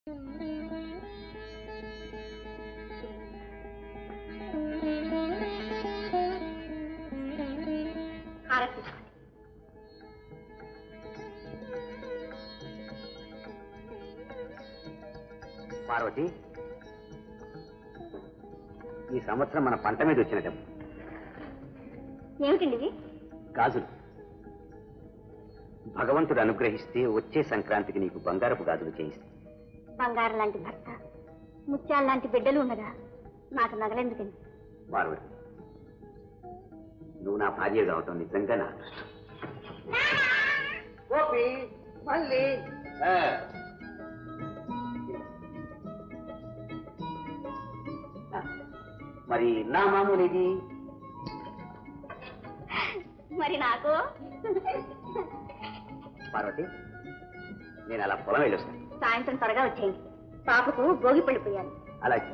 హారతి పార్వతి ఈ సంవత్సరం మన పంట మీద వచ్చిన డబ్బు ఏమిటండి ఇవి గాజులు భగవంతుడు అనుగ్రహిస్తే వచ్చే సంక్రాంతికి నీకు బంగారపు గాజులు చేయిస్తే బంగారం లాంటి భర్త ముత్యాల లాంటి బిడ్డలు ఉండగా నాకు నగలెందుకండి పార్వతి నువ్వు నా భార్య కావటం నిజంగా నా అదృష్టం గోపి మళ్ళీ ఆ. మరి నా మామూలు ఇది మరి నాకు పార్వతి నేను అలా పొలం వెళ్ళొస్తాను సాయంత్రం త్వరగా వచ్చేయండి పాపకు భోగి పడిపోయాను అలాగే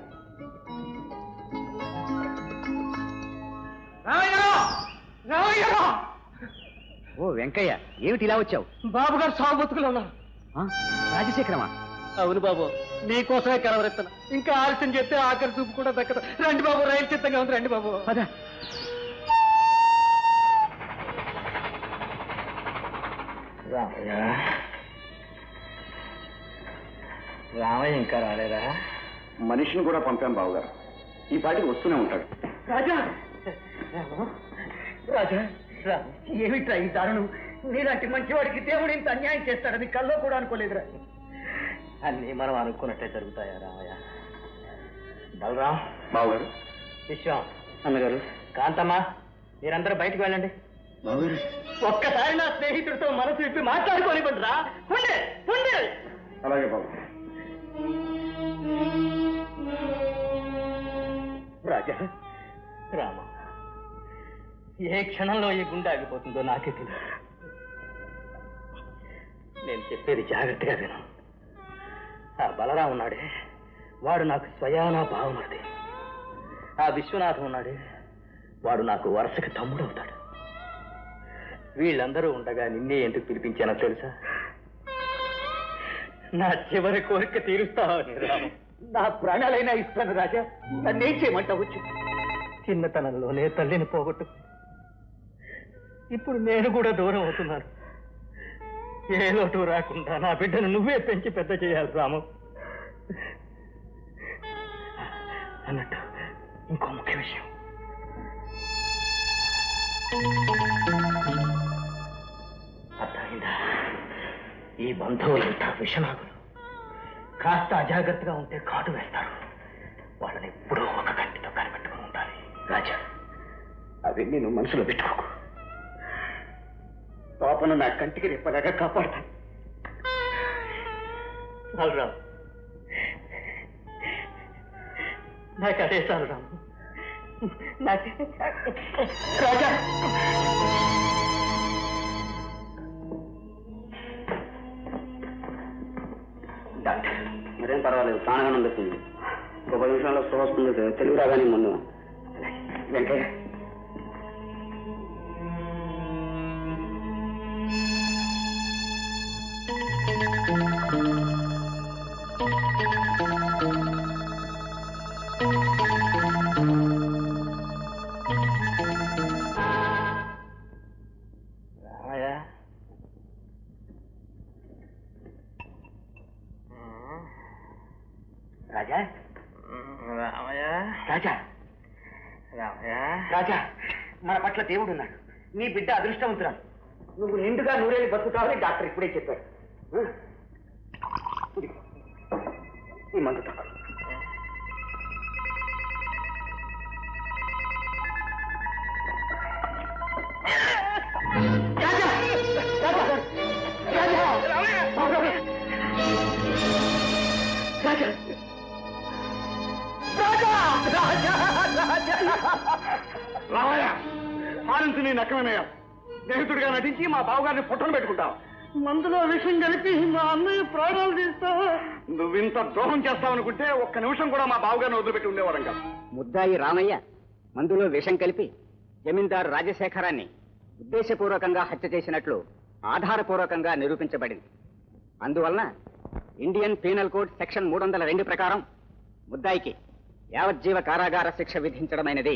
ఓ వెంకయ్య ఏమిటి ఇలా వచ్చావు బాబు గారు సాగు బతుకులు ఉన్నారు ఆ? రాజశేఖరమా అవును బాబు నీకోసమే కలవరెత్తన ఇంకా ఆలస్యం చేస్తే ఆఖరి చూపు కూడా దక్కదు రండి బాబు రైలు చిత్తంగా ఉంది రండి బాబు పద రామయ్య రామయ్య ఇంకా రాలేదా మనిషిని కూడా పంపాం బావగారు ఈ పాటికి వస్తూనే ఉంటాడు రాజా రాజా రా ఏమిట్రా ఈ దారుణం నీలాంటి మంచివాడికి దేవుడు ఇంత అన్యాయం చేస్తాడని కల్లో కూడా అనుకోలేదురా అన్నీ మనం అనుకున్నట్టే జరుగుతాయా రామయ్య బలరాం బావగారు విశ్వం అన్నగారు కాంతమ్మ మీరందరూ బయటకు వెళ్ళండి బావగారు ఒక్కసారి నా స్నేహితుడితో మనసు విప్పి మాట్లాడుకోనివ్వండి రా ఉండే ఉండే అలాగే బాబు రాజా రామ ఏ క్షణంలో ఈ గుండె ఆగిపోతుందో నాకే తెలియదు నేను చెప్పేది జాగ్రత్తగా విను ఆ బలరాం ఉన్నాడే వాడు నాకు స్వయానా బావమరిది ఆ విశ్వనాథం ఉన్నాడే వాడు నాకు వరుసకి తమ్ముడు అవుతాడు వీళ్ళందరూ ఉండగా నిన్నే ఎందుకు పిలిపించానో తెలుసా నా చివరి కోరిక తీరుస్తావని రాము నా ప్రాణాలైనా ఇస్తాను రాజా నన్నేం చేయమంటావు చెప్పు. చిన్నతనంలోనే తల్లిని పోగొట్టు ఇప్పుడు నేను కూడా దూరం అవుతున్నాను ఏ లోటు రాకుండా నా బిడ్డను నువ్వే పెంచి పెద్ద చేయాలి రాము అన్నట్టు ఇంకో ముఖ్య విషయం అర్థమైందా ఈ బంధువులంతా విషనాగులు కాస్త అజాగ్రత్తగా ఉంటే కాటు వేస్తారు వాళ్ళని ఎప్పుడూ ఒక కంటితో కనిపెట్టుకుని ఉండాలి రాజా అవన్నీ నువ్వు మనసులో పెట్టుకోకు పాపను నా కంటికి రెప్పలాగా కాపాడతాను బలరాం నాకు అదే చాలు రాము నాకు రాజా డాక్టర్ మరేం పర్వాలేదు ప్రాణగానం దొరుకుతుంది ఒక పది నిమిషాల్లో స్పృహ వస్తుంది తెలుగు రాగానే ముందు వెంకయ్య రామయ్య రాజా రామయ్య రాజా రామయ్య రాజా మన పట్ల దేవుడు ఉన్నాడు నీ బిడ్డ అదృష్టవంతురాలు నువ్వు నిండుగా నూరేళ్ళు బతుకుతావని డాక్టర్ ఇప్పుడే చెప్పాడు ఆ? ఇదిగో. ఈ మందు తాగు. రాజా! రాజా! రాజా! రాజా! రామయ్య ఆనంద్ నీ నక్కమేనయ్య స్నేహితుడిగా నటించి మా బావగారిని పొట్టను పెట్టుకుంటావు మందులో విషం కలిపి మా అన్నయ్య ప్రాణాలు తీస్తావా నువ్వింత ద్రోహం చేస్తావనుకుంటే ఒక్క నిమిషం కూడా మా బావగారిని వదిలిపెట్టి ఉండేవారం కాదు ముద్దాయి రామయ్య మందులో విషం కలిపి జమీందారు రాజశేఖరాన్ని ఉద్దేశపూర్వకంగా హత్య చేసినట్లు ఆధారపూర్వకంగా నిరూపించబడింది అందువలన ఇండియన్ పీనల్ కోడ్ సెక్షన్ మూడు వందల రెండు ప్రకారం ముద్దాయికి యావజ్జీవ కారాగార శిక్ష విధించడమైనది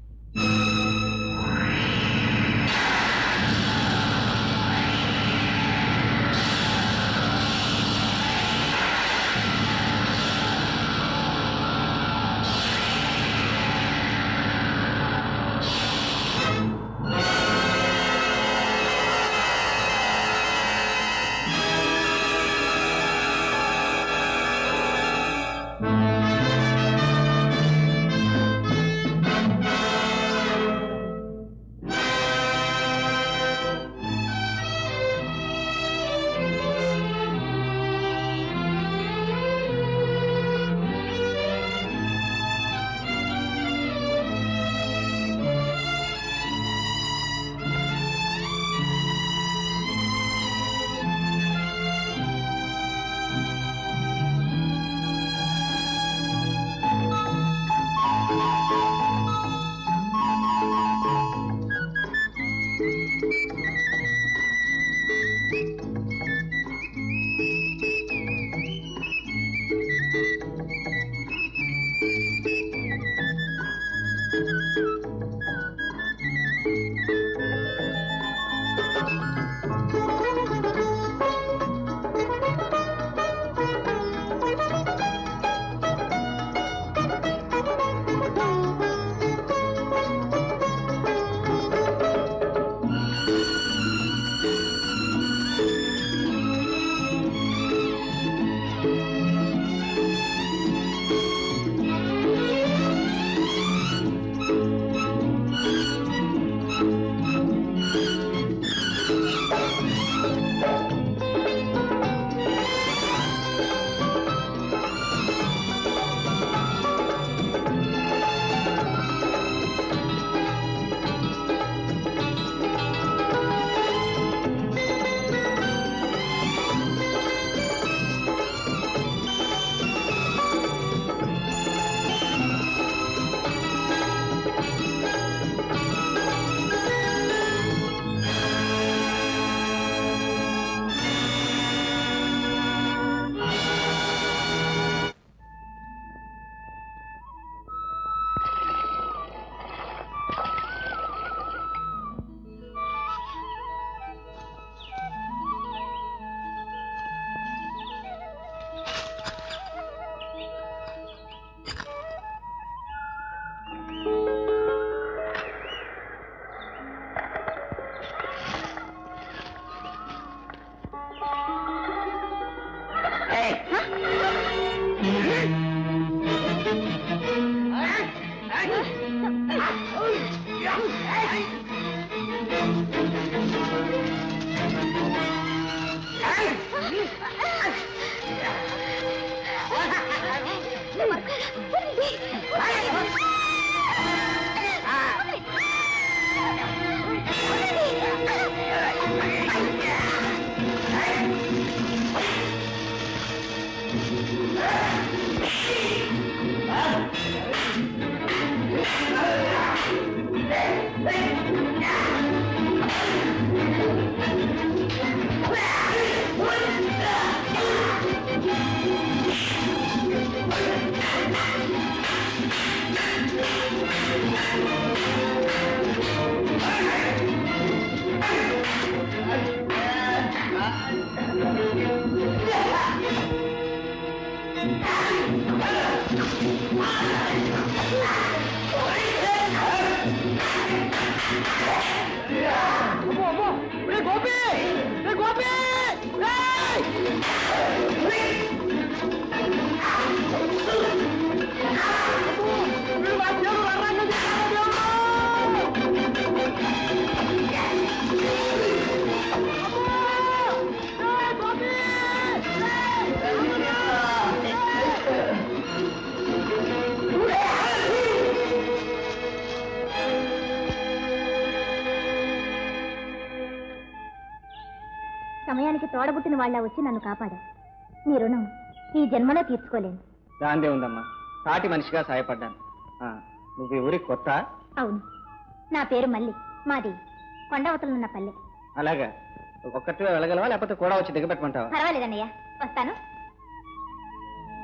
సమయానికి తోడబుట్టిన వాళ్ళ వచ్చి నన్ను కాపాడా నీ రుణం ఈ జన్మలో తీర్చుకోలేను దాందే ఉందమ్మా సాటి మనిషిగా సాయపడ్డాను ఆ, నువ్వు ఈ ఊరికి కొత్త అవును నా పేరు మల్లి మాది కొండవతలున్న పల్లె అలాగా ఒక్కటివే వెళ్ళగలవా లేకపోతే కూడా వచ్చి దిగబెట్టమంటావా పర్వాలేదన్నయ్య వస్తాను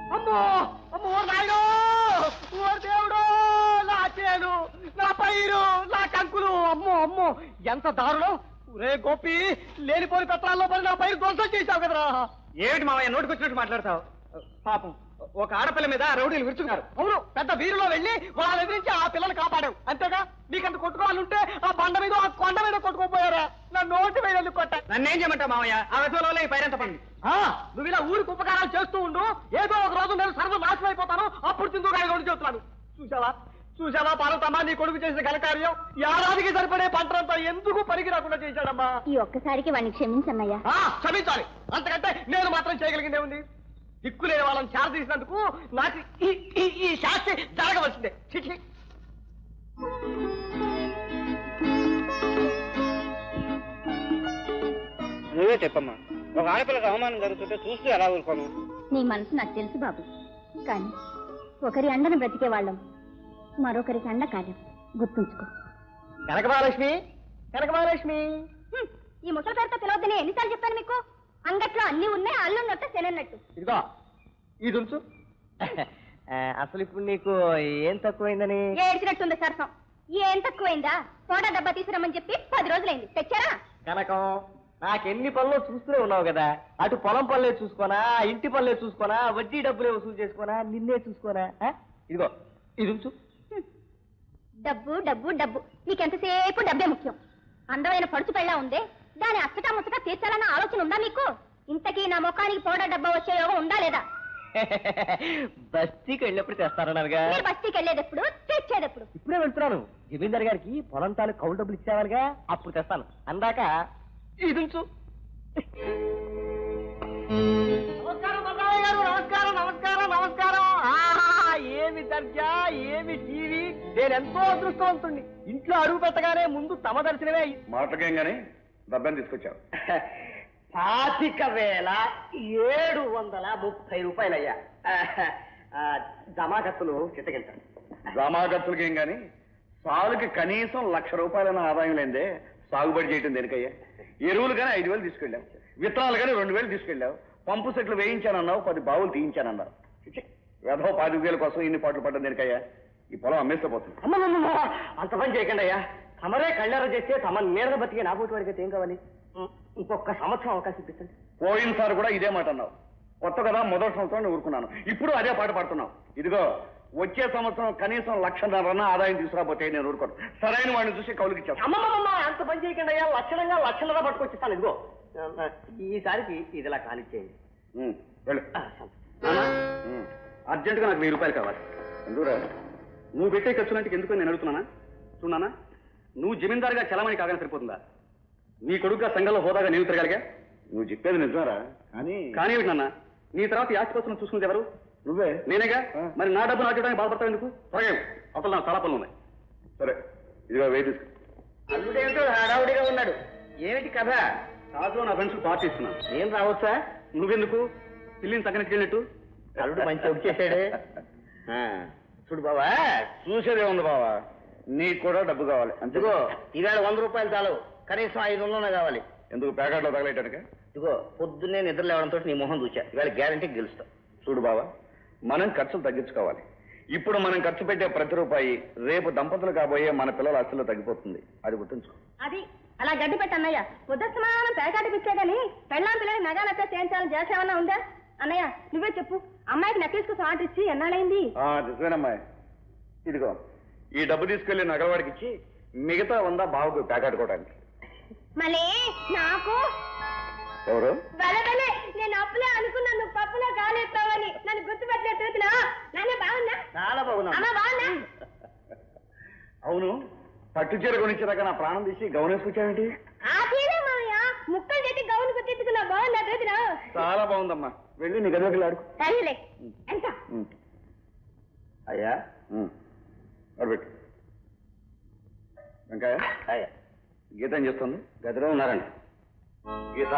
అమ్మో అమ్మో నాయుడు ఓ దేవుడు నా చేను నా పైరు నా కంకులు అమ్మో అమ్మో ఎంత దారుణం రే గోపి లేనిపోని పత్రాల్లో పడి నా పైరు ధ్వంసం చేశావు కదరా ఏమిటి మామయ్య నోటికొచ్చినట్టు మాట్లాడతావు పాపం ఒక ఆడపిల్ల మీద రౌడీలు విరుచుకున్నారు అవును పెద్ద వీరిలో వెళ్ళి వాళ్ళ ఎదిరించి ఆ పిల్లలు కాపాడావు అంతేగా నీకంత కొట్టుకోవాలంటే ఆ బండ మీద ఆ కొండ మీద కొట్టుకోపోయారా నా నోటి మీద ఎందుకు కొట్టా నన్నేం చేయమంటావు మామయ్య ఆ విధంలో ఈ పైరంత పండి నువ్వు ఇలా ఊరికి ఉపకారాలు చేస్తూ ఉండు ఏదో ఒక రోజు నేను సర్వ నాశనం అయిపోతాను అప్పుడు చిందు గారి కొడుకు చెప్తున్నాను చూసావా చూసావా పార్వతమ్మ నీ కొడుకు చేసిన ఘనకార్యం ఏడాదికి సరిపడే పంటంతా ఎందుకు పనికి రాకుండా చేశాడమ్మా ఈ ఒక్కసారికి వాడిని క్షమించన్నయ్యా ఆ, క్షమించాలి అంతకంటే నేను మాత్రం చేయగలిగిందే ఉంది దిక్కులేని వాళ్ళని చార తీసినందుకు నాకు ఈ ఈ- ఈ శాస్తి జరగవలసిందే చిచి నువ్వే చెప్పమ్మా ఒక ఆడపిల్లకి అవమానం జరుగుతుంటే చూస్తూ ఎలా ఊరుకోను నీ మనసు నాకు తెలుసు బాబు కానీ ఒకరి అండను బ్రతికే వాళ్ళం మరొకరికి అండ కాలేం గుర్తుంచుకో కనకమహాలక్ష్మి కనకమహాలక్ష్మి హ్మ్, ఈ ముసలి పేరుతో పిలవద్దని ఎన్నిసార్లు చెప్పాను మీకు అంగట్లో అన్ని ఉన్నాయి అల్లున్నట్టు శనన్నట్టు ఇదిగో ఇది ఉంచు అసలు ఇప్పుడు నీకు ఏం తక్కువైందని ఏడ్చినట్టుంది సరసం ఏం తక్కువైందా సోడా డబ్బా తీసుకురమ్మని చెప్పి పది రోజులైంది తెచ్చారా కనకం నాకెన్ని పనులు చూస్తూనే ఉన్నావు కదా అటు పొలం పనులే చూసుకోనా ఇంటి పనులే చూసుకోనా వడ్డీ డబ్బులే వసూలు చేసుకోనా నిన్నే చూసుకోనా ఆ? ఇదిగో ఇది ఉంచు డబ్బు డబ్బు డబ్బు నీకెంతసేపు డబ్బే ముఖ్యం అందమైన పడుచు పెళ్ళా ఉందే దాని అచ్చటా ముచ్చటా తీర్చాలన్న ఆలోచన ఉందా మీకు ఇంతకీ నా ముఖానికి పౌడా డబ్బా వచ్చే యోగం ఉందా లేదా బస్తీకి వెళ్ళినప్పుడు తెస్తారన్నారుగా మీరు బస్తీకి వెళ్ళేటప్పుడు తెచ్చేటప్పుడు ఇప్పుడే వెళ్తున్నాను జమీందార్ గారికి పొలం తాలూ కౌలు డబ్బులు ఇచ్చేవారుగా అప్పుడు తెస్తాను అందాక ఇది ఉంచు నమస్కారం బాబాయ్ గారు నమస్కారం నమస్కారం నమస్కారం ఆహా, ఏమి దర్జా ఏమి టీవీ నేను ఎంతో అదృష్టవంతుణ్ణి ఇంట్లో అడుగు పెట్టగానే ముందు తమ దర్శనమే మాటలకేం గాని డబ్బని తీసుకొచ్చావు పాతిక వేల ఏడు వందల ముప్పై రూపాయలయ్యా ఆ, జమాకత్తులు చిత్తగించాను డ్రామా ఖర్చులకేం గాని సాలుకి కనీసం లక్ష రూపాయలైన ఆదాయం లేదే సాగుబడి చేయటం దేనికయ్యా ఎరువులు కానీ ఐదు వేలు తీసుకెళ్ళావు విత్తనాలు కానీ రెండు వేలు తీసుకెళ్ళావు పంపు సెట్లు వేయించానన్నావు పది బావులు తీయించానన్నావు చిచ్చి, వేధవ పాతిక వేల కోసం ఇన్ని పాటలు పడ్డం దేనికయ్యా ఈ పొలం అమ్మేస్తే పోతుంది అమ్మమ్మమ్మ అంత పని చేయకండి అయ్యా తమరే కళ్ళారా చేస్తే తమ మీద బతికే నా పోటీ వాడికి ఏం కావాలి ఉం, ఇంకొక సంవత్సరం అవకాశం ఇప్పించండి పోయినసారి కూడా ఇదే మాట అన్నావు కొత్త కదా మొదటి సంవత్సరం ఊరుకున్నాను ఇప్పుడు అదే పాట పాడుతున్నావు ఇదిగో వచ్చే సంవత్సరం కనీసం లక్షన్నర ఆదాయం తీసుకురాపోతే నేను ఊరుకోను సరైన వాడిని చూసి కౌలుకి ఇచ్చాను అమ్మమ్మమ్మ అంత పని చేయకండి అయ్యా లక్షణంగా లక్షణంగా పట్టుకొచ్చిస్తాను ఇదిగో ఆ, ఈసారికి ఇది ఇలా కానిచ్చేయండి ఉమ్, వెళ్ళు ఆ, సంతోషం. ఉమ్, అర్జెంటుగా నాకు వెయ్యి రూపాయలు కావాలి ఎందుకురా నువ్వు పెట్టే ఖర్చులంటే ఎందుకు నేను అడుగుతున్నానా చూడనా నువ్వు జమీందారుగా చలామణి కాగానే సరిపోతుందా నీ కొడుకుగా సంఘంలో హోదాగా నేను తిరగలిగా నువ్వు చెప్పేది నిజమరా కానీ కానీ ఏమిటి నాన్న నీ తర్వాత ఈ ఆస్తిపత్రం చూసుకునేది ఎవరు నువ్వే నేనేగా మరి నా డబ్బు నాటడానికి బాధపడతావు ఎందుకు త్వరగా ఇవ్వు. అవతల నాకు చాలా పనులు ఉన్నాయి సరే ఇదిగో వెయ్యి తీసుకో అల్లుడేమిటో హడావుడిగా ఉన్నాడు ఏమిటి కథ కాదు నా ఫ్రెండ్స్ పార్టీ ఇస్తున్నాను నేను రావచ్చా నువ్వెందుకు పిల్లిని తగ్గనికి వెళ్ళినట్టు అల్లుడు మంచి ఒప్పు చేశాడే ఆ, చూడు బావా చూసేదే ఉంది బావా నీకు కూడా డబ్బు కావాలి అంతేగో ఇదిగో ఈవేళ వంద రూపాయలు చాలు కనీసం ఐదు వందలు కావాలి ఎందుకు ప్యాకెట్లో తగలేటానిక ఇదిగో పొద్దున్నే నిద్ర లేవడంతో నీ మొహం చూచా ఇవాళ గ్యారంటీ గెలుస్తా చూడు బావా మనం ఖర్చులు తగ్గించుకోవాలి ఇప్పుడు మనం ఖర్చు పెట్టే ప్రతి రూపాయి రేపు దంపతులు కాబోయే మన పిల్లల ఆస్తుల్లో తగ్గిపోతుంది అది గుర్తుంచుకో అది అలా గడ్డి పెట్టి అన్నయ్య ఉదస్తమానం పేకాటికి ఇచ్చేదని పెళ్ళాం పిల్లలకి నగాలతో చేయించాలని చేసేమన్నా ఉందా అన్నయ్య నువ్వే చెప్పు అమ్మాయికి నెక్లెస్ కోసం ఆర్డర్ ఇచ్చి ఎన్నాళ్ళైంది ఆ, నిజమేనమ్మాయి ఇదిగో ఈ డబ్బు తీసుకెళ్లి నగలవాడికి ఇచ్చి మిగతా వంద బావకు ప్యాకెట్టుకోవడానికి మళ్ళీ నాకు ఎవరు వెలవెలే నేను అప్పులే అనుకున్నా నువ్వు పప్పులో కాలేస్తావని నన్ను గుర్తుపట్టలే చూసినా నాన్న బాగున్నా చాలా బాగున్నా అమ్మ బాగున్నా అవును పట్టు చీర కొనిచ్చేదాకా నా ప్రాణం తీసి గౌనేసుకొచ్చావేంటి ఆ తీరే మామయ్య ముక్కలు చెట్టి గౌను కుట్టించుకున్నా బాగుందా చూసినా చాలా బాగుందమ్మా వెళ్ళి నీ గదిలోకి ఆడుకో సరేలే ఎంత అయ్యా అడబెట్టు వెంకయ్య అయ్యా గీత ఏం చేస్తుంది గదిలో ఉన్నారండి గీత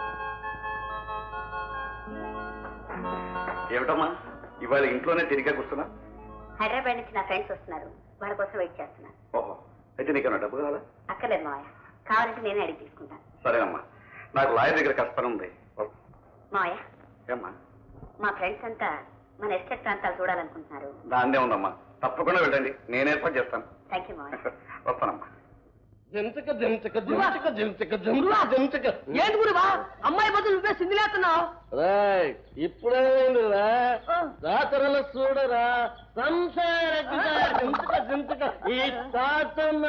ఏమిటమ్మా ఇవాళ ఇంట్లోనే తిరిగా కూర్చున్నా హైదరాబాద్ నుంచి నా ఫ్రెండ్స్ వస్తున్నారు వాళ్ళ కోసం వెయిట్ చేస్తున్నాను ఓహో అయితే నీకేమన్నా డబ్బు కావాలా అక్కర్లేదు మావయ్య కావాలంటే నేనే అడిగి తీసుకుంటాను సరేనమ్మా నాకు లాయర్ దగ్గర కష్టం ఉంది మావయ్య ఏమ్మా మా ఫ్రెండ్స్ అంతా మన ఎస్టేట్ ప్రాంతాలు చూడాలనుకుంటున్నారు దాన్నే ఉందమ్మా తప్పకుండా వెళ్ళండి నేను ఏర్పాటు చేస్తాను థ్యాంక్ యూ మామయ్య వస్తానమ్మా జంతక జంతక జంతక జంతక జంతులా జంతక ఏంటి గురువా అమ్మాయి బదులు నువ్వే సిందిలేస్తున్నావు ఇప్పుడేందిరా జాతరలు చూడరా సంసార జంతక జంతక ఈ తాతన్న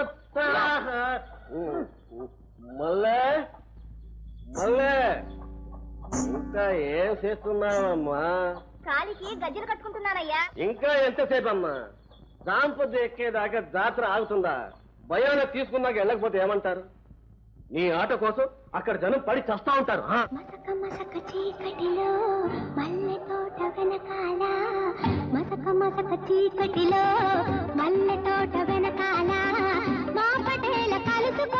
మళ్ళే మళ్ళే ఇంకా ఏం చేస్తున్నావమ్మా కాలికి గజ్జలు కట్టుకుంటున్నానయ్యా ఇంకా ఎంతసేపు అమ్మా దాంపతి ఎక్కేదాకా జాతర ఆగుతుందా భయాన తీసుకున్నాక వెళ్ళకపోతే ఏమంటారు నీ ఆట కోసం అక్కడ జనం పడి చస్తా ఉంటారు ఆ? మసక మసక చీకటిలో మల్లె తోట వెనకాల మసక మసక చీకటిలో మల్లె తోట వెనకాల మా పటేల కలుసుకో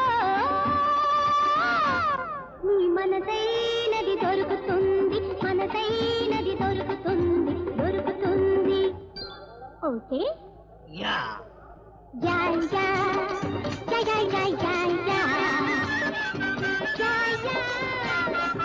నీ మనసైనది దొరుకుతుంది మనసైనది దొరుకుతుంది దొరుకుతుంది ఓకే యా యా యా యా యా యా యా యా యా యా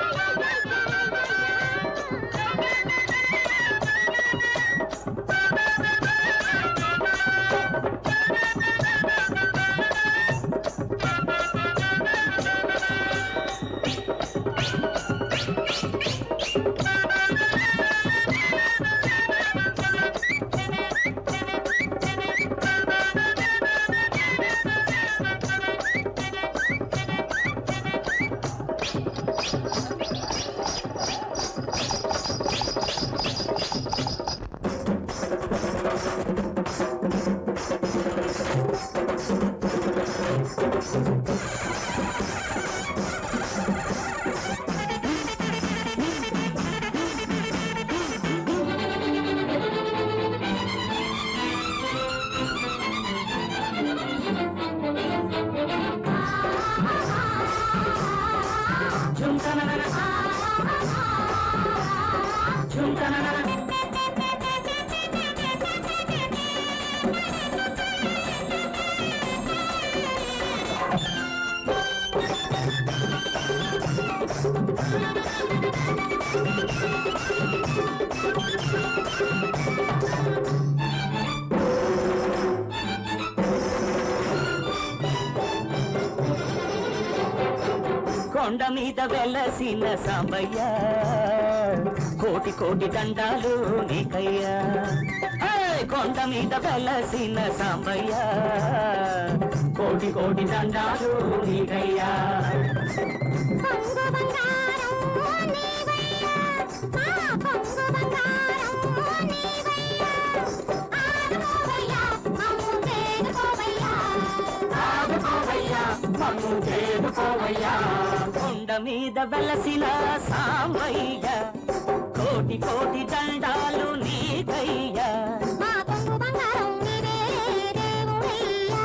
కొండ మీద వెలసిన సాంబయ్య కోటి కోటి దండాలు నీకయ్యా హే! కొండ మీద వెలసిన సాంబయ్య కోటి కోటి దండాలు నీకయ్యా కొంగు బంగారం నీవయ్యా మా కొంగు బంగారం నీవయ్యా ఆడుకోవయ్యా మమ్ము చేదుకోవయ్యా ఆదుకోవయ్యా మమ్ము చేదుకోవయ్యా కొండ మీద వెలసిన సాంబయ్య కోటి కోటి దండాలు నీకయ్యా మా కొంగు బంగారం నీవే దేవుడయ్యా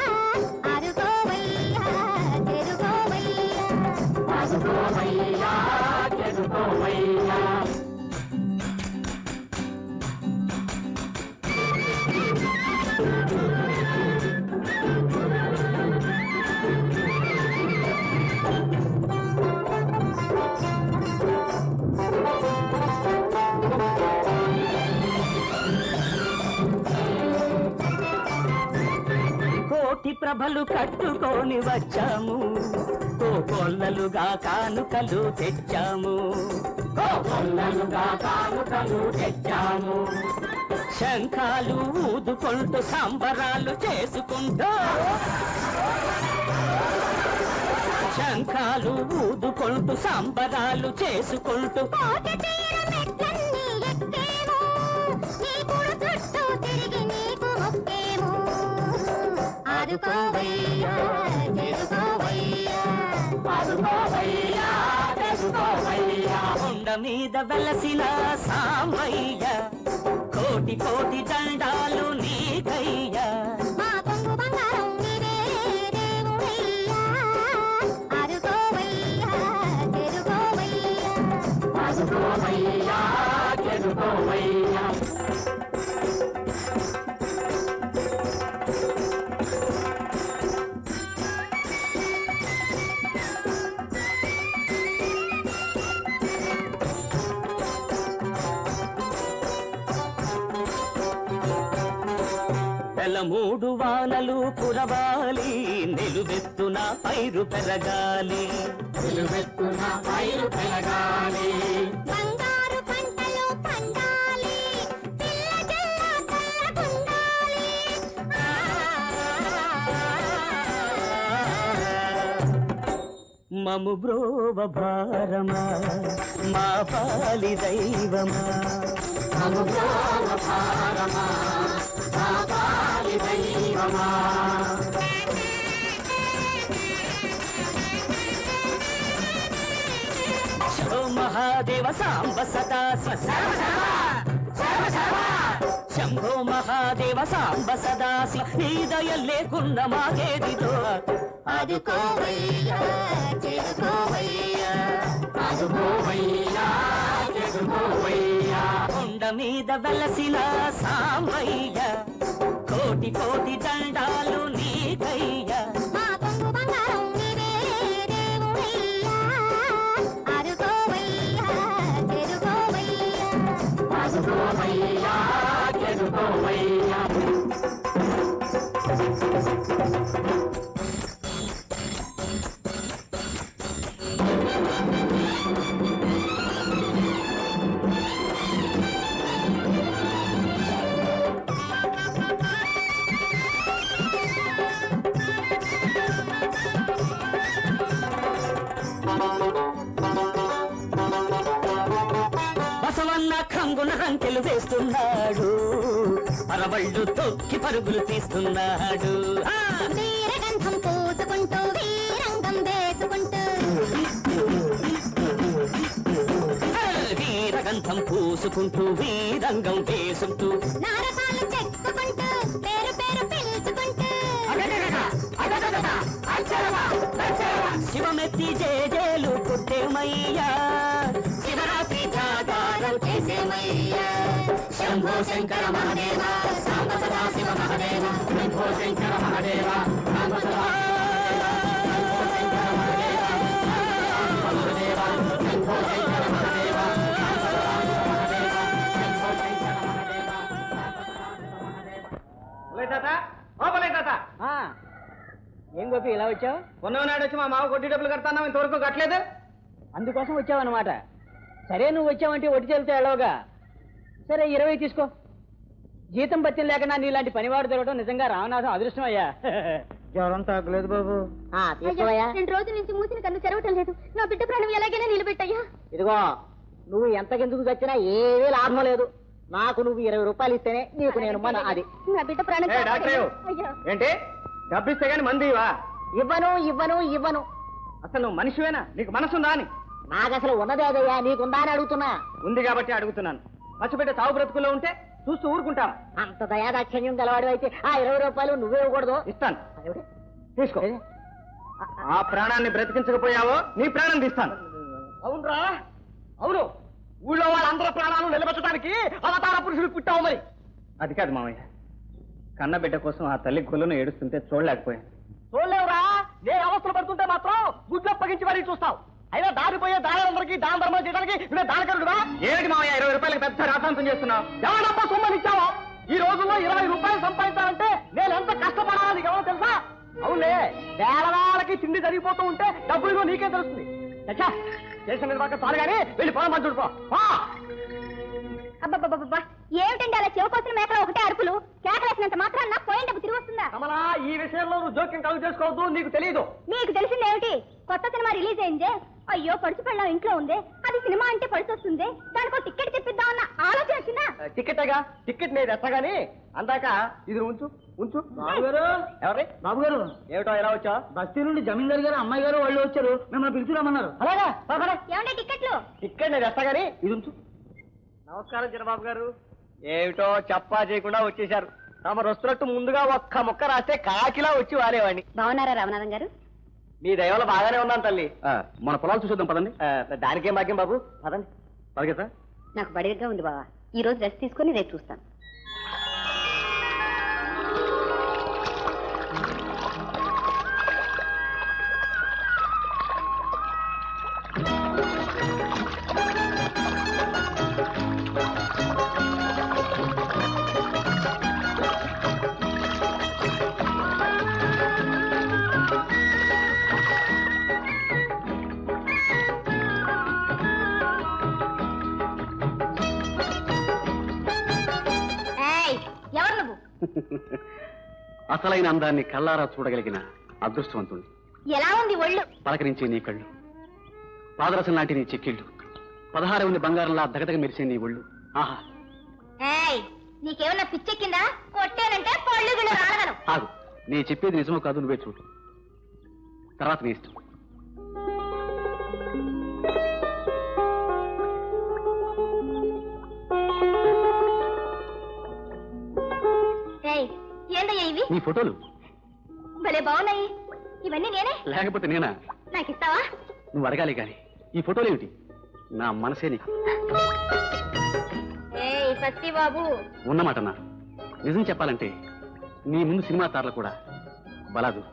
ఆడుకోవయ్యా చేదుకోవయ్యా ఆదుకోవయ్యా చేదుకోవయ్యా కోటి ప్రభలు కట్టుకొని వచ్చాము కోకొల్లలుగా కానుకలు తెచ్చాము కోకొల్లలుగా కానుకలు తెచ్చాము శంఖాలు ఊదుకుంటూ సంబరాలు చేసుకుంటూ శంఖాలు ఊదుకుంటూ సంబరాలు చేసుకుంటూ కోట తీర మెట్లన్నీ ఎక్కేము నీ కుడు చుట్టూ తిరిగి నీకు మొక్కేము ఆడుకోవయ్యా చేదుకోవయ్యా ఆదుకోవయ్యా, తెసుకోవయ్యా. కొండ మీద వెలసిన సామయ్య కోటి కోటి దండాలు నీకయ్యా మా కొంగు బంగారం నీవే దేవుడయ్యా ఆడుకోవయ్యా చేదుకోవయ్యా ఆదుకోవయ్యా, తెసుకోవయ్యా. నెల మూడు వానలు కురవాలి నిలువెత్తున పైరు పెరగాలి నిలువెత్తున పైరు పెరగాలి బంగారు పంటలు పండాలి పిల్ల జల్ల చల్లగుండాలి మము బ్రోవ భారమా మా పాలి దైవమా మము బ్రోవ భారమా మా పాలి దైవమా శో మహాదేవ సాంబ సదా శివ శంభో మహాదేవ సాంబ సదా శివ నీ దయ లేకుండా మాకేదితో అదుకోవయ్యా చేరుకోవయ్యా అదుకోవయ్యా ఎదుకోవయ్యా కొండ మీద వెలసిన సాంబయ్య కోటి కోటి దండాలు నీకయ్యా మా కొంగు బంగారం నీవే దేవుడయ్యా అదుకోవయ్యా చేరుకోవయ్యా అదుకోవయ్యా ఎదుకోవయ్యా బసవన్న కంగున రంకెలు వేస్తున్నాడు పరవళ్ళు తొక్కి పరుగులు తీస్తున్నాడు ఆ! వీరగంధం పూసుకుంటూ వీరంగం వేసుకుంటూ వీరగంధం పూసుకుంటూ వీరంగం వేసుకుంటూ నారసాలు చెక్కుకుంటూ పేరు పేరు పిలుచుకుంటూ శివమెత్తి జేజేలు పుట్టేమయ్యా శివరాత్రి జాగారం చేసేమయ్యా శంభో శంకర మహదేవ సాంబ సదా శివ మహదేవ శంభో శంకర మహదేవ సాంబ సదా శంభో శంకర మహదేవ మహదేవ శంభో శంకర మహదేవ ఏం గోపి ఇలా వచ్చావు నాడు వచ్చి మా మావ కొట్టి డబ్బులు కడతాన్నావు ఇంతవరకు కట్టలేదు అందుకోసం వచ్చావన్నమాట సరే నువ్వు వచ్చావంటే ఒట్టి చెల్లితే ఎలాగా సరే ఇరవై తీసుకో జీతం బత్యం లేకుండా నీలాంటి పనివాడు దొరకడం నిజంగా రామనాథం అదృష్టం అయ్యా జ్వరం తగ్గలేదు బాబు అయ్యా, రెండు రోజుల నుంచి మూసిన కన్ను తెరవటం లేదు నా బిడ్డ ప్రాణం ఎలాగైనా నిలబెట్టయ్యా ఇదిగో నువ్వు ఎంతకెందుకు చచ్చినా ఏమీ లాభం లేదు నాకు నువ్వు ఇరవై రూపాయలు ఇస్తేనే నీకు నేను మన అది నా బిడ్డ ప్రాణం ఏయ్, డాక్టరు. అయ్యా ఏంటి డబ్బిస్తే గాని మంది ఇవ్వను ఇవ్వను ఇవ్వను అసలు నువ్వు మనిషివేనా నీకు మనసుందా అని నాకు అసలు ఉన్నదే అదయ్యా నీకుందా అని అడుగుతున్నా ఉంది కాబట్టి అడుగుతున్నాను పచ్చిపెట్టే తావు బ్రతుకుల్లో ఉంటే చూస్తూ ఊరుకుంటా అంత దయాదాక్షణ్యం గలవాడు అయితే ఆ ఇరవై రూపాయలు నువ్వే ఇవ్వకూడదు ఇస్తాను తీసుకో ఆ ప్రాణాన్ని బ్రతికించకపోయావో నీ ప్రాణం తీస్తాను అవునరా అవును ఊళ్ళో వాళ్ళందరి ప్రాణాలు నిలబెట్టడానికి అవతార పురుషుడు పుట్టావు మరి అది కాదు మామయ్య కన్న బిడ్డ కోసం ఆ తల్లి గొల్లును ఏడుస్తుంటే చూడలేకపోయాను చూడలేవురా నేను అవస్థలు పడుతుంటే మాత్రం గుడ్లు అప్పగించి మరీ చూస్తావు అయినా దారిపోయే దానందరికి దాన ధర్మం చేయడానికి నువ్వే దానకరుడుగా ఏమిటి మామయ్య ఇరవై రూపాయలకి పెద్ద రాసాంతం చేస్తున్నావు ఎవరబ్బా సొమ్మని ఇచ్చావా ఈ రోజుల్లో ఇరవై రూపాయలు సంపాదించాలంటే నేను ఎంత కష్టపడాలని నీకు ఎవరో తెలుసా అవునులే వేల వేలకి తిండి జరిగిపోతూ ఉంటే డబ్బులు నీకే తెలుస్తుంది చచ్చా చేసిన మీద పక్క చాలు కానీ వెళ్ళి పొలం మంచుడు పో పో. అబ్బబ్బబ్బబ్బా ఏమిటండి అలా చెవకోసిన మేకలో ఒకటే అరుపులు కేకలేసినంత మాత్రం నా పోయిన డబ్బు తిరిగి వస్తుందా కమలా ఈ విషయంలో నువ్వు జోక్యం కలుగు చేసుకోవద్దు నీకు తెలియదు నీకు తెలిసింది ఏమిటి కొత్త సినిమా రిలీజ్ అయిందే అయ్యో పడుచు పెళ్ళం ఇంట్లో ఉంది అది సినిమా అంటే పడుచు వస్తుంది దానికో టికెట్ తెప్పిద్దామన్న ఆలోచన వచ్చిందా టికెటేగా టికెట్ నేను ఎత్తగాని అందాక ఇది ఉంచు ఉంచు బాబు గారు ఎవరి బాబు గారు ఏమిటో ఎలా వచ్చా బస్తీ నుండి జమీందారు గారు అమ్మాయి గారు వాళ్ళు వచ్చారు మిమ్మల్ని పిలుచురామన్నారు అలాగా పదపద. ఏమంటే టికెట్లు టికెట్ నేను ఎత్తగాని ఇది ఉంచు నమస్కారం చిరబాబు గారు ఏమిటో చెప్పా చేయకుండా వచ్చేశారు తమరు వస్తున్నట్టు ముందుగా ఒక్క ముక్క రాస్తే కాకిలా వచ్చి వారేవాడిని బాగున్నారా రామనాథం గారు మీ దయవల్ల బాగానే ఉన్నాను తల్లి మన పొలాలు చూసేద్దాం పదండి ఆ, దానికేం భాగ్యం బాబు పదండి పదగతా నాకు బడిగా ఉంది బావా ఈ రోజు రెస్ట్ తీసుకుని రేపు చూస్తాను అసలైన అందాన్ని కళ్ళారా చూడగలిగిన అదృష్టవంతుణ్ణి ఎలా ఉంది ఒళ్ళు పలకరించే నీ కళ్ళు పాదరసం లాంటి నీ చెక్కిళ్ళు పదహారు ఉంది బంగారంలా దగదగ మెరిసే నీ ఒళ్ళు ఆహా ఏయ్ నీకేమన్నా పిచ్చెక్కిందా కొట్టానంటే పళ్ళు గిళ్ళు రాలగను ఆగు నీ చెప్పేది నిజమో కాదు నువ్వే చూడు తర్వాత నీ ఇష్టం ఏయ్ ఏందయ్యా ఇవి నీ ఫోటోలు భలే బాగున్నాయి ఇవన్నీ నేనే లేకపోతే నేనా నాకు ఇస్తావా నువ్వు అడగాలి కానీ ఈ ఫోటోలు ఏమిటి నా మనసే నీకు ఏయ్ పత్తి బాబు ఉన్నమాట నా నిజం చెప్పాలంటే నీ ముందు సినిమా తారలు కూడా బలాదు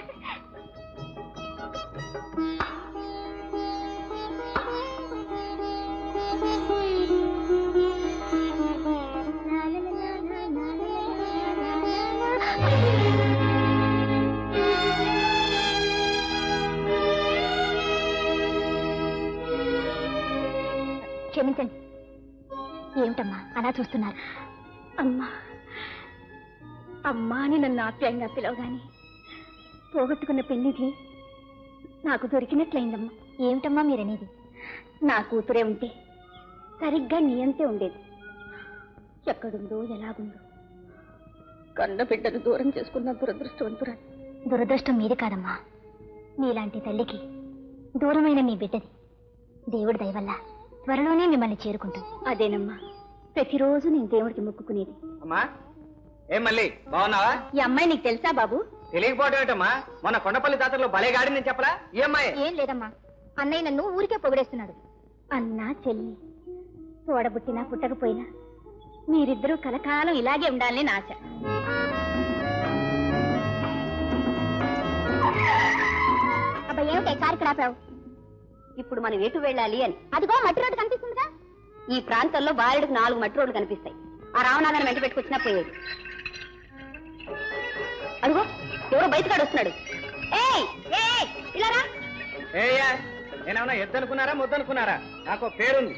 క్షమించండి ఏమిటమ్మా అలా చూస్తున్నారు అమ్మా అమ్మా అని నన్ను ఆప్యాయంగా పిలవగానే పోగొట్టుకున్న పెళ్లిది నాకు దొరికినట్లయిందమ్మా ఏమిటమ్మా మీరనేది నా కూతురే ఉంటే సరిగ్గా నీ అంతే ఉండేది ఎక్కడుందో ఎలాగుందో కన్న బిడ్డను దూరం చేసుకున్న దురదృష్టవంతురాలు దురదృష్టం మీది కాదమ్మా నీలాంటి తల్లికి దూరమైన నీ బిడ్డది దేవుడి దయ వల్ల త్వరలోనే మిమ్మల్ని చేరుకుంటాం అదేనమ్మా ప్రతిరోజు నేను దేవుడికి మొక్కుకునేది అమ్మా ఏం మళ్ళీ బాగున్నావా ఈ అమ్మాయి నీకు తెలుసా బాబు తెలియకపోవడం ఏంటమ్మా మొన్న కొండపల్లి జాతరలో భలే గాడి నేను చెప్పరా ఏ అమ్మాయి ఏం లేదమ్మా అన్నయ్య నన్ను ఊరికే పొగిడేస్తున్నాడు అన్నా చెల్లి తోడబుట్టినా పుట్టకపోయినా మీరిద్దరూ కలకాలం ఇలాగే ఉండాలని నా ఆశ అబ్బా ఏమిటే కారు ఇక్కడ ఆపావు ఇప్పుడు మనం ఎటు వెళ్ళాలి అని అదిగో మట్టి రోడ్డు కనిపిస్తుందిగా ఈ ప్రాంతంలో బాలుడికి నాలుగు మట్టి రోడ్లు కనిపిస్తాయి ఆ రావణాన్ని వెంట పెట్టుకొచ్చినా పోయేది అదిగో ఎవరో బయటకాడు వస్తున్నాడు ఏయ్ ఏయ్ ఇలా రా ఏయ్యా నేనేమన్నా ఎద్దనుకున్నారా ముద్దనుకున్నారా నాకు ఓ పేరుంది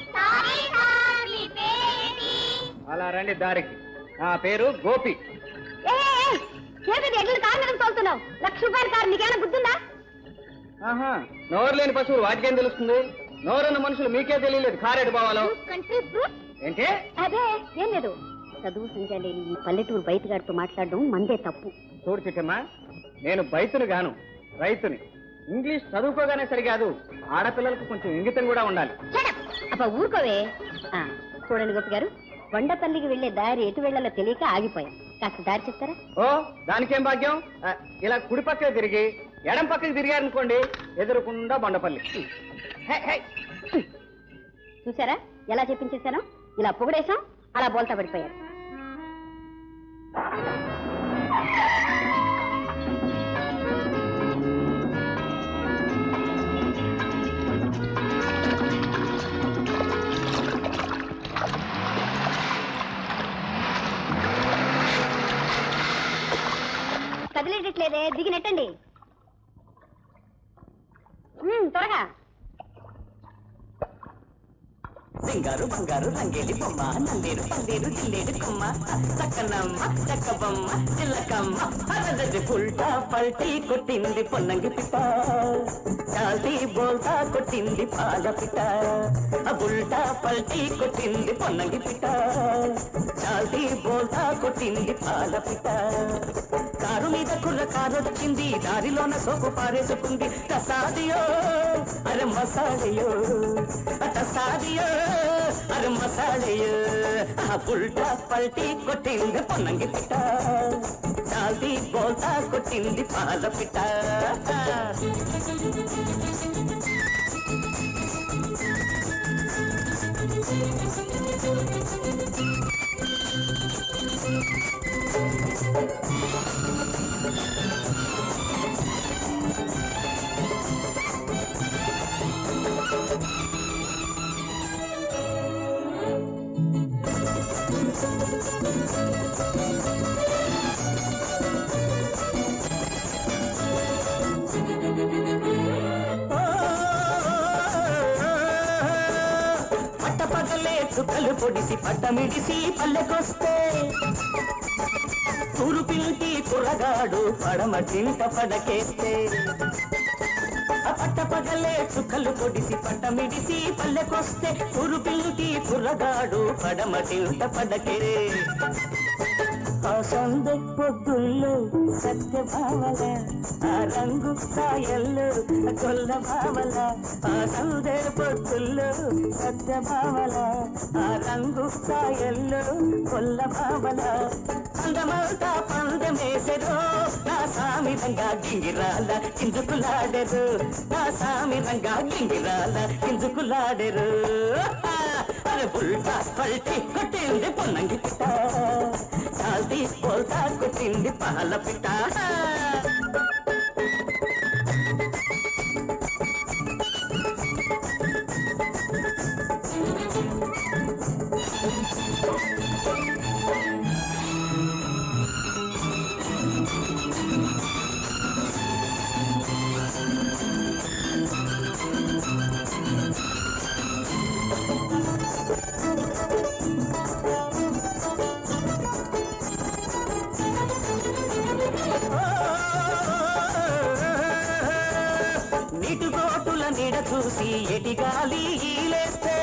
అలా రండి దారికి నా పేరు గోపి ఏమిటి ఎడ్ల కారు మీద తోలుతున్నావు లక్ష రూపాయల కారు నీకేమైనా గుర్తుందా ఆహా నోరు లేని పశువులు వాటికేం తెలుస్తుంది నోరున్న మనుషులు మీకే తెలియలేదు కారేడు బావాలో కంట్రీ బ్రూట్ ఏంటి అదే ఏం లేదు చదువు సంఖ్య లేని ఈ పల్లెటూరు బయటగాడితో మాట్లాడడం మందే తప్పు చూడు చిట్టమ్మా నేను బైతుని గాను రైతుని ఇంగ్లీష్ చదువుకోగానే సరికాదు ఆడపిల్లలకు కొంచెం ఇంగితం కూడా ఉండాలి అబ్బా ఊరుకోవే ఆ, చూడండి గోపి గారు వండపల్లికి వెళ్లే దారి ఎటు వెళ్లాలో తెలియక ఆగిపోయాం కాస్త దారి చెప్తారా ఓ దానికేం భాగ్యం ఆ, ఇలా కుడి పక్కకి తిరిగి ఎడం పక్కకి తిరిగారనుకోండి ఎదురుకుండా బండపల్లి హే, హే. చూసారా ఎలా చెప్పించేశాను ఇలా పొగిడేశాం అలా బోల్తా పడిపోయారు కదిలేటట్లేదే దిగి నెట్టండి ఉమ్, త్వరగా సింగారు బంగారు రంగేలి బొమ్మ నల్లేరు పల్లేరు జిల్లేడు కొమ్మ చక్కనమ్మ చక్కబొమ్మ చిల్లకమ్మ అరదది పుల్టా పల్టీ కొట్టింది పొన్నంగి పిట్ట చాల్తీ బోల్తా కొట్టింది పాల పిట్ట ఆ బుల్టా పల్టీ కొట్టింది పొన్నంగి పిట్ట చాల్తీ బోల్తా కొట్టింది పాల పిట్ట కారు మీద కుర్ర కారు వచ్చింది దారిలోన సోపు పారేసుకుంది తసాదియో అరే మసాలియో తసాదియో అరే మసాలియో ఆ పుల్టా పల్టీ కొట్టింది పొన్నంగి పిట్ట చాల్ది బోల్తా కొట్టింది పాల పిట్ట పట్టపగలే చుక్కలు పొడిసి పట్టమిడిసి పల్లెకొస్తే ఊరుపింటి కుర్రగాడు పడమటింట పడకేస్తే పట్ట పగలే చుక్కలు కొడిసి పట్టమిడిసి పల్లెకొస్తే ఊరుపింటి కుర్రగాడు పడమటింట పడకే ఆ సందె పొద్దుల్లో సత్య భావల ఆ రంగు సాయల్లో కొల్ల భావల ఆ సందె పొద్దుల్లో సత్య భావల ఆ రంగు సాయల్లో కొల్ల భావల అందమంతా పందమేసెరు నా సామి రంగా గింగిరాల కిందుకులాడెరు నా సామి రంగా గింగిరాల కిందుకులాడెరు అరే బుల్టా పల్టి కొట్టింది పొన్నంగి పిట్ట చాల్తీ పోల్తా కొట్టింది పాల పిట్ట నీటి గోటుల నీడ చూసి ఎటి గాలి ఈలేస్తే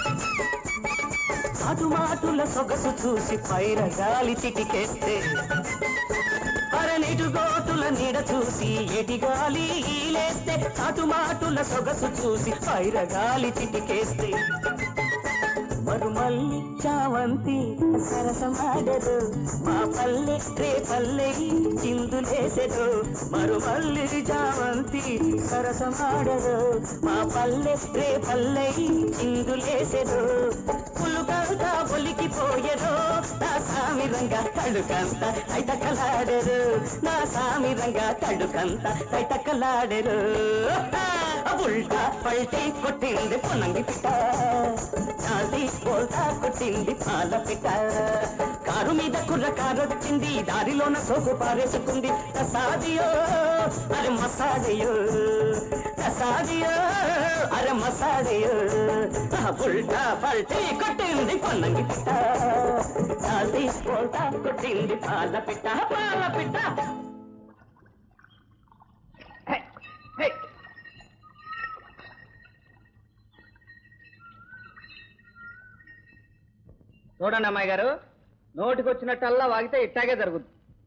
అటు మాటుల సొగసు చూసి పైర గాలి చిటికేస్తే అరే నీటి గోటుల నీడ చూసి ఎటి గాలి ఈలేస్తే అటు మాటుల సొగసు చూసి పైర గాలి చిటికేస్తే మరుమల్లి చావంతి సరసమాడరు మా పల్లె రే పల్లె చిందులేసెరు మరుమల్లి చావంతి సరసమాడరు మా పల్లె రే పల్లె చిందులేసెరు పులుకంతా పొలికిపోయెరు నా సామిరంగా కడుకంత ఐతకలాడెరు నా సామిరంగా కడుకంత ఐతకలాడెరు ఉల్టా పల్టీ కొట్టింది పొనంగి పిట్ట నాది పోల్తా కొట్టింది పాల పిట్ట కారు మీద కుర్ర కారొచ్చింది దారిలోన సోకు పారేసుకుంది కసాదియో అరే మసాదియో కసాదియో అరే మసాదియో ఉల్టా పల్టీ కొట్టింది పొన్నంగి పిట్ట నాది పోల్తా కొట్టింది పాల పిట్ట పాల పిట్ట చూడండి అమ్మాయి గారు నోటికి వచ్చినట్టల్లా వాగితే ఇట్టాగే జరుగుద్ది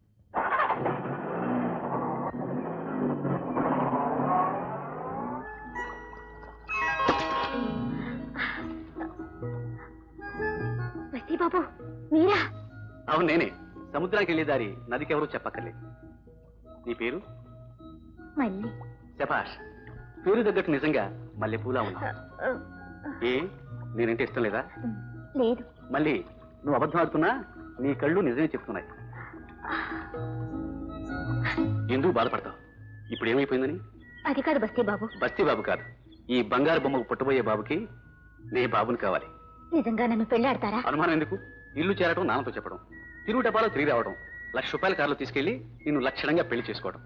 వస్తీ బాబు మీరా అవును నేనే సముద్రానికి వెళ్ళే దారి నదికి ఎవరూ చెప్పక్కర్లేదు నీ పేరు మళ్ళీ శభాష్ పేరు తగ్గట్టు నిజంగా మల్లెపూలా ఉన్నా ఏ నేనంటే ఇష్టం లేదా లేదు మళ్ళీ నువ్వు అబద్ధం ఆడుతున్నా నీ కళ్ళు నిజమే చెప్తున్నాయి ఎందుకు బాధపడతావు ఇప్పుడు ఏమైపోయిందని అది కాదు బస్తీ బాబు బస్తీ బాబు కాదు ఈ బంగారు బొమ్మకు పుట్టబోయే బాబుకి నే బాబుని కావాలి నిజంగా నన్ను పెళ్ళాడతారా అనుమానం ఎందుకు ఇల్లు చేరటం నాన్నతో చెప్పడం తిరుగు డబ్బాలో తిరిగి రావడం లక్ష రూపాయల కారులో తీసుకెళ్లి నిన్ను లక్షణంగా పెళ్లి చేసుకోవడం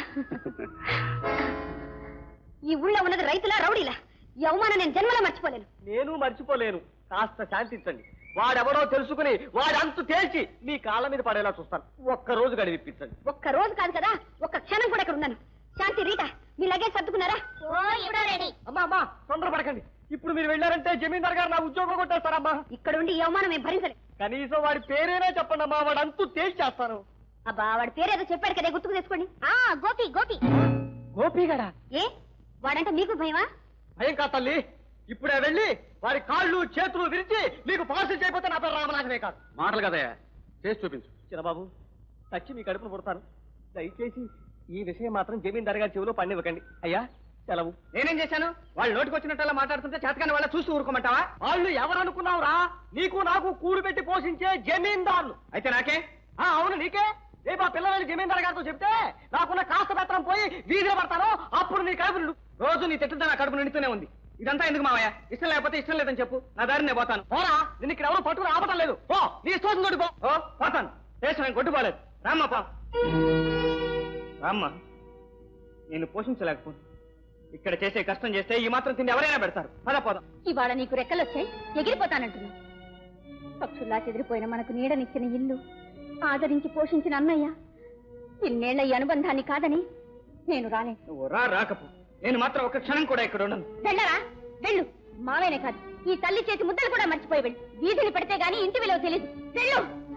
ఈ ఊళ్ళో ఉన్నది రైతులా రౌడీలా ఈ అవమానం నేను జన్మలో మర్చిపోలేను నేను మర్చిపోలేను కాస్త శాంతించండి వాడెవడో తెలుసుకుని వాడి అంతు తేల్చి మీ కాళ్ళ మీద పడేలా చూస్తాను ఒక్క రోజు గడివిప్పించండి ఒక్క రోజు కాదు కదా ఒక్క క్షణం కూడా ఇక్కడ ఉన్నాను శాంతి రీటా మీ లగేజ్ సర్దుకున్నారా ఓ ఇప్పుడో రెడీ అమ్మా అమ్మా తొందరపడకండి ఇప్పుడు మీరు వెళ్ళారంటే జమీందార్ గారు నా ఉద్యోగం కొట్టేస్తారమ్మా ఇక్కడ ఉండి ఈ అవమానం మేము భరించలేదు కనీసం వాడి పేరేనా చెప్పండి అమ్మా వాడు అంతు తేల్చేస్తాను అబ్బా వాడి పేరేదో చెప్పాడు కదా గుర్తుకు తెచ్చుకోండి ఆ గోపి గోపి గోపిగడా ఏ వాడంటే మీకు భయమా భయం కా తల్లి ఇప్పుడే వెళ్ళి వారి కాళ్ళు చేతులు విరిచి మీకు పార్సల్ చేయకపోతే నా పేరు రామనాథనే కాదు మాటలు కదయ్యా చేసి చూపించు చిన్నబాబు చచ్చి మీ కడుపును పుడతాను దయచేసి ఈ విషయం మాత్రం జమీందార్ గారి చెవిలో పండివ్వకండి అయ్యా సెలవు నేనేం చేశాను వాళ్ళు నోటికి వచ్చినట్టల్లా మాట్లాడుతుంటే చేతకాని వాళ్ళ చూస్తూ ఊరుకోమంటావా వాళ్ళు ఎవరనుకున్నావురా నీకు నాకు కూడు పెట్టి పోషించే జమీందారులు అయితే నాకే ఆ అవును నీకే రేపు ఆ పిల్లలని జమీందార్ గారితో చెప్తే నాకున్న కాస్త బెత్తనం పోయి వీధిలో పడతాను అప్పుడు నీ కడుపు నిండు. రోజు నీ తిట్టుతో నా కడుపు నిండుతూనే ఉంది ఇదంతా ఎందుకు మావయ్య ఇష్టం లేకపోతే ఇష్టం లేదని చెప్పు నా దారి నేను పోతాను పోరా నిన్ను ఇక్కడ ఎవరు పట్టుకుని ఆపటం లేదు ఓ నీ ఇష్టం తోటి పో ఓ పోతాను చేసిన నేను కొట్టుకోలేదు రామ్మా పా రామ్మా నేను పోషించలేకపోతే ఇక్కడ చేసే కష్టం చేస్తే ఈ మాత్రం తిండి ఎవరైనా పెడతారు పద పోదాం ఇవాళ నీకు రెక్కలొచ్చాయి ఎగిరిపోతానంటున్నా పక్షుల్లా చెదిరిపోయిన మనకు నీడనిచ్చిన ఇల్లు ఆదరించి పోషించిన అన్నయ్య ఇన్నేళ్ల ఈ అనుబంధాన్ని కాదని నేను రాలేను నువ్వు రా రాకపో నేను మాత్రం ఒక క్షణం కూడా ఇక్కడ ఉండను వెళ్ళరా వెళ్ళు మావేనే కాదు ఈ తల్లి చేతి ముద్దలు కూడా మర్చిపోయి వెళ్ళు వీధిని పెడితే గాని ఇంటి విలువ తెలియదు వెళ్ళు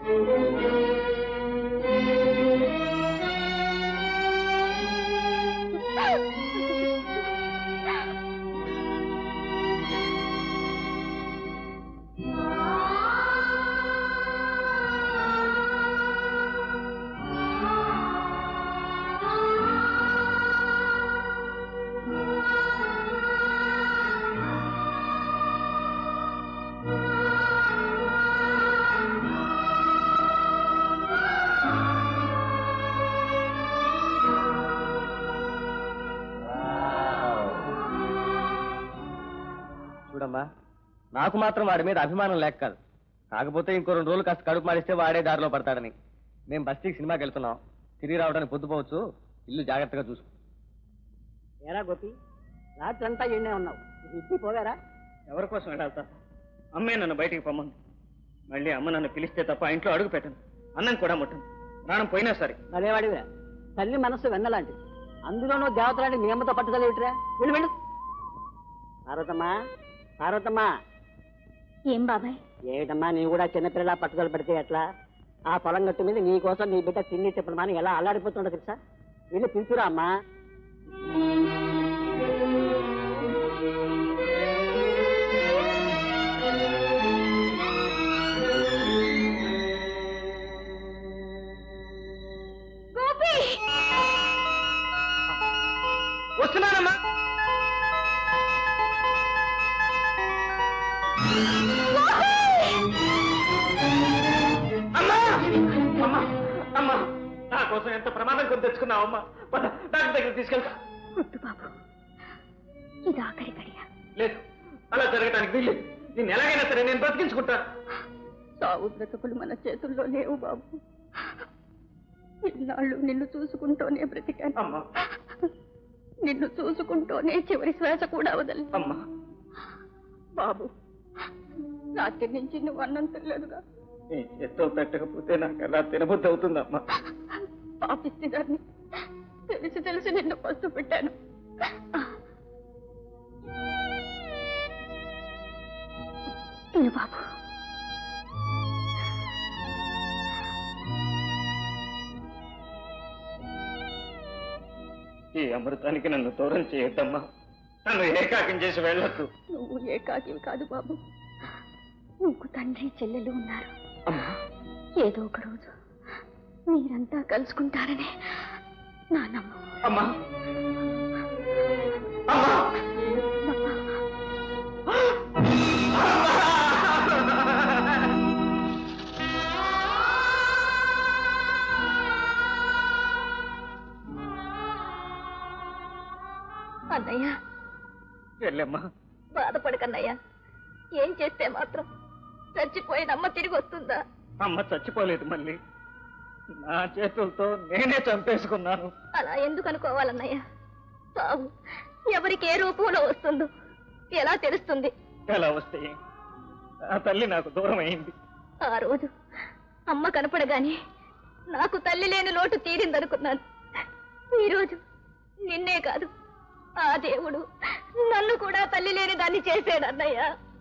చూడమ్మా నాకు మాత్రం వాడి మీద అభిమానం లేక కాదు కాకపోతే ఇంకో రెండు రోజులు కాస్త కడుపు మారిస్తే వాడే దారిలో పడతాడని మేము బస్తీకి సినిమాకి వెళ్తున్నాం తిరిగి రావడానికి పొద్దుపోవచ్చు ఇల్లు జాగ్రత్తగా చూసుకో ఏరా గోపి రాత్రి అంతా ఎండే ఉన్నావు ఇంటికి పోగారా ఎవరి కోసం వెళ్ళాలి అమ్మే నన్ను బయటికి పొమ్మంది మళ్ళీ అమ్మ నన్ను పిలిస్తే తప్ప ఇంట్లో అడుగు పెట్టను అన్నం కూడా ముట్టను ప్రాణం పోయినా సరే అదేవాడివే తల్లి మనస్సు వెన్నలాంటిది అందులోనూ దేవతలాంటి మీ అమ్మతో పట్టుదల ఏమిట్రా వెళ్ళు వెళ్ళు పార్వతమ్మా పార్వతమ్మా ఏం బాబాయ్ ఏమిటమ్మా నీవు కూడా చిన్నపిల్లలా పట్టుదల పెడితే ఎట్లా ఆ పొలం గట్టు మీద నీ కోసం నీ బిడ్డ తిండి చెప్పడం అని ఎలా అల్లాడిపోతుండో తెలుసా వెళ్ళి పిలుచురా అమ్మా గోపి వస్తున్నానమ్మా అమ్మా అమ్మా అమ్మా నా కోసం ఎంత ప్రమాదం కొని తెచ్చుకున్నావు అమ్మా పద డాక్టర్ దగ్గర తీసుకెళ్తా వద్దు బాబు ఇది ఆఖరి గడియ లేదు అలా జరగటానికి వీల్లేదు నేను ఎలాగైనా సరే నేను బ్రతికించుకుంటాను సావు బ్రతుకులు మన చేతుల్లో లేవు బాబు ఇన్నాళ్ళు నిన్ను చూసుకుంటూనే బ్రతికాను అమ్మా నిన్ను చూసుకుంటూనే చివరి శ్వాస కూడా వదలి అమ్మా బాబు రాత్రి నుంచి నువ్వు అన్నం తినలేదుగా నీ చేత్తో పెట్టకపోతే నాకు ఎలా తినబుద్ధి అవుతుందమ్మా పాపిస్తుందని తెలిసి తెలిసి నిన్ను పస్తు పెట్టాను తిను బాబు ఈ అమృతానికి నన్ను దూరం చేయొద్దమ్మా నన్ను ఏకాకం చేసి వెళ్ళొద్దు నువ్వు ఏకాకివి కాదు బాబు నీకు తండ్రి చెల్లెలు ఉన్నారు అమ్మా ఏదో ఒక రోజు మీరంతా కలుసుకుంటారని నా నమ్మకం అమ్మా అమ్మా అన్నయ్య వెళ్ళమ్మా బాధపడకన్నయ్య ఏం చేస్తే మాత్రం చచ్చిపోయిన అమ్మ తిరిగి వస్తుందా అమ్మ చచ్చిపోలేదు మళ్ళీ నా చేతులతో నేనే చంపేసుకున్నాను అలా ఎందుకు అనుకోవాలన్నయ్య సావు ఎవరికి ఏ రూపంలో వస్తుందో ఎలా తెలుస్తుంది ఎలా వస్తే ఆ తల్లి నాకు దూరం అయింది ఆ రోజు అమ్మ కనపడగానే నాకు తల్లి లేని లోటు తీరిందనుకున్నాను ఈరోజు నిన్నే కాదు ఆ దేవుడు నన్ను కూడా తల్లి లేని దాన్ని చేశాడు అన్నయ్య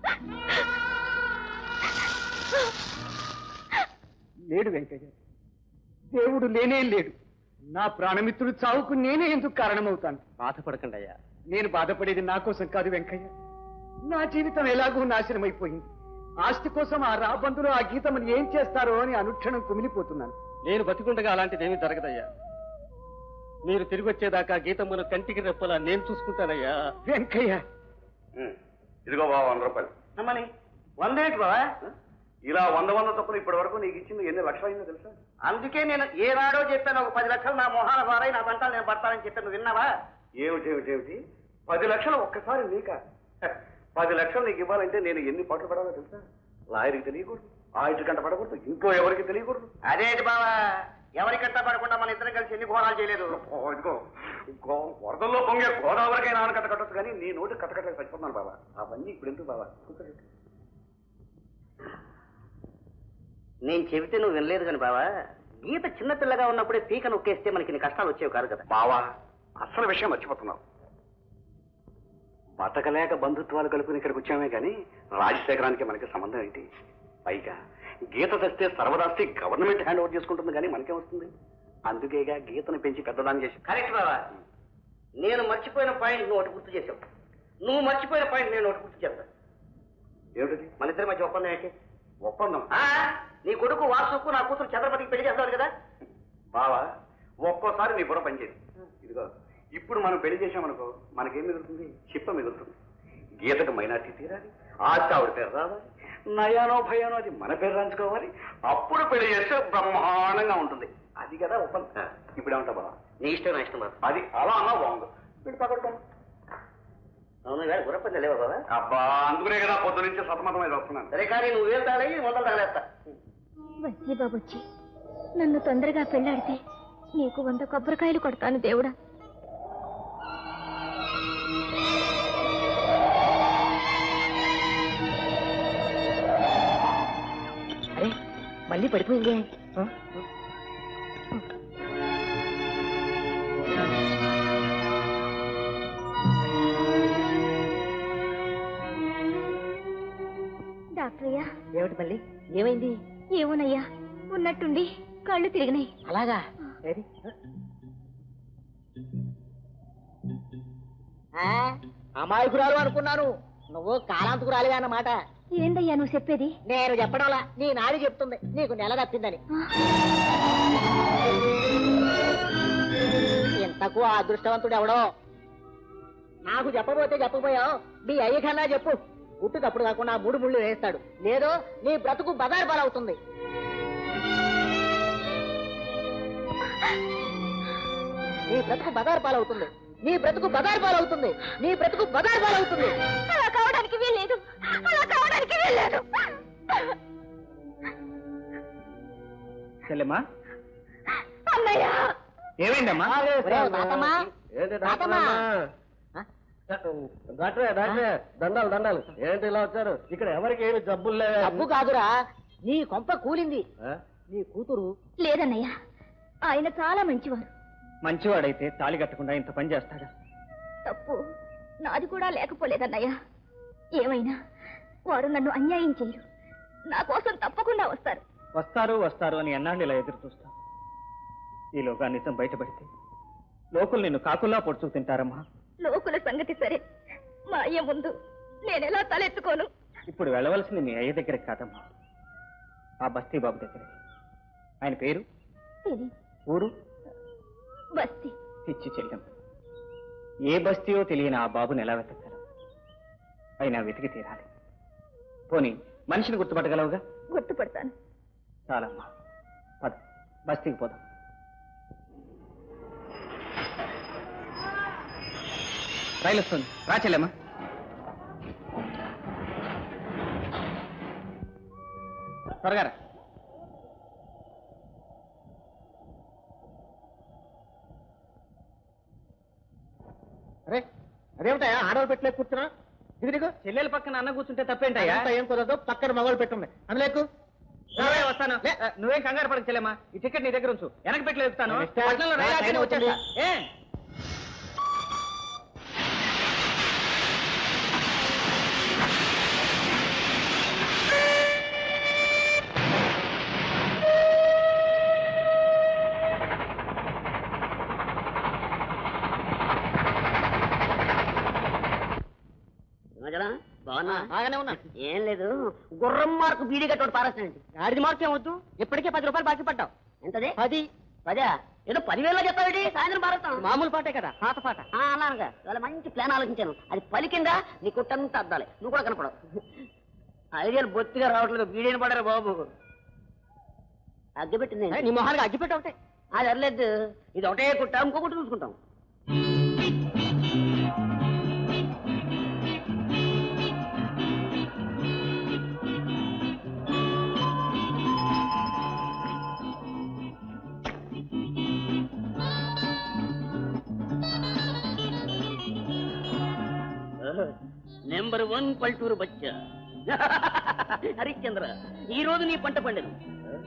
లేడు వెంకయ్య దేవుడు లేనే లేడు నా ప్రాణమిత్రుడు చావుకు నేనే ఎందుకు కారణమవుతాను బాధపడకండి అయ్యా నేను బాధపడేది నా కోసం కాదు వెంకయ్య నా జీవితం ఎలాగూ నాశనమైపోయింది ఆస్తి కోసం ఆ రాబందులు ఆ గీతమని ఏం చేస్తారో అని అనుక్షణం కుమిలిపోతున్నాను నేను బతికుండగా అలాంటిదేమీ జరగదయ్యా మీరు తిరిగి వచ్చేదాకా గీతమ్మను కంటికి రెప్పలా నేను చూసుకుంటానయ్యా వెంకయ్య ఇదిగో బాబా వంద రూపాయలు అమ్మని వందేటి బావా ఇలా వంద వంద తప్పులు ఇప్పటి వరకు నీకు ఇచ్చింది ఎన్ని లక్షలు అయిందో తెలుసా అందుకే నేను ఏనాడో చెప్పాను ఒక పది లక్షలు నా మొహాల వారై నా పంటలు నేను పడతానని చెప్పాను నువ్వు విన్నావా ఏమిటి ఏమిటి ఏమిటి పది లక్షలు ఒక్కసారి నీక హ, పది లక్షలు నీకు ఇవ్వాలంటే నేను ఎన్ని పాటలు పడాలో తెలుసా లాయర్కి తెలియకూడదు ఆ ఇటు కంట పడకూడదు ఇంకో ఎవరికి తెలియకూడదు అదేంటి బావా ఎవరికంటా పడకుండా మన ఇద్దరం కలిసి ఎన్ని ఘోరాలు చేయలేదు ఓ, ఇదిగో ఇంకో వరదల్లో పొంగే గోదావరికైనా ఆనకట్ట కట్టొచ్చు కానీ నీ నోటి కట్టకట్ట చచ్చిపోతున్నాను బాబా అవన్నీ ఇప్పుడు ఎందుకు బాబా కూర్చోండి. నేను చెబితే నువ్వు వినలేదు కానీ బావా గీత చిన్నపిల్లగా ఉన్నప్పుడే పీక నొక్కేస్తే మనకి ఇన్ని కష్టాలు వచ్చేవి కాదు కదా బావా అసలు విషయం మర్చిపోతున్నావు బతకలేక బంధుత్వాలు కలుపుని ఇక్కడికి వచ్చామే కానీ రాజశేఖరానికి మనకి సంబంధం ఏంటి పైగా గీత తెస్తే సర్వదాస్తి గవర్నమెంట్ హ్యాండ్ ఓవర్ చేసుకుంటుంది కానీ మనకే వస్తుంది అందుకేగా గీతను పెంచి పెద్దదాన్ని చేసి కరెక్ట్ బావా నేను మర్చిపోయిన పాయింట్ నువ్వు ఒకటి గుర్తు చేసావు నువ్వు మర్చిపోయిన పాయింట్ నేను ఒకటి గుర్తు చేస్తాను ఏమిటది మన ఇద్దరి మధ్య ఒప్పందం ఏంటి ఒప్పందం ఆ, నీ కొడుకు వాసుకు నా కూతురు చంద్రపతికి పెళ్లి చేస్తాడు కదా బావా ఒక్కోసారి నీ బుర్ర పనిచేది ఇదిగో ఇప్పుడు మనం పెళ్లి చేశామనుకో మనకేం మిగులుతుంది చిప్ప మిగులుతుంది గీతకు మైనార్టీ తీరాలి ఆస్తి ఆవిడ పేరు రావాలి నయానో భయానో అది మన పేరు రాంచుకోవాలి అప్పుడు పెళ్లి చేస్తే బ్రహ్మాండంగా ఉంటుంది అది కదా ఒప్పందం ఇప్పుడు ఏమంటా బావా నీ ఇష్టం నా ఇష్టం బాబు అది అలా అన్నా బాగుంది వీడు పక్కడుకో అవును వేళ గుర్రపంది లేవా బాబా అబ్బా అందుకునే కదా పొద్దు నుంచి సతమతం అయితే వస్తున్నాను సరే కానీ నువ్వు వేలు తాగలి వందలు తగలేస్తా వచ్చి బాబొచ్చి నన్ను తొందరగా పెళ్ళాడితే నీకు వంద కొబ్బరికాయలు కొడతాను దేవుడా అరే మళ్ళీ పడిపోయింది డాక్టర్ అయ్యా ఏమిటి మళ్ళీ ఏమైంది ఏమోనయ్యా ఉన్నట్టుండి కళ్ళు తిరిగినాయి అలాగా ఏది అమాయకురాలు అనుకున్నాను నువ్వు కాలాంతకురాలిగా అన్నమాట ఏందయ్యా నువ్వు చెప్పేది నేను చెప్పడంలా నీ నాడి చెప్తుంది నీకు నెల తప్పిందని ఇంతకు ఆ అదృష్టవంతుడు ఎవడో నాకు చెప్పబోతే చెప్పబోయావు మీ అయ్య కన్నా చెప్పు పుట్టుకప్పుడు కాకుండా ఆ మూడు ముళ్ళు వేస్తాడు లేదో నీ బ్రతుకు బజారు పాలవుతుంది నీ బ్రతుకు బజారు పాలవుతుంది నీ బ్రతుకు బజారు పాలవుతుంది నీ బ్రతుకు బజారు పాలవుతుంది అలా కావడానికి వీల్లేదు అలా కావడానికి వీల్లేదు చెల్లెమ్మా అన్నయ్య ఏమైందమ్మా ఒరేయ్, తాతమ్మా తాతమ్మా డాక్టరే డాక్టరే దండాలు దండాలు ఏంటి ఇలా వచ్చారు ఇక్కడ ఎవరికి ఏమి జబ్బులు లేవే డబ్బు కాదురా నీ కొంప కూలింది ఆ? నీ కూతురు లేదన్నయ్య ఆయన చాలా మంచివారు మంచివాడైతే తాళి కట్టకుండా ఇంత పని చేస్తాడా తప్పు నాది కూడా లేకపోలేదన్నయ్య ఏమైనా వారు నన్ను అన్యాయం చేయరు నా కోసం తప్పకుండా వస్తారు వస్తారు వస్తారు అని ఎన్నాళ్ళు ఇలా ఎదురు చూస్తాం ఈలోగా నిజం బయటపడితే లోకులు నిన్ను కాకుల్లా పొడుచు తింటారమ్మా లోకుల సంగతి సరే మా అయ్య ముందు నేనెలా తలెత్తుకోను ఇప్పుడు వెళ్ళవలసింది మీ అయ్య దగ్గరికి కాదమ్మా ఆ బస్తీ బాబు దగ్గరికి ఆయన పేరు తెలీదు. ఊరు బస్తీ పిచ్చి చెల్లెం ఏ బస్తీయో తెలియని ఆ బాబుని ఎలా వెతకగలం అయినా వెతికి తీరాలి పోనీ మనిషిని గుర్తుపట్టగలవుగా గుర్తుపడతాను చాలమ్మా పద బస్తీకి పోదాం రైలు వస్తుంది రా చెల్లెమ్మా త్వరగా రా అరే అదేమిటయా ఆడవాళ్ళు పెట్టలే కూర్చున్నా దిగు దిగు చెల్లెల పక్కన అన్న కూర్చుంటే తప్పేంటయ్యా అంతా ఏం కుదరదు పక్కన మగవాళ్ళు పెట్టుంది అందులేకు నువ్వే వస్తాను ఆ, నువ్వేం కంగారు పడక చెల్లెమ్మా ఈ టికెట్ నీ దగ్గర ఉంచు వెనక పెట్టి వెళ్తాను మిస్టర్, పట్నంలో రైలు నా ఆగితే టైం వచ్చేస్తా ఏ బాగున్నా బాగానే ఉన్నా ఏం లేదు గుర్రం మార్కు బీడీ కట్టోడు పారేస్తానండి గాడిది మార్పు ఏమొద్దు ఇప్పటికే పది రూపాయలు బాకీ పడ్డావు ఎంతది పది పదా ఏదో పదివేలలో చెప్తావేంటి సాయంత్రం పారేస్తాం మామూలు పాటే కదా పాత పాట ఆ, అలాగా ఇవాళ మంచి ప్లాన్ ఆలోచించాను అది పలికిందా నీ కుట్టంతా అద్దాలి నువ్వు కూడా కనపడవు ఐడియాలు బొత్తిగా రావట్లేదు బీడీని పడారు బాబు అగ్గబెట్టింది ఏ, నీ మొహానికి అగ్గిపెట్టి ఒకటే అది అర్లేదు ఇది ఒకటే కుట్ట ఇంకొకటి చూసుకుంటాం నెంబర్ వన్ పల్టూరు బచ్చ హరిశ్చంద్ర ఈ రోజు నీ పంట పండను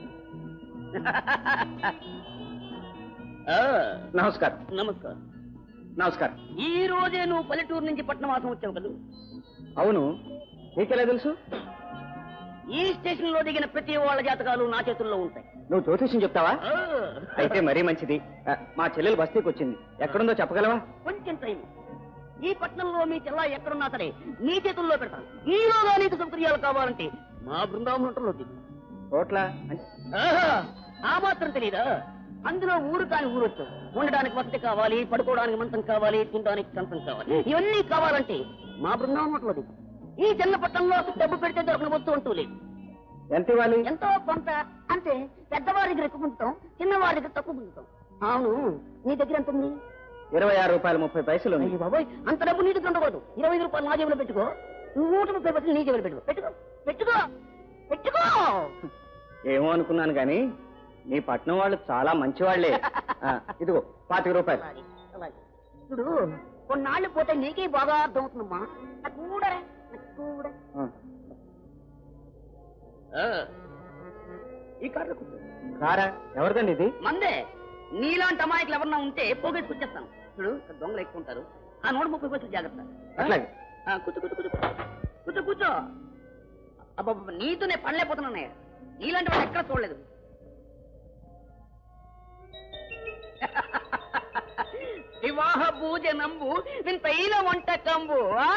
నమస్కారం నమస్కారం నమస్కారం ఈ రోజే నువ్వు పల్లెటూరు నుంచి పట్టణవాసం వచ్చావు కదా అవును నీకెలా తెలుసు ఈ స్టేషన్ లో దిగిన ప్రతి వాళ్ళ జాతకాలు నా చేతుల్లో ఉంటాయి నువ్వు జ్యోతిష్యం చెప్తావా ఆ, అయితే మరీ మంచిది ఆ, మా చెల్లెలు బస్తీకి వచ్చింది ఎక్కడుందో చెప్పగలవా కొంచెం టైం ఈ పట్టణంలో మీ చెల్ల ఎక్కడున్నా సరే నీ చేతుల్లో పెడతాను ఈ రోజు నీకు సౌకర్యాలు కావాలంటే మా బృందావనంలో దిగు కోట్ల ఆహా, ఆ మాత్రం తెలీదా అందులో ఊరు కాని ఊరు వచ్చావు ఉండడానికి వసతి కావాలి పడుకోవడానికి మంచం కావాలి తినడానికి కంచం కావాలి ఇవన్నీ కావాలంటే మా బృందావనంలో దిగు ఈ చిన్న పట్టణంలో డబ్బు పెడితే దొరకని వస్తూ ఉంటూ లేదు ఎంత ఇవ్వాలి ఎంతో కొంత అంటే పెద్దవారి దగ్గర ఎక్కువ పొందుతాం చిన్నవారి దగ్గర తక్కువ పొందుతాం అవును నీ దగ్గర ఎంత ఉంది ఇరవై ఆరు రూపాయలు ముప్పై పైసలు ఉంది అయ్య బాబోయ్ అంత డబ్బు నీ దగ్గర ఉండకూడదు ఇరవై ఐదు రూపాయలు నా జేబులో పెట్టుకో నూట ముప్పై పైసలు నీ జేబులో పెట్టుకో పెట్టుకో పెట్టుకో పెట్టుకో ఏమో అనుకున్నాను కానీ నీ పట్నం వాళ్ళు చాలా మంచి వాళ్లే ఇదిగో పాతిక రూపాయలు అలాగే, అలాగే. ఇప్పుడు కొన్నాళ్ళు పోతే నీకే బాగా అర్థమవుతుందమ్మా నాకు కూడా నాకు కూడా ఆ, ఈ కార్లో కూర్చో కారా ఎవరిదండి ఇది మందే నీలాంటి అమాయకులు ఎవరన్నా ఉంటే పోగేసుకొచ్చేస్తాను చూడు ఇక్కడ దొంగలు ఎక్కువ ఉంటారు ఆ నూట ముప్పై పైసలు జాగ్రత్త అట్లాగే ఆ, కూర్చో కూర్చో కూర్చో కూర్చో కూర్చో అబ్బా నీతో నేను పడలేకపోతున్నానే నీలాంటి వాడు ఎక్కడ చూడలేదు వివాహ భోజనంబు వింతైన వంటకంబు ఆ?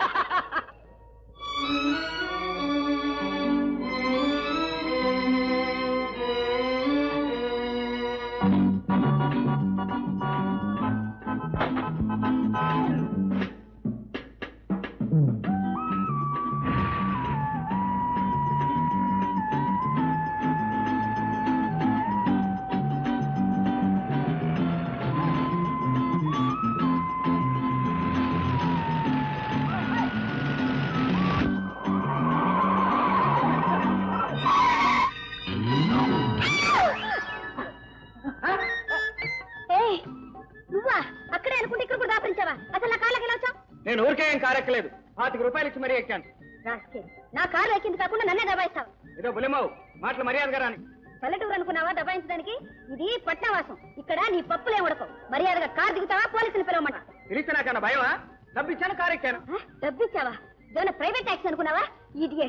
ఏయ్ నువ్వా అక్కడే అనుకుంటే ఇక్కడ కూడా దాపరించావా అసలు నా కార్లోకి ఎలా వచ్చావు నేను ఊరికే ఏం కారెక్కలేదు పాతిక రూపాయలు ఇచ్చి మరీ ఎక్కాను రాస్కెల్. నా కారు ఎక్కింది కాకుండా నన్నే దబాయిస్తావు ఏదో బులిమావు మాటలు మర్యాదగా రాని పల్లెటూరు అనుకున్నావా దబాయించడానికి ఇది పట్నవాసం ఇక్కడ నీ పప్పులే ఉడకవు మర్యాదగా కారు దిగుతావా పోలీసులు పిలవమంట పిలిస్తే నాకన్నా భయమా డబ్బు ఇచ్చాను కారు ఎక్కాను ఆ, డబ్బు ఇచ్చావా ఇదేమైనా ప్రైవేట్ ట్యాక్సీ అనుకున్నావా ఇది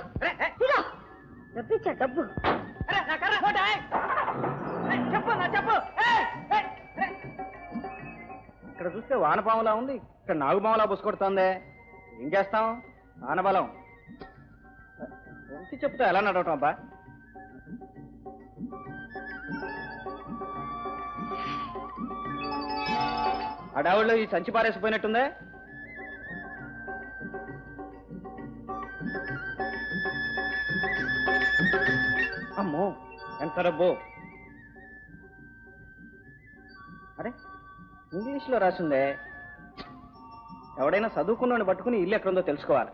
డబ్బు ఇచ్చా డబ్బు అరే, నా కర్ర ఫోటో, ఏయ్. ఏయ్, చెప్పు నా చెప్పు ఏయ్, ఏయ్, ఏయ్. ఇక్కడ చూస్తే వానపాములా ఉంది ఇక్కడ నాగుపాములా బుసుకొడుతోంది ఏం చేస్తాం వానబలం వచ్చి చెప్తే ఎలా నడవటం అబ్బా అడావుల్లో ఈ సంచి పారేసిపోయినట్టుందే అమ్మో ఎంత డబ్బు అరే ఇంగ్లీష్లో రాసిందే ఎవడైనా చదువుకున్నాడు పట్టుకుని ఇల్లు ఎక్కడుందో తెలుసుకోవాలి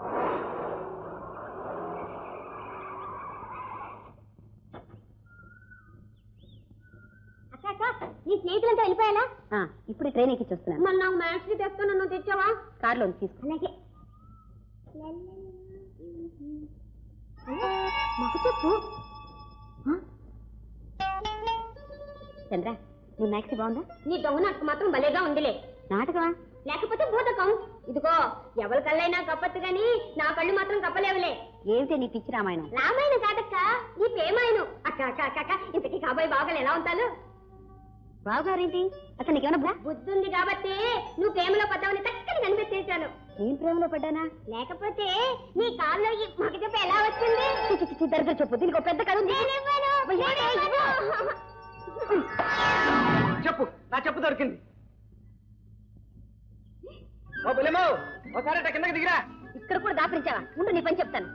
నీ స్నేహితులంతా వెళ్ళిపోయాలా ఇప్పుడు ట్రైన్ ఎక్కి చూస్తున్నాను మళ్ళీ నాకు మ్యాథ్స్ తెస్తాను నువ్వు తెచ్చావా కార్లో తీసుకో అలాగే మాకు చెప్పు ఆ? చంద్ర నీ మ్యాక్సీ బాగుందా నీ దొంగ నాటకం మాత్రం భలేగా ఉందిలే నాటకమా లేకపోతే భూతకం ఇదిగో ఎవరి కళ్ళైనా కప్పచ్చు గాని నా కళ్ళు మాత్రం కప్పలేవులే ఏమిటి నీ పిచ్చి రామాయణం రామాయణం కాదక్క నీ ప్రేమాయణం అక్క అక్క అక్క అక్క ఇంతకీ కాబోయే బావగాలు ఎలా ఉంటారు బావగారేంటి అసలు నీకేమన్నా బుద్ధి ఉంది కాబట్టి నువ్వు ప్రేమలో పడ్డావని చక్కని కనిపెట్టేశాను నేను ప్రేమలో పడ్డానా లేకపోతే నీ కాల్లో ఈ మగ చెప్ప ఎలా వచ్చింది దరిద్ర చెప్పు దీనికి ఒక పెద్ద కథ ఉంది చెప్పు నా చెప్పు దొరికింది ఓ బులిమో ఒకసారి అట్ట కిందకి దిగిరా ఇక్కడ కూడా దాపరించావా ఉండు నీ పని చెప్తాను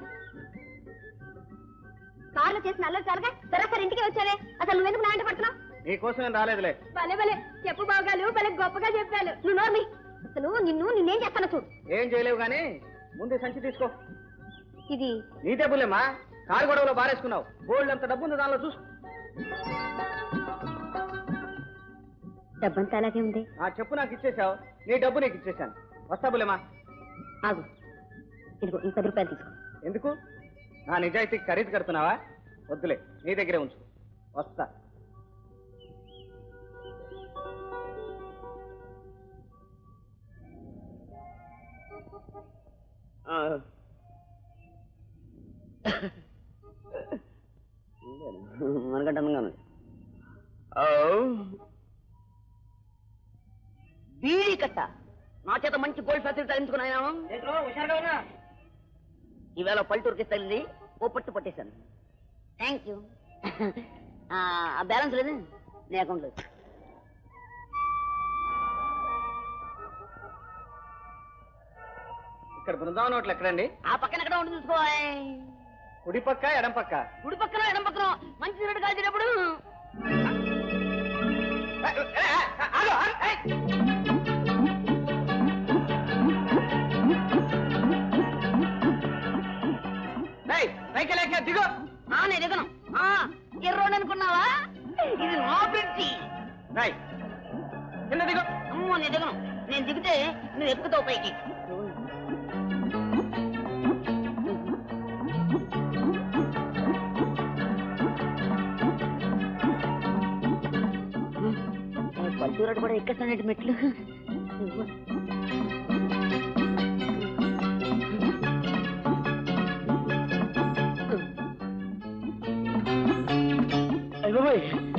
కార్లో చేసిన అల్లరి చాలుగా సరాసరి ఇంటికి వచ్చావే అసలు నువ్వెందుకు నా వెంట పడుతున్నావు నీకోసం ఏం రాలేదులే భలే భలే చెప్పు బాగాలు భలే గొప్పగా చెప్పాను నువ్వు నోర్మి అసలు నిన్ను నిన్నేం చేస్తాను చూడు ఏం చేయలేవు కానీ ముందు ఈ సంచి తీసుకో ఇది నీదే బుల్లెమ్మా కారు గొడవలో బారేసుకున్నావు గోల్డ్ అంత డబ్బు ఉంది దానిలో చూసుకో డబ్బంతా అలాగే ఉంది నా చెప్పు నాకు ఇచ్చేసావు నీ డబ్బు నీకు ఇచ్చేసాను వస్తా బుల్లెమ్మా ఆగు ఇదిగో ఈ పది రూపాయలు తీసుకో ఎందుకు నా నిజాయితీకి ఖరీదు కడుతున్నావా వద్దులే నీ దగ్గరే ఉంచు వస్తా మనకంటే అందంగా ఉంది బీడీ కట్ట నా చేత మంచి గోల్డ్ ఫెసిలిటీ తగ్గించుకున్నాయా హుషారుగా ఉన్నా ఈవేళ పల్లెటూరుకి తగిలింది ఓ పట్టు పట్టేశాను థ్యాంక్ యూ ఆ బ్యాలెన్స్ లేదు నీ అకౌంట్లో ఇక్కడ బృందావనం నోట్లు ఎక్కడండి ఆ పక్కన ఎక్కడ ఉంటుంది చూసుకోవాలి కుడి పక్క ఎడం పక్క కుడి పక్కన ఎడం పక్కన మంచి సిగరెట్ కాల్చేటప్పుడు సైకిల్ ఎక్క దిగు ఆ, నేను దిగను ఆ, ఎర్రోడు అనుకున్నావా ఇది నా బ్రిడ్జి రాయ్ కింద దిగు అమ్మో నేను దిగను నేను దిగితే నువ్వు ఎక్కుతావు పైకి పల్లెటూరు కూడా ఎక్కేస్తానండి మెట్లు అయ్యబాయ్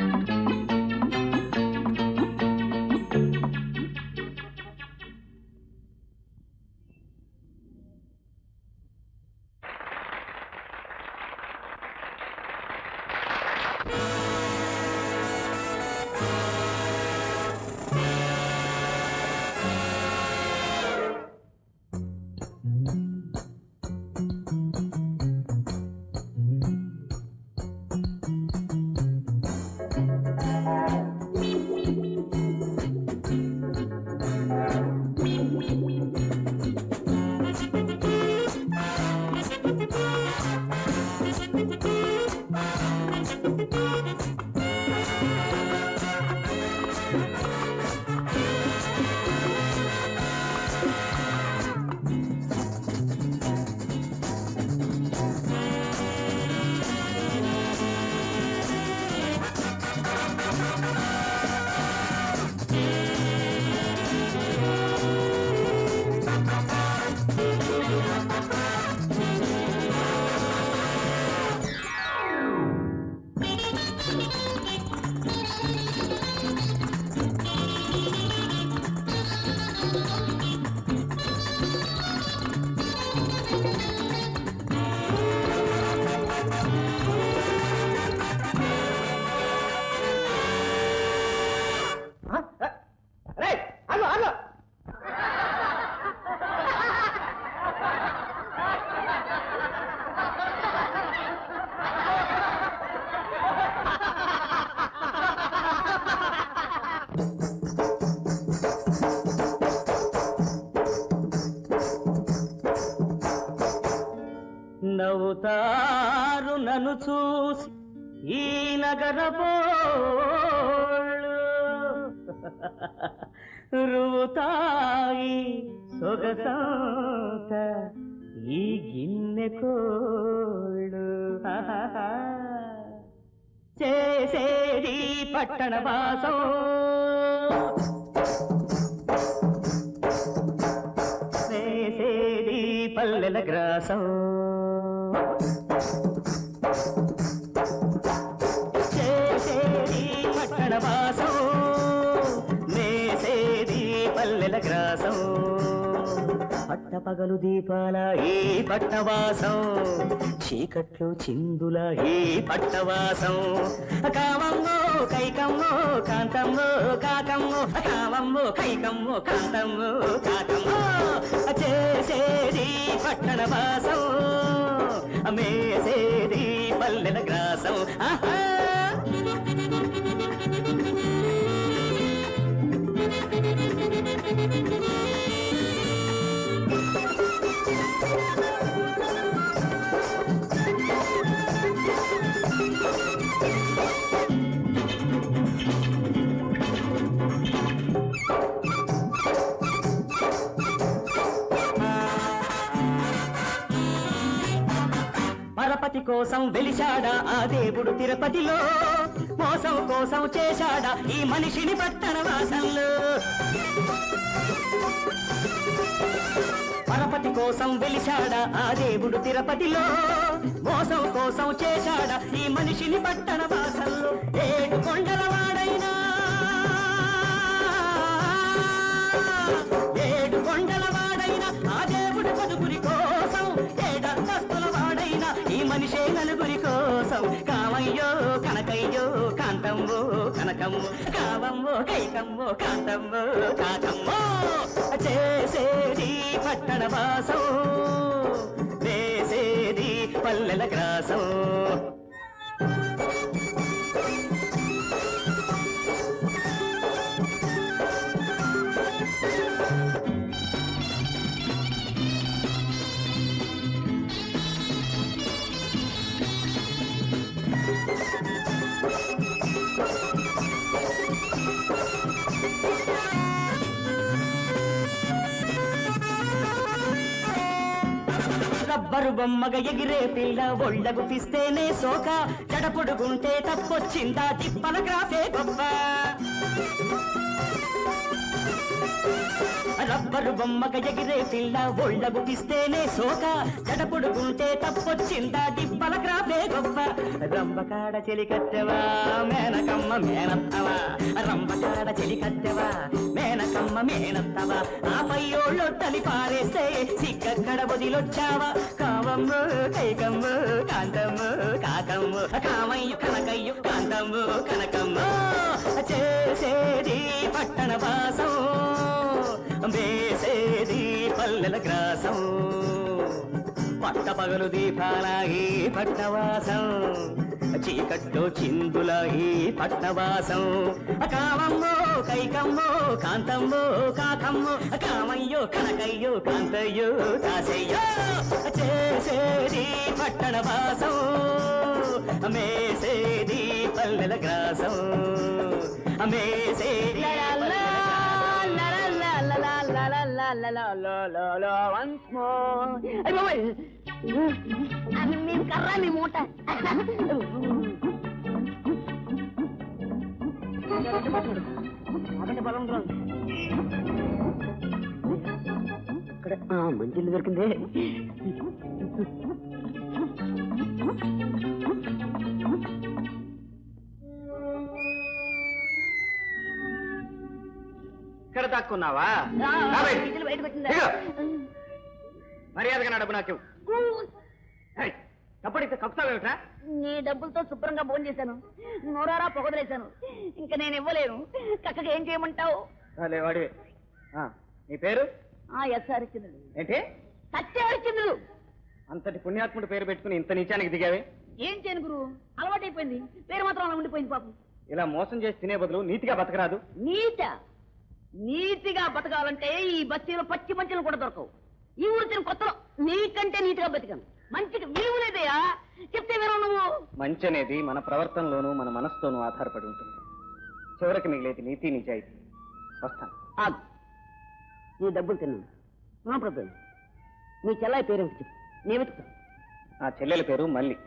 రేయ్ అల్లు అల్లు నవ్వుతారు నన్ను చూసి ఈ నగరపోళ్ళు రువుతాయి సొగసంత ఈ గిన్నె కోళ్ళు చేసేది పట్టణ వాసం వేసేది పల్లెల గ్రాసం చేసేది పట్టణ వాసం వేసేది పల్లెల గ్రాసం పట్టపగలు దీపాల ఈ పట్టవాసం చీకట్లు చిందుల ఈ పట్టవాసం కామమ్మో కైకమ్మో కాంతమ్మో కాకమ్మో కామమ్మో కైకమ్మో కాంతమ్మో కాకమ్మో చేసేది పట్టణ వాసం మేసేది పల్లెల గ్రాసం ఆహా పరపతి కోసం వెలిశాడా ఆ దేవుడు తిరుపతిలో మోసం కోసం చేశాడా ఈ మనిషిని పట్టణ వాసంలో పరపతి కోసం వెలిశాడా ఆ దేవుడు తిరుపతిలో మోసం కోసం చేశాడా ఈ మనిషిని పట్టణ వాసంలో ఏడు కొండల వాడైనా ఏడు కొండల వాడైనా ఆ దేవుడు పదుగురి కోసం ఏడంతస్తుల వాడైనా ఈ మనిషే నలుగురి కోసం కామయ్యో కనకయ్యో కాంతమ్మో కనకమ్మో కావమ్మో కైకమ్మో కాంతమ్మో కాకమ్మో చేసేది పట్టణ వాసం వేసేది పల్లెల గ్రాసం రబ్బరు బొమ్మగ ఎగిరే పిల్ల ఒళ్ళగు పిస్తేనే సోక జడపొడుగుంటే తప్పొచ్చిందా తిప్పల గ్రాఫే గొప్ప రబ్బరు బొమ్మగ ఎగిరే పిల్ల ఒళ్ళగు పిస్తేనే సోక జడపొడుగుంటే తప్పొచ్చిందా తిప్పల గ్రాఫే గొప్ప రంబకాడ చెలి కట్టెవా మేనకమ్మ మేనత్తవా రంబకాడ చెలి కట్టెవా మేనకమ్మ మేనత్తవా ఆ పయ్యోళ్ళొట్టలి పారేస్తే సిక్కక్కడ వదిలొచ్చావా కావమ్ము కైకమ్ము కాంతమ్ము కాకమ్ము కామయ్యు కనకయ్యు కాంతమ్ము కనకమ్ము చేసేది పట్టణ వాసం వేసేది పల్లెల గ్రాసం పట్ట పగలు దీపాలాగి పట్టవాసం చీకట్లో చిందులాగి పట్టవాసం కామమ్మో కైకమ్మో కాంతమ్మో కాకమ్మో కామయ్యో కనకయ్యో కాంతయ్యో కాసయ్యో చేసేది పట్టణ వాసం మేసేది పల్లెల గ్రాసం మేసేది పల్లెల మేము కర్రా మీ మూట ఇక్కడ మంచిలు దొరికిందే ఇక్కడ దాక్కున్నావా ఆ, రా బయట. మంచిలు బయటకు వచ్చిందా దిగు. మర్యాదగా నా డబ్బు నాకు ఇవ్వు. ఏయ్, తప్పుడు కక్కుతావేమిట్రా నీ డబ్బులతో శుభ్రంగా భోజనం చేశాను నోరారా పొగదలేశాను ఇంకా నేను ఇవ్వలేను కక్కకి ఏం చేయమంటావు అలే వాడివి ఆ, నీ పేరు ఆ ఎస్ఆర్ ఇచ్చింది ఏంటి సత్యహరిచంద్రుడు అంతటి పుణ్యాత్ముడు పేరు పెట్టుకుని ఇంత నీచానికి దిగావే ఏం చేయను గురు అలవాటైపోయింది పేరు మాత్రం అలా ఉండిపోయింది పాపం ఇలా మోసం చేసి తినే బదులు నీతిగా బతకరాదు నీత నీతిగా బతకాలంటే ఈ బస్తీలో పచ్చి మంచులు కూడా దొరకవు ఈ ఊరు తిన కొత్తలో నీకంటే నీతిగా బతికాను మంచిగా విలువ లేదయ్యా చెప్తే వినవు నువ్వు మంచి అనేది మన ప్రవర్తనలోనూ మన మనసుతోనూ ఆధారపడి ఉంటుంది చివరికి మిగిలేది నీతి నిజాయితీ వస్తాను ఆగు నీ డబ్బులు తిన్నాను నా ప్రభుత్వం నీ చెల్లాయి పేరేమిటి చెప్పు నేను వెతుకుతాను ఆ చెల్లెల పేరు మల్లి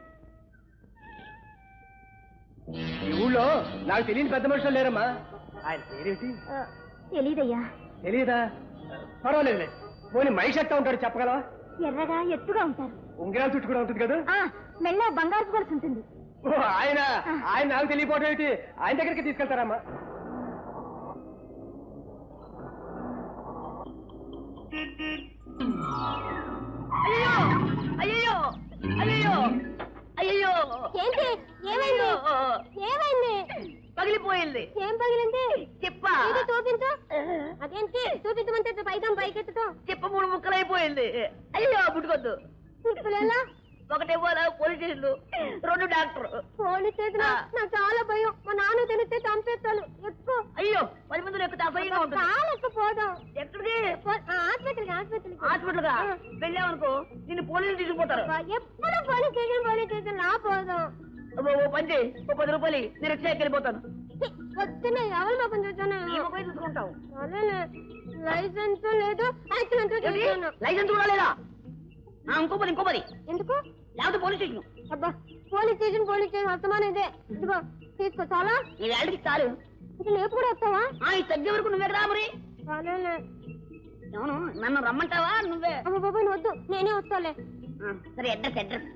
ఈ ఊళ్ళో నాకు తెలియని పెద్ద మనుషులు లేరమ్మా ఆయన పేరేంటి తెలీదయ్యా తెలియదా పర్వాలేదులే పోనీ మనిషి ఎట్టా ఉంటాడు చెప్పగలవా ఎర్రగా ఎత్తుగా ఉంటారు ఉంగరాలు చుట్టూ కూడా ఉంటుంది కదా ఆ మెల్ల బంగారు గొలుసు ఉంటుంది ఓ, ఆయన ఆయన నాకు తెలియపోవడం ఏంటి ఆయన దగ్గరికి తీసుకెళ్తారమ్మా అయ్యో అయ్యో అయ్యో అయ్యో ఏంటి ఏమైంది ఏమైంది పగిలిపోయింది ఏం పగిలింది చెప్పా ఇది చూపించు అదేంటి చూపించమంటే పైదాం పైకెత్తుతాం చెప్ప మూడు ముక్కలైపోయింది అయ్యో పుట్టుకొద్దు పుట్టుకులేలా ఒకటేమో పోలీస్ స్టేషన్లు రెండు డాక్టర్ పోలీస్ స్టేషన్ ఆ. నాకు చాలా భయం మా నాన్న తెలిస్తే చంపేస్తాను ఎక్కువ అయ్యో పది మందిలో ఎక్కువ అసహ్యంగా ఉంటుంది చాలా ఎక్కువ పోదాం ఎక్కడికి పో- ఆ, హాస్పిటల్కి హాస్పిటల్కి హాస్పిటల్ గా వెళ్ళామనుకో నిన్ను పోలీసులు తీసుకుపోతారు అబ్బా, ఎప్పుడు పోలీస్ స్టేషన్ పోలీస్ స్టేషన్ లా పోదాం ఓ ఓ పని చేయి ఓ పది రూపాయలు నేను రిక్షాకి వెళ్ళిపోతాను ఛీ, వద్దులే ఎవరి మొక్కం చూసాను ఈ మొబైల్ తీసుకుంటావు సరేలే లైసెన్స్ లేదు యాక్సిడెంట్ చేశాను లైసెన్స్ కూడా లేదా ఆ, ఇంకో పది ఇంకో పది ఎందుకు లేకపోతే పోలీస్ స్టేషన్ అబ్బా పోలీస్ స్టేషన్ పోలీస్ స్టేషన్ అస్తమానం ఇదే ఇదిగో తీసుకో చాలా ఈ వేళకి చాలు ఇది లేపు కూడా వస్తావా ఆ, ఈ తగ్గే వరకు నువ్వే రా మరి చాలేలే అవును నన్ను రమ్మంటావా నువ్వే అమ్మ బాబాయ్ నువ్వు వద్దు నేనే వస్తాలే ఆ, సరే అడ్రస్ అడ్రస్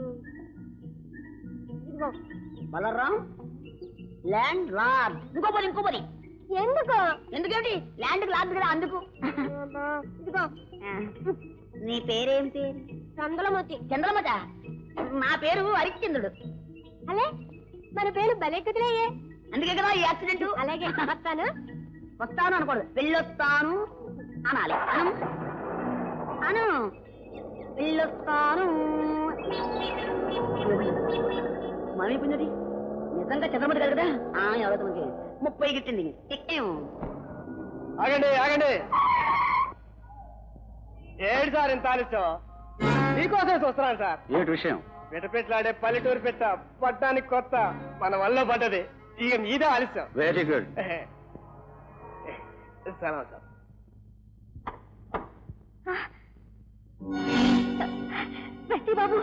ఇదిగో బలరాం ల్యాండ్ లార్డ్ ఇంకో పది ఇంకో పది ఎందుకు ఎందుకేమిటి ల్యాండ్ లార్డ్ కదా అందుకు అబ్బా, ఇదిగో ఆ, నీ పేరేమిటి చందలమతి చంద్రమత నా పేరు హరిశ్చంద్రుడు అలే మన పేరు భలే కుదిరాయే అందుకే కదా ఈ యాక్సిడెంట్ అలాగే వస్తాను వస్తాను అనకూడదు వెళ్ళొస్తాను అనాలి అను అను వెళ్ళొస్తాను మమ్మీ పుణ్యది నిజంగా చంద్రమతి గారు కదా ఆ, ఎవరో మనకి ముప్పై గిట్టింది ఎక్కేం. ఆగండి ఆగండి ఏడు సార్ ఇంత ఆలస్యం మీకోసమే చూస్తున్నాను సార్ ఏమిటి విషయం పిటపిట్లాడే పల్లెటూరు పెట్ట పట్టడానికి కొత్త మన వల్ల పడ్డది ఇక మీదే ఆలస్యం వెరీ గుడ్ సెలవు సార్ బస్తీ బాబు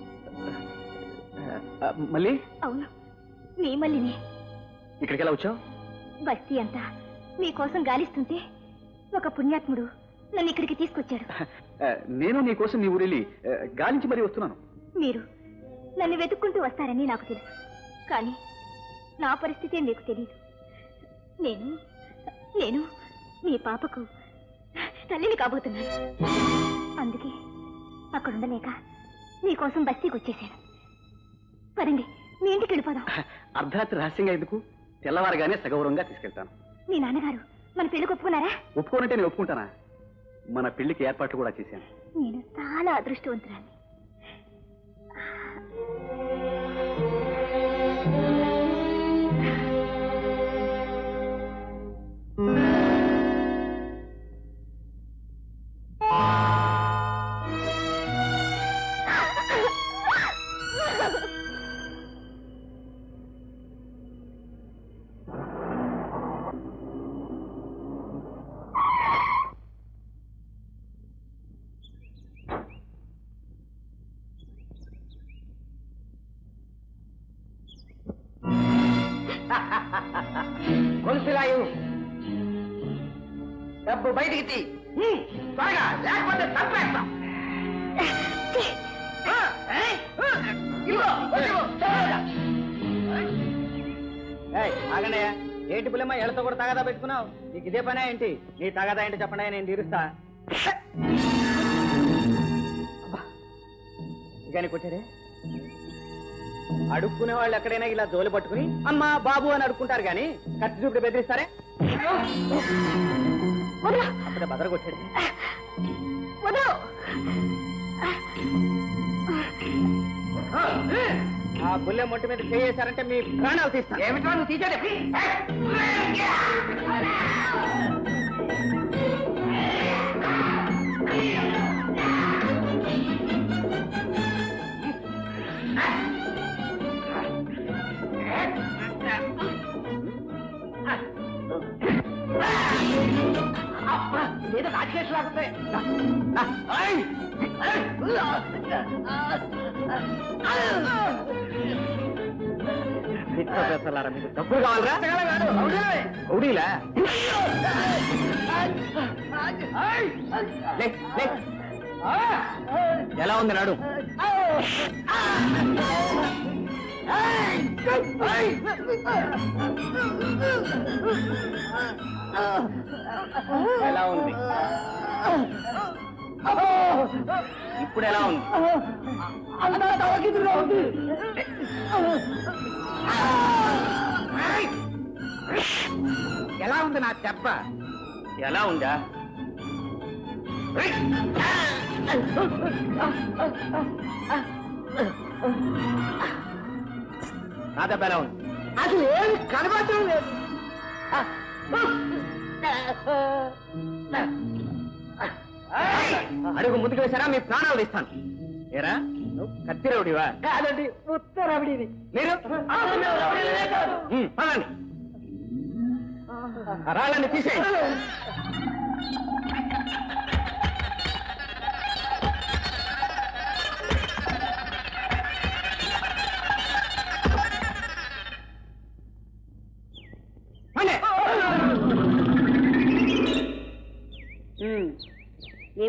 మళ్ళీ అవును మీ మళ్ళీనే ఇక్కడికి ఎలా వచ్చావు బస్తీ అంతా మీకోసం గాలిస్తుంటే ఒక పుణ్యాత్ముడు నన్ను ఇక్కడికి తీసుకొచ్చాడు నేను నీ కోసం నీ ఊరెళ్ళి ఆ, గాలించి మరీ వస్తున్నాను మీరు నన్ను వెతుక్కుంటూ వస్తారని నాకు తెలుసు కానీ నా పరిస్థితే మీకు తెలియదు నేను నేను మీ పాపకు తల్లిని కాబోతున్నాను అందుకే అక్కడ ఉండలేక మీకోసం బస్తీకి వచ్చేసాను పదండి మీ ఇంటికి వెళ్ళిపోదాం అర్ధరాత్రి రహస్యంగా ఎందుకు తెల్లవారుగానే సగౌరవంగా తీసుకెళ్తాను మీ నాన్నగారు మన పెళ్లికి ఒప్పుకున్నారా ఒప్పుకోనంటే నేను ఒప్పుకుంటానా మన పెళ్లికి ఏర్పాట్లు కూడా చేశాను నేను చాలా అదృష్టవంతురాన్ని గొలుసులాయు డబ్బు బయటికి తీ హ్మ్, త్వరగా లేకపోతే చంపేస్తాం ఆ, ఏ? ఆ, ఇదిగో, ఇదిగో, త్వరగా. ఆగండి ఏంటి పుల్లమ్మ ఎళ్ళతో కూడా తగాదా పెట్టుకున్నావు నీకు ఇదే పనే ఏంటి నీ తగాదా ఏంటి చెప్పండి నేను తీరుస్తా కానీ కొట్టారే అడుక్కునే వాళ్ళు ఎక్కడైనా ఇలా జోలి పట్టుకుని అమ్మా బాబు అని అడుక్కుంటారు కానీ కత్తి చూపుడు బెదిరిస్తారే అప్పుడే బదర కొట్టాడు వదలు ఆ బుల్లె మొట్టి మీద చేసారంటే మీ ప్రాణాలు తీస్తాను ఏమిటో నువ్వు తీసేది ఏదో రాజకేష్ లాగుతాయి పెద్దలారా మీకు డబ్బులు కావాలరా రౌడీలా లే, లే. ఎలా ఉంది నాడు ఎలా ఉంది ఇప్పుడు ఎలా ఉంది ఎలా ఉంది నా దెబ్బ ఎలా ఉందా నా దెబ్బ ఎలా ఉంది అసలు ఏమి కనబడటం లేదు అడుగు ముందుకు వేశారా మీ ప్రాణాలు తీస్తాను ఏరా నువ్వు కత్తిరవుడివా కాదండి ఉత్తరవిడిని మీరు ఉమ్, పదండి ఆ రాళ్ళని తీసేయండి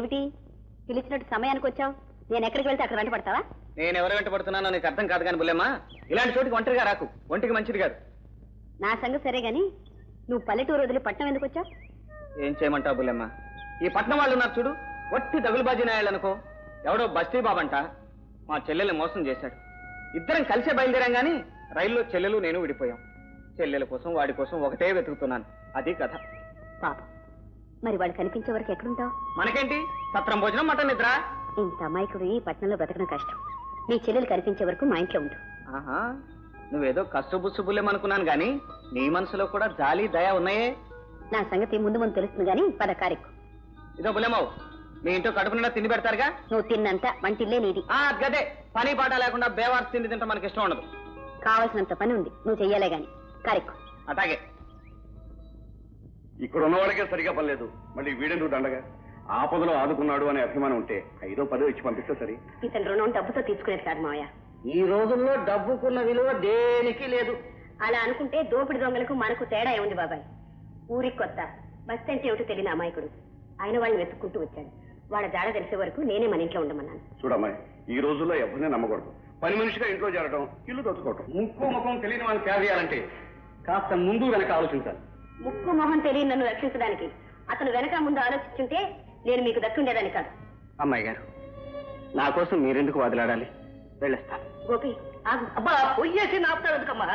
ఏమిటి పిలిచినట్టు సమయానికి వచ్చావు నేను ఎక్కడికి వెళ్తే అక్కడ వెంట పడతావా నేను ఎవరు వెంట పడుతున్నానో నీకు అర్థం కాదు కానీ బుల్లెమ్మా ఇలాంటి చోటికి ఒంటరిగా రాకు ఒంటికి మంచిది కాదు నా సంగతి సరే గాని నువ్వు పల్లెటూరు వదిలి పట్నం ఎందుకు వచ్చావు ఏం చేయమంటావు బుల్లెమ్మ ఈ పట్నం వాళ్ళు ఉన్నారు చూడు వట్టి దగులుబాజీ నాయాళ్ళు అనుకో ఎవడో బస్తీ బాబంట మా చెల్లెల్ని మోసం చేశాడు ఇద్దరం కలిసే బయలుదేరాం గాని రైల్లో చెల్లెలు నేను విడిపోయాం చెల్లెల కోసం వాడి కోసం ఒకటే వెతుకుతున్నాను అది కథ పాప మరి వాళ్ళు కనిపించే వరకు ఎక్కడుంటావు మనకేంటి సత్రం భోజనం మటన్ నిద్ర ఇంత అమాయకుడు ఈ పట్నంలో బ్రతకడం కష్టం నీ చెల్లెలు కనిపించే వరకు మా ఇంట్లో ఉండు ఆహా నువ్వేదో కష్టబుస్సు బుల్లెమనుకున్నాను గాని నీ మనసులో కూడా జాలి దయ ఉన్నాయే నా సంగతి ముందు ముందు తెలుస్తుంది గాని పద కారెక్కు ఇదో బుల్లెమ్మవు మీ ఇంట్లో కడుపు నిండా తిండి పెడతారుగా నువ్వు తిన్నంత వంటిల్లే నీది ఆ గదే పని పాట లేకుండా బేవార్స్ తిండి తింటే మనకి ఇష్టం ఉండదు కావలసినంత పని ఉంది నువ్వు చెయ్యాలే గాని కారెక్కు అట్లాగే ఇక్కడ ఉన్నవాడికే సరిగా పర్లేదు మళ్ళీ వీడెందుకు దండగా ఆపదలో ఆదుకున్నాడు అనే అభిమానం ఉంటే ఐదో పదో ఇచ్చి పంపిస్తే సరి ఇతని రుణం డబ్బుతో తీసుకునేది కాదు మావయ్య ఈ రోజుల్లో డబ్బుకున్న విలువ దేనికి లేదు అలా అనుకుంటే దోపిడి దొంగలకు మనకు తేడా ఏముంది బాబాయ్ ఊరికి కొత్త బస్ అంటే ఏమిటో తెలియని అమాయకుడు ఆయన వాళ్ళని వెతుక్కుంటూ వచ్చాడు వాళ్ళ జాడ తెలిసే వరకు నేనే మన ఇంట్లో ఉండమన్నాను చూడమ్మాయి ఈ రోజుల్లో ఎవరినే నమ్మకూడదు పని మనిషిగా ఇంట్లో చేరడం ఇల్లు దొచ్చుకోవటం ముక్కు ముఖం తెలియని వాళ్ళని సేవ చేయాలంటే కాస్త ముందు వెనక ఆలోచించాలి ముక్కు మొహం తెలియని నన్ను రక్షించడానికి అతను వెనక ముందు ఆలోచించుంటే నేను మీకు దక్కుండేదాన్ని కాదు అమ్మాయి గారు నా కోసం మీరెందుకు వదిలాడాలి వెళ్ళేస్తాను గోపి ఆగు అబ్బా పొయ్యేసి నాపుతాడు ఎందుకమ్మా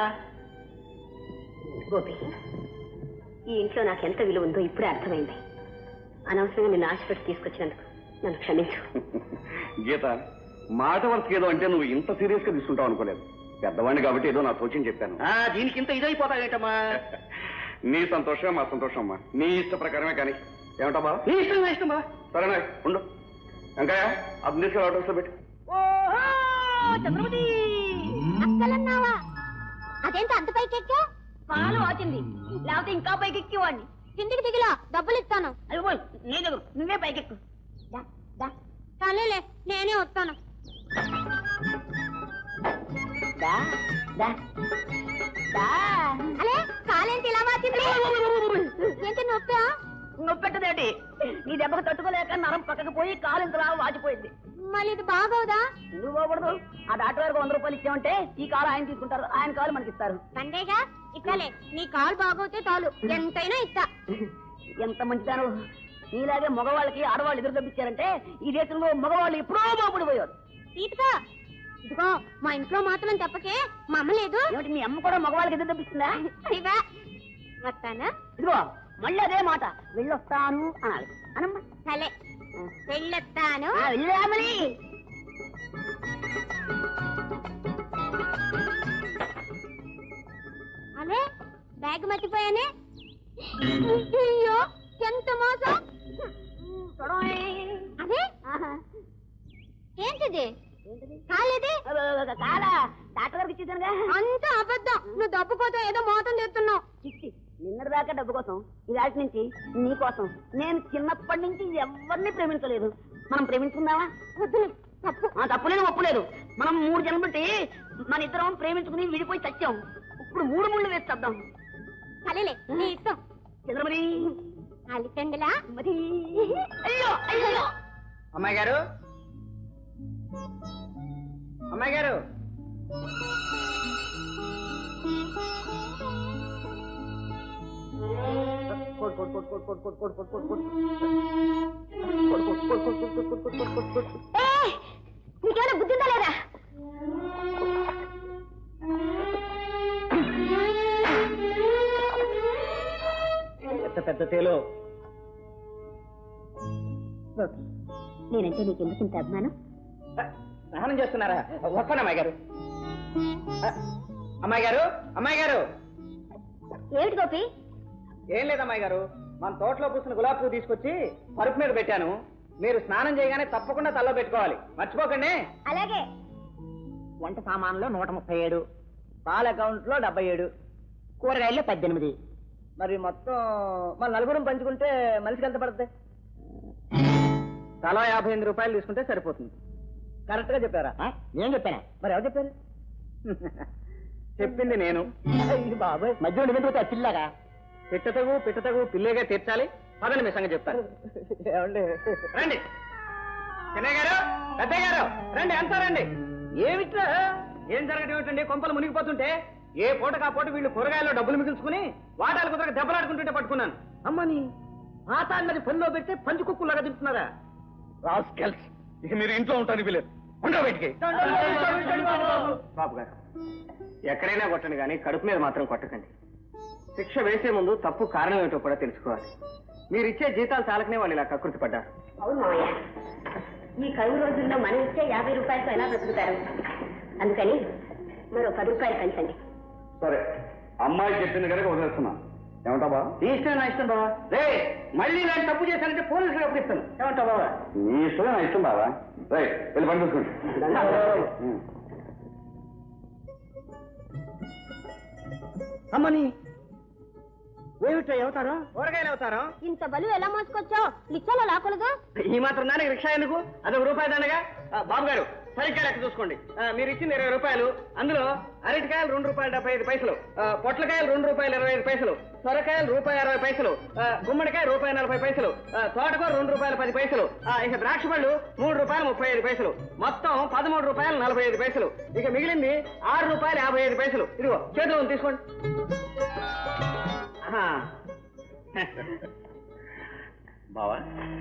గోపి ఈ ఇంట్లో నాకు ఎంత విలువ ఉందో ఇప్పుడే అర్థమైంది అనవసరంగా నిన్ను ఆశపెట్టి తీసుకొచ్చినందుకు నన్ను క్షమించు గీత మాట వరుసకి ఏదో అంటే నువ్వు ఇంత సీరియస్ గా తీసుకుంటావు అనుకోలేదు పెద్దవాడిని కాబట్టి ఏదో నా తోచింది చెప్పాను ఆ, దీనికి ఇంత ఇదైపోతాడేటమ్మా నీ సంతోషమే మా సంతోషం అమ్మా నీ ఇష్ట ప్రకారమే కానీ ఏమంటా బా నీ ఇష్టం నా ఇష్టమా సరేనా ఉండు వెంకయ్య అది తీసుకెళ్ళి ఆటోస్ లో పెట్టు ఓహో చంద్రమతి అక్కలన్నావా అదేంటి అంత పైకి ఎక్కా పాలు ఆచింది లేకపోతే ఇంకా పైకి ఎక్కివాడిని కిందికి దిగిలా డబ్బులు ఇస్తాను అయ్యో పోయ్, నీ దగ్గర నువ్వే పైకెక్కు సరేలే నేనే వస్తాను దా దా దా అలే కాలేంటి ఇలా వాచింది ఏంటి నొప్పా నొప్పెట్టదేటి నీ దెబ్బకు తట్టుకోలేక నరం పక్కకు పోయి కాలు ఇంతలా వాచిపోయింది మళ్ళీ ఇది బాగోదా నువ్వు పోకూడదు ఆ డాక్టర్ గారికి వంద రూపాయలు ఇచ్చామంటే ఈ కాలు ఆయన తీసుకుంటారు ఆయన కాలు మనకి ఇస్తారు పండేగా ఇక్కలే నీ కాలు బాగోతే చాలు ఎంతైనా ఇస్తా ఎంత మంచిదాను నీలాగే మగవాళ్ళకి ఆడవాళ్ళు ఎదురు తప్పించారంటే ఈ దేశంలో మగవాళ్ళు ఎప్పుడో బాగుపడిపోయారు సీతగా ఇదిగో మా ఇంట్లో మాత్రం చెప్పకే మా అమ్మ లేదు ఏమిటి మీ అమ్మ కూడా మగవాళ్ళకి ఎదురు తప్పిస్తుందా ఇవా వస్తానా ఇదిగో మళ్ళీ అదే మాట వెళ్ళొస్తాను అనాలి అనమ్మా సరే వెళ్ళొస్తాను ఆ, వెళ్ళామని అదే బ్యాగ్ మర్చిపోయానే అయ్యో ఎంత మోసం అదే ఏంటిది కాలేది కాలా డాక్టర్ గారికి ఇచ్చేదానుగా అంత అబద్ధం నువ్వు డబ్బుకోతో ఏదో మోతం చేస్తున్నావు చిచ్చి నిన్నటి దాకా డబ్బు కోసం ఇవాటి నుంచి నీ కోసం నేను చిన్నప్పటి నుంచి ఎవరిని ప్రేమించలేదు మనం ప్రేమించుకుందామా వద్దులే తప్పు ఆ తప్పులేదు ఒప్పులేదు మనం మూడు జన్మలు బట్టి మన ఇద్దరం ప్రేమించుకుని విడిపోయి చచ్చాం ఇప్పుడు మూడు ముళ్ళు వేసి చద్దాం సరేలే నీ ఇష్టం చంద్రమణి అలికండలా మరి అయ్యో అయ్యో అమ్మాయి గారు అమ్మాయి గారు ఏయ్! నీకేమైనా బుద్ధి ఉందా లేదా పెద్ద పెద్ద తేలో నేనంటే నీకు ఎందుకు ఇంత అభిమానం స్నానం చేస్తున్నారా వస్తాను అమ్మాయి గారు అమ్మాయి గారు అమ్మాయి గారు ఏమిటి గోపి ఏం లేదు అమ్మాయి గారు మన తోటలో పూసిన గులాబీ పువ్వు తీసుకొచ్చి పరుపు మీద పెట్టాను మీరు స్నానం చేయగానే తప్పకుండా తల్లో పెట్టుకోవాలి మర్చిపోకండి అలాగే వంట సామాన్లో నూట ముప్పై ఏడు పాల అకౌంట్ లో డెబ్బై ఏడు కూరగాయల్లో పద్దెనిమిది మరి మొత్తం మన నలుగురం పంచుకుంటే మనిషికి ఎంత పడుతుంది తలా యాభై ఎనిమిది రూపాయలు తీసుకుంటే సరిపోతుంది కరెక్ట్ గా చెప్పారా నేను చెప్పానా మరి ఎవరు చెప్పారు చెప్పింది నేను బాబాయ్ మధ్యలో నిమిత్తం పిల్లగా పిట్టతగు పిట్టతగు పిల్లేగా తీర్చాలి పదండి మీ సంగతి చెప్తాను ఏమండి రండి చిన్నయ్య గారు పెద్దయ్య గారు రండి ఎంత రండి ఏమిట్రా ఏం జరగడం ఏమిటండి కొంపలు మునిగిపోతుంటే ఏ పూటకు ఆ పూట వీళ్ళు కూరగాయల్లో డబ్బులు మిగుల్చుకుని వాటాలు కుదరక దెబ్బలాడుకుంటుంటే పట్టుకున్నాను అమ్మని ఆట అన్నది పనిలో పెడితే పంచి కుక్కులాగా తింటున్నారా రాస్కెల్స్ ఇక మీరు ఇంట్లో ఉంటాను వీలేదు ఉండ బయటికి బాబు గారు ఎక్కడైనా కొట్టండి కానీ కడుపు మీద మాత్రం కొట్టకండి శిక్ష వేసే ముందు తప్పు కారణం ఏమిటో కూడా తెలుసుకోవాలి మీరు ఇచ్చే జీతాలు చాలకనే వాళ్ళు ఇలా కకృతి పడ్డారు అవును మావయ్య ఈ కరువు రోజుల్లో మనం ఇచ్చే యాభై రూపాయలతో ఎలా బ్రతుకుతారు అందుకని మరో పది రూపాయలు పెంచండి సరే అమ్మాయి చెప్పింది కనుక వదిలేస్తున్నా ఏమంటా బా నీ ఇష్టం నా ఇష్టం బాబా రే మళ్ళీ ఇలాంటి తప్పు చేశానంటే పోలీసులు అప్పగిస్తాను ఏమంటావు బాబా నీ ఇష్టమే నా ఇష్టం బావా రైట్ వెళ్ళి పని చూసుకోండి ఉం. అమ్మని ఏమిటో అవుతారు కూరగాయలు అవుతారు ఇంత బలు ఎలా మోసుకొచ్చావు లిచ్చాలో లాకూడదు ఈ మాత్రం దానికి రిక్షా ఎందుకు అదొక రూపాయి దండగా ఆ, బాబు గారు సరిగ్గా లెక్క చూసుకోండి ఆ, మీరు ఇచ్చింది ఇరవై రూపాయలు అందులో అరటికాయలు రెండు రూపాయలు డెబ్బై ఐదు పైసలు ఆ, పొట్లకాయలు రెండు రూపాయలు ఇరవై ఐదు పైసలు సొరకాయలు రూపాయి అరవై పైసలు ఆ, గుమ్మడికాయ రూపాయి నలభై పైసలు ఆ, తోటకూర రెండు రూపాయలు పది పైసలు ఆ, ఇక ద్రాక్ష పళ్ళు మూడు రూపాయలు ముప్పై ఐదు పైసలు మొత్తం పదమూడు రూపాయలు నలభై ఐదు పైసలు ఇక మిగిలింది ఆరు రూపాయలు యాభై ఐదు పైసలు ఇదిగో చేతిలో ఉంది, తీసుకోండి ఆహా. బావా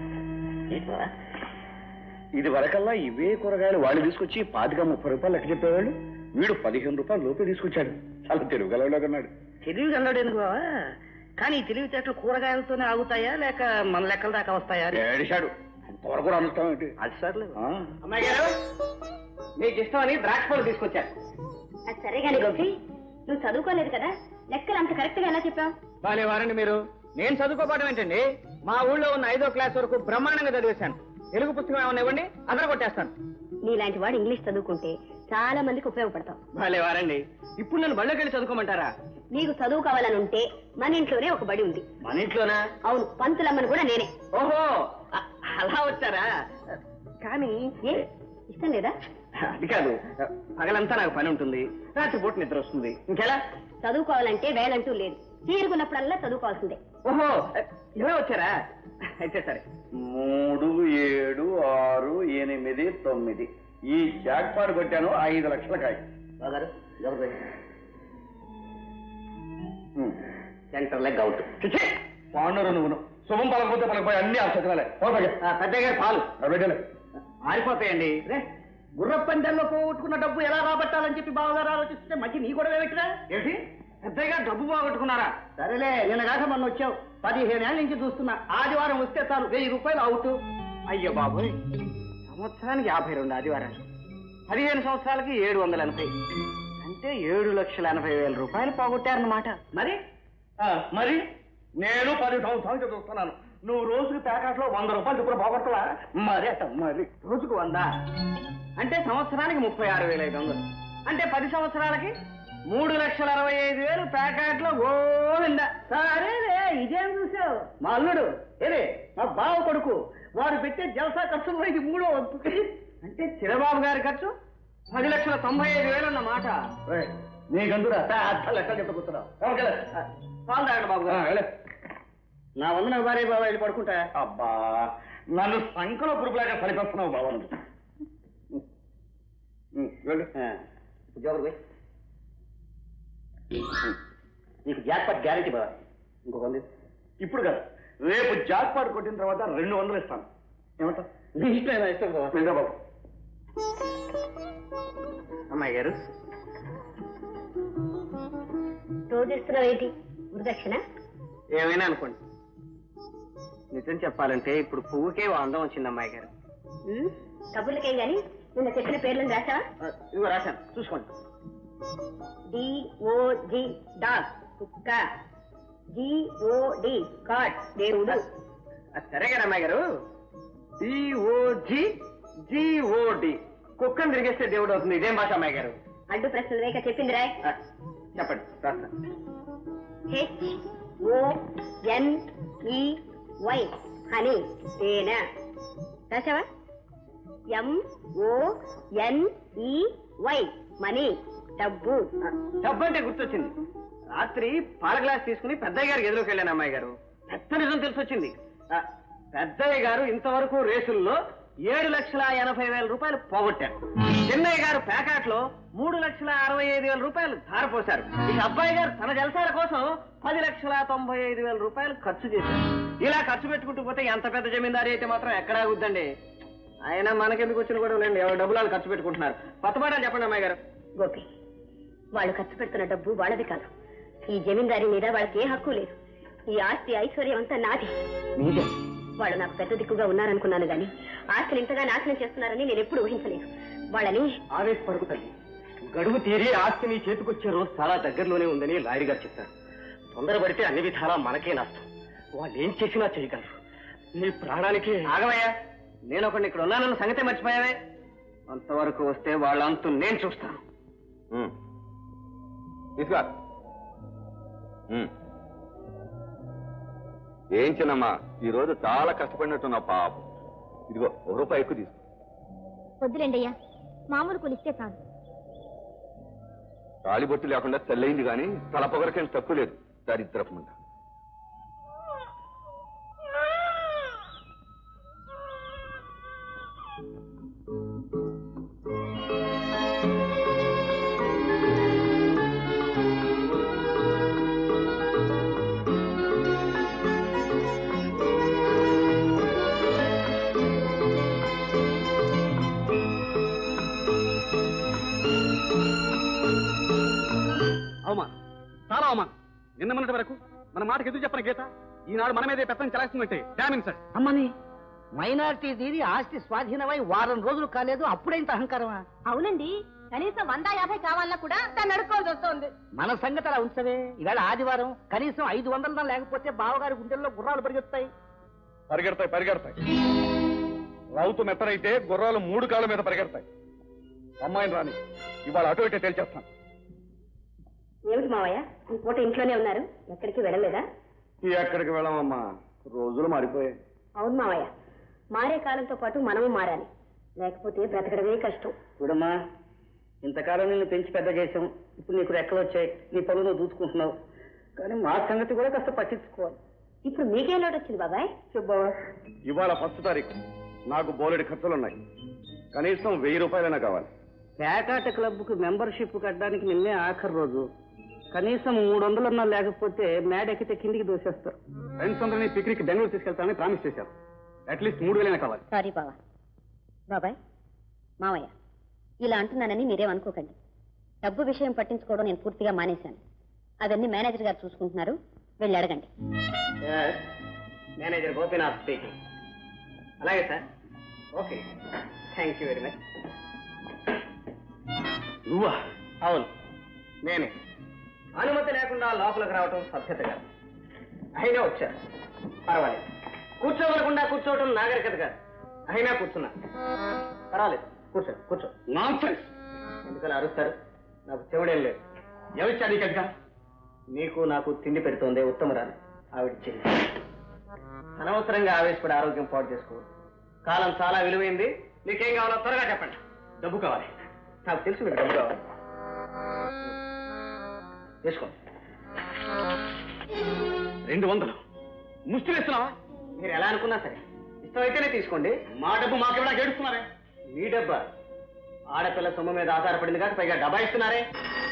ఇది వరకల్లా ఇవే కూరగాయలు వాళ్ళు తీసుకొచ్చి పాతిక ముప్పై రూపాయలు లెక్క చెప్పేవాళ్ళు వీడు పదిహేను రూపాయలు లోపే తీసుకొచ్చాడు చాలా తెలుగుగలలాగన్నాడు తెలివి కన్నాడు ఎందుకు బావా కానీ ఈ తెలివితేటలు కూరగాయలతోనే ఆగుతాయా లేక మన లెక్కల దాకా వస్తాయా ఏడిశాడు అంతవరకు అనుష్ఠానం ఏంటి అది సర్లే ఆ, అమ్మాయి గారు మీకు ఇష్టమని ద్రాక్ష పళ్ళు తీసుకొచ్చారు అది సరే గాని గోపి నువ్వు చదువుకోలేదు కదా లెక్కలు అంత కరెక్ట్ గా ఎలా చెప్పావు బాలే వారండి మీరు నేను చదువుకోవడం ఏంటండి మా ఊళ్ళో ఉన్న ఐదో క్లాస్ వరకు బ్రహ్మాండంగా చదివేశాను తెలుగు పుస్తకం ఏమైనా ఇవ్వండి అదర కొట్టేస్తాను నీలాంటి వాడు ఇంగ్లీష్ చదువుకుంటే చాలా మందికి ఉపయోగపడతావు బాలే వారండి ఇప్పుడు నన్ను బళ్ళోకి వెళ్ళి చదువుకోమంటారా నీకు చదువు కావాలని ఉంటే మన ఇంట్లోనే ఒక బడి ఉంది మన ఇంట్లోనా అవును పంతులమ్మని కూడా నేనే ఓహో అ- అలా వచ్చారా కానీ ఏ ఇష్టం లేదా అది కాదు పగలంతా నాకు పని ఉంటుంది రాత్రిపూట నిద్ర వస్తుంది ఇంకెలా చదువుకోవాలంటే వేలంటూ లేదు తీరుకున్నప్పుడల్లా చదువుకోవాల్సిందే ఓహో ఇలా వచ్చారా అయితే సరే మూడు ఏడు ఆరు ఎనిమిది తొమ్మిది ఈ జాక్పాట్ కొట్టాను ఐదు లక్షల కాయ బాగారు ఎవరు ఉం. సెంటర్ లెగ్ అవుట్ చిచి పాండరు నువ్వును శుభం పలకపోతే పలకపోయి అన్ని అవసరాలే పెద్ద గారి పాలు పెట్టలే ఆరిపోతాయండి రే గుర్ర పందెంలో పోగొట్టుకున్న డబ్బు ఎలా రాబట్టాలని చెప్పి బావగారు ఆలోచిస్తే మధ్య నీ కూడా వేయట్రా ఏంటి పెద్దగా డబ్బు పోగొట్టుకున్నారా సరేలే నిన్న కాక మొన్న వచ్చావు పదిహేను ఏళ్ళ నుంచి చూస్తున్నా ఆదివారం వస్తే చాలు వెయ్యి రూపాయలు అవుట్ అయ్యో బాబోయ్ సంవత్సరానికి యాభై రెండు ఆదివారాలు పదిహేను సంవత్సరాలకి ఏడు వందల ఎనభై అంటే ఏడు లక్షల ఎనభై వేల రూపాయలు పోగొట్టారన్నమాట మరి ఆ, మరి నేను పది సంవత్సరాలు చదువుతున్నాను నువ్వు రోజుకి ప్యాకెట్లో వంద రూపాయలు చొప్పున పోగొట్టవా మరి అట్ట మరి రోజుకు వంద అంటే సంవత్సరానికి ముప్పై ఆరు వేల ఐదు వందలు అంటే పది సంవత్సరాలకి మూడు లక్షల అరవై ఐదు వేలు ప్యాకెట్లో గోవింద సరేలే ఇదేం చూసావు మా అల్లుడు ఏదే మా బావ కొడుకు వారు పెట్టే జలసా ఖర్చులో ఇది మూడో వంతు అంటే చిరబాబు గారి ఖర్చు పది లక్షల తొంభై ఐదు వేలు అన్నమాట ఏయ్, నీకందురా పెద్ద లెక్కలు చెప్తా కూర్చున్నావు ఎవరికెళ్ళ? పాలు తాగండి బాబు ఆ, గారు వెళ్ళు. నా వందన భార్య బాబా వెళ్ళి పడుకుంటా అబ్బా నన్ను సంకలో పురుగులాగా సరిపెస్తున్నావు బాబా నువ్వు. ఉం, వెళ్ళు జోగరు పోయి నీకు జాక్పాట్ గ్యారెంటీ బావా ఇంకొక వంద ఇప్పుడు కాదు రేపు జాక్పాట్ కొట్టిన తర్వాత రెండు వందలు ఇస్తాను ఏమంటా నీ ఇష్టం నా ఇష్టం బాబా వెళ్దా బాబు అమ్మాయి గారు రోజు ఇస్తున్నావు ఏంటి గురుదక్షిణ ఏమైనా అనుకోండి నిజం చెప్పాలంటే ఇప్పుడు పువ్వుకే ఓ అందం వచ్చింది అమ్మాయి గారు ఉమ్, కబుర్లకేం గాని నిన్న చెప్పిన పేర్లను రాసావా ఆ, ఇదిగో రాశాను చూసుకోండి డిఓజి డాగ్ కుక్క జిఓడి కాట్ దేవుడు అది సరే కదా అమ్మాయి గారు డిఓజి జిఓడి కుక్కను తిరిగేస్తే దేవుడు అవుతుంది ఇదేం భాష అమ్మాయి గారు అడ్డు ప్రశ్నలు వేక చెప్పింది రాయ్ ఆ, చెప్పండి రాస్తాను హెచ్ ఓ ఎన్ ఈ వై హనీ తేనె రాసావా ఎం ఓ ఎన్ ఈ వై మనీ డబ్బు డబ్బు అంటే గుర్తొచ్చింది రాత్రి పాల గ్లాస్ తీసుకుని పెద్దయ్య గారికి ఎదురుకి వెళ్ళాను అమ్మాయి గారు పెద్ద నిజం తెలిసొచ్చింది ఆ, పెద్దయ్య గారు ఇంతవరకు రేసుల్లో ఏడు లక్షల ఎనభై వేల రూపాయలు పోగొట్టారు చెన్నయ్య గారు ప్యాకాట్లో మూడు లక్షల అరవై ఐదు వేల రూపాయలు ధారపోశారు ఇక అబ్బాయి గారు తన జలసాల కోసం పది లక్షల తొంభై ఐదు వేల రూపాయలు ఖర్చు చేశారు ఇలా ఖర్చు పెట్టుకుంటూ పోతే ఎంత పెద్ద జమీందారీ అయితే మాత్రం ఎక్కడా అవుద్దండి ఆయన మనకెందుకు వచ్చిన కూడా లేండి ఎవరు డబ్బులు వాళ్ళు ఖర్చు పెట్టుకుంటున్నారు కొత్త పాఠాలు చెప్పండి అమ్మాయి గారు గోపి వాళ్ళు ఖర్చు పెడుతున్న డబ్బు వాళ్ళది కాదు ఈ జమీందారీ మీద వాళ్ళకి ఏ హక్కు లేదు ఈ ఆస్తి ఐశ్వర్యం అంతా నాది మీదే వాళ్ళు నాకు పెద్ద దిక్కుగా ఉన్నారనుకున్నాను గాని ఆస్తిని ఇంతగా నాశనం చేస్తున్నారని నేను ఎప్పుడు ఊహించలేదు వాళ్ళని ఆవేశపడుకు తల్లి గడువు తీరి ఆస్తి నీ చేతికొచ్చే రోజు చాలా దగ్గరలోనే ఉందని లాయర్ గారు చెప్పారు తొందరపడితే అన్ని విధాలా మనకే నష్టం వాళ్ళు ఏం చేసినా చేయగలరు నీ ప్రాణానికి ఆగమయ్యా నేను ఒకడిని ఇక్కడ ఉన్నానన్న సంగతే మర్చిపోయావే అంతవరకు వస్తే వాళ్ళంతు నేను చూస్తాను తీసుకురా ఉమ్. ఏం చిన్నమ్మా ఈ రోజు చాలా కష్టపడినట్టున్నావు పాపం ఇదిగో ఒక రూపాయి ఎక్కువ తీసుకో వద్దులేండి అయ్యా మామూలు కొలిస్తే చాలు తాళిబొట్టు లేకుండా తెల్లయింది కానీ తల పొగరకేం తక్కువ లేదు దరిద్రపమంట అవమానం చాలా అవమానం నిన్న మొన్నటి వరకు మన మాటకి ఎదురు చెప్పిన గీత ఈనాడు మన మీదే పెత్తనం చలాస్తుందంటే డామింగ్ సార్ అమ్మని మైనార్టీ దీది ఆస్తి స్వాధీనమై వారం రోజులు కాలేదు అప్పుడేంత అహంకారమా అవునండి కనీసం వంద యాభై కావాలన్నా కూడా దాన్ని అడుక్కోవాల్సి వస్తుంది మన సంగతి అలా ఉంచవే ఇవాళ ఆదివారం కనీసం ఐదు వందల లేకపోతే బావగారి గుండెల్లో గుర్రాలు పరిగెత్తాయి పరిగెడతాయి పరిగెడతాయి రౌతు మెత్తనైతే గుర్రాలు మూడు కాళ్ళ మీద పరిగెడతాయి అమ్మాయిని రాని ఇవాళ అటు ఇటే తేల్చేస్తాను ఏమిటి మావయ్య ఈ పూట ఇంట్లోనే ఉన్నారు ఎక్కడికి వెళ్ళలేదా ఎక్కడికి వెళ్ళామమ్మా రోజులు మారిపోయాయి అవును మావయ్య మారే కాలంతో పాటు మనము మారాలి లేకపోతే బ్రతకడమే కష్టం చూడమ్మా ఇంతకాలం నిన్ను పెంచి పెద్ద చేసాం ఇప్పుడు నీకు రెక్కలు వచ్చాయి నీ పనులు నువ్వు దూసుకుంటున్నావు కానీ మా సంగతి కూడా కాస్త పట్టించుకోవాలి ఇప్పుడు మీకేం లోటు వచ్చింది బాబాయ్ చెప్పావా ఇవాళ ఫస్ట్ తారీఖు నాకు బోలెడు ఖర్చులున్నాయి కనీసం వెయ్యి రూపాయలైనా కావాలి పేకాట క్లబ్కు మెంబర్షిప్ కట్టడానికి నిన్నే ఆఖరి రోజు కనీసం మూడు వందలన్నా లేకపోతే మేడ ఎక్కితే కిందికి దోసేస్తారు ఫ్రెండ్స్ అందరినీ పిక్నిక్ బెంగళూరు తీసుకెళ్తామని ప్రామిస్ చేశారు అట్లీస్ట్ మూడు వేలైనా కావాలి సారీ బావా బాబాయ్ మావయ్య ఇలా అంటున్నానని మీరేమనుకోకండి డబ్బు విషయం పట్టించుకోవడం నేను పూర్తిగా మానేశాను అవన్నీ మేనేజర్ గారు చూసుకుంటున్నారు వెళ్ళి అడగండి మేనేజర్ గోపీనాథ్ స్పీకింగ్ అలాగే sir okay thank you very much నువ్వా అవును నేనే అనుమతి లేకుండా లోపలికి రావటం సభ్యత కాదు అయినా వచ్చారు పర్వాలేదు కూర్చోవలకుండా కూర్చోవటం నాగరికత కాదు అయినా కూర్చున్నా పర్వాలేదు కూర్చో కూర్చో నాన్ ఎందుకని అరుస్తారు నాకు చెవుడేం లేదు ఎవరిచ్చాడు ఈ కవిత నీకు నాకు తిండి పెడుతోంది ఉత్తమరాలు ఆవిడ చెల్లి అనవసరంగా ఆవేశపడి ఆరోగ్యం పాడు చేసుకో కాలం చాలా విలువైంది నీకేం కావాలో త్వరగా చెప్పండి డబ్బు కావాలి నాకు తెలుసు మీకు డబ్బు కావాలి తీసుకో రెండు వందలు ముష్టి వేస్తున్నావా మీరు ఎలా అనుకున్నా సరే ఇష్టమైతేనే తీసుకోండి మా డబ్బు మాకెవడా గేడుస్తున్నారే మీ డబ్బా ఆడపిల్ల సొమ్ము మీద ఆధారపడింది కాక పైగా డబ్బా ఇస్తున్నారే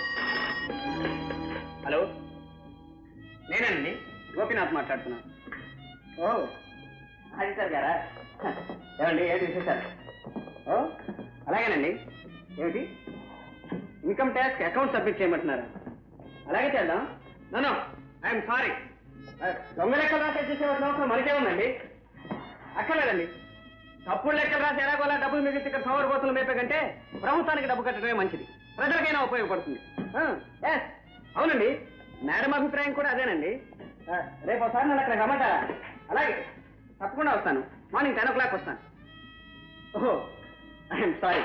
హలో నేనండి గోపీనాథ్ మాట్లాడుతున్నాను ఓ ఆడిటర్ గారా ఏమండి ఏంటి విశేషాలు ఓ అలాగేనండి ఏమిటి ఇన్కమ్ ట్యాక్స్ అకౌంట్ సబ్మిట్ చేయమంటున్నారా అలాగే చేద్దాం నో ఐఎమ్ సారీ దొంగ లెక్కలు రాసే చేసేవాళ్ళ అవసరం మనకే ఉందండి అక్కర్లేదండి తప్పుడు లెక్కలు రాసి ఎలాగోలా డబ్బులు మిగిలితే ఇక్కడ సోమరిపోతులు మేపే కంటే ప్రభుత్వానికి డబ్బు కట్టడమే మంచిది ప్రజలకైనా ఉపయోగపడుతుంది ఆ, yes, అవునండి మేడం అభిప్రాయం కూడా అదేనండి ఆ, రేపు ఒకసారి నన్ను అక్కడ రమ్మంటారా అలాగే తప్పకుండా వస్తాను మార్నింగ్ టెన్ ఓ క్లాక్ వస్తాను ఓహో ఐఎమ్ సారీ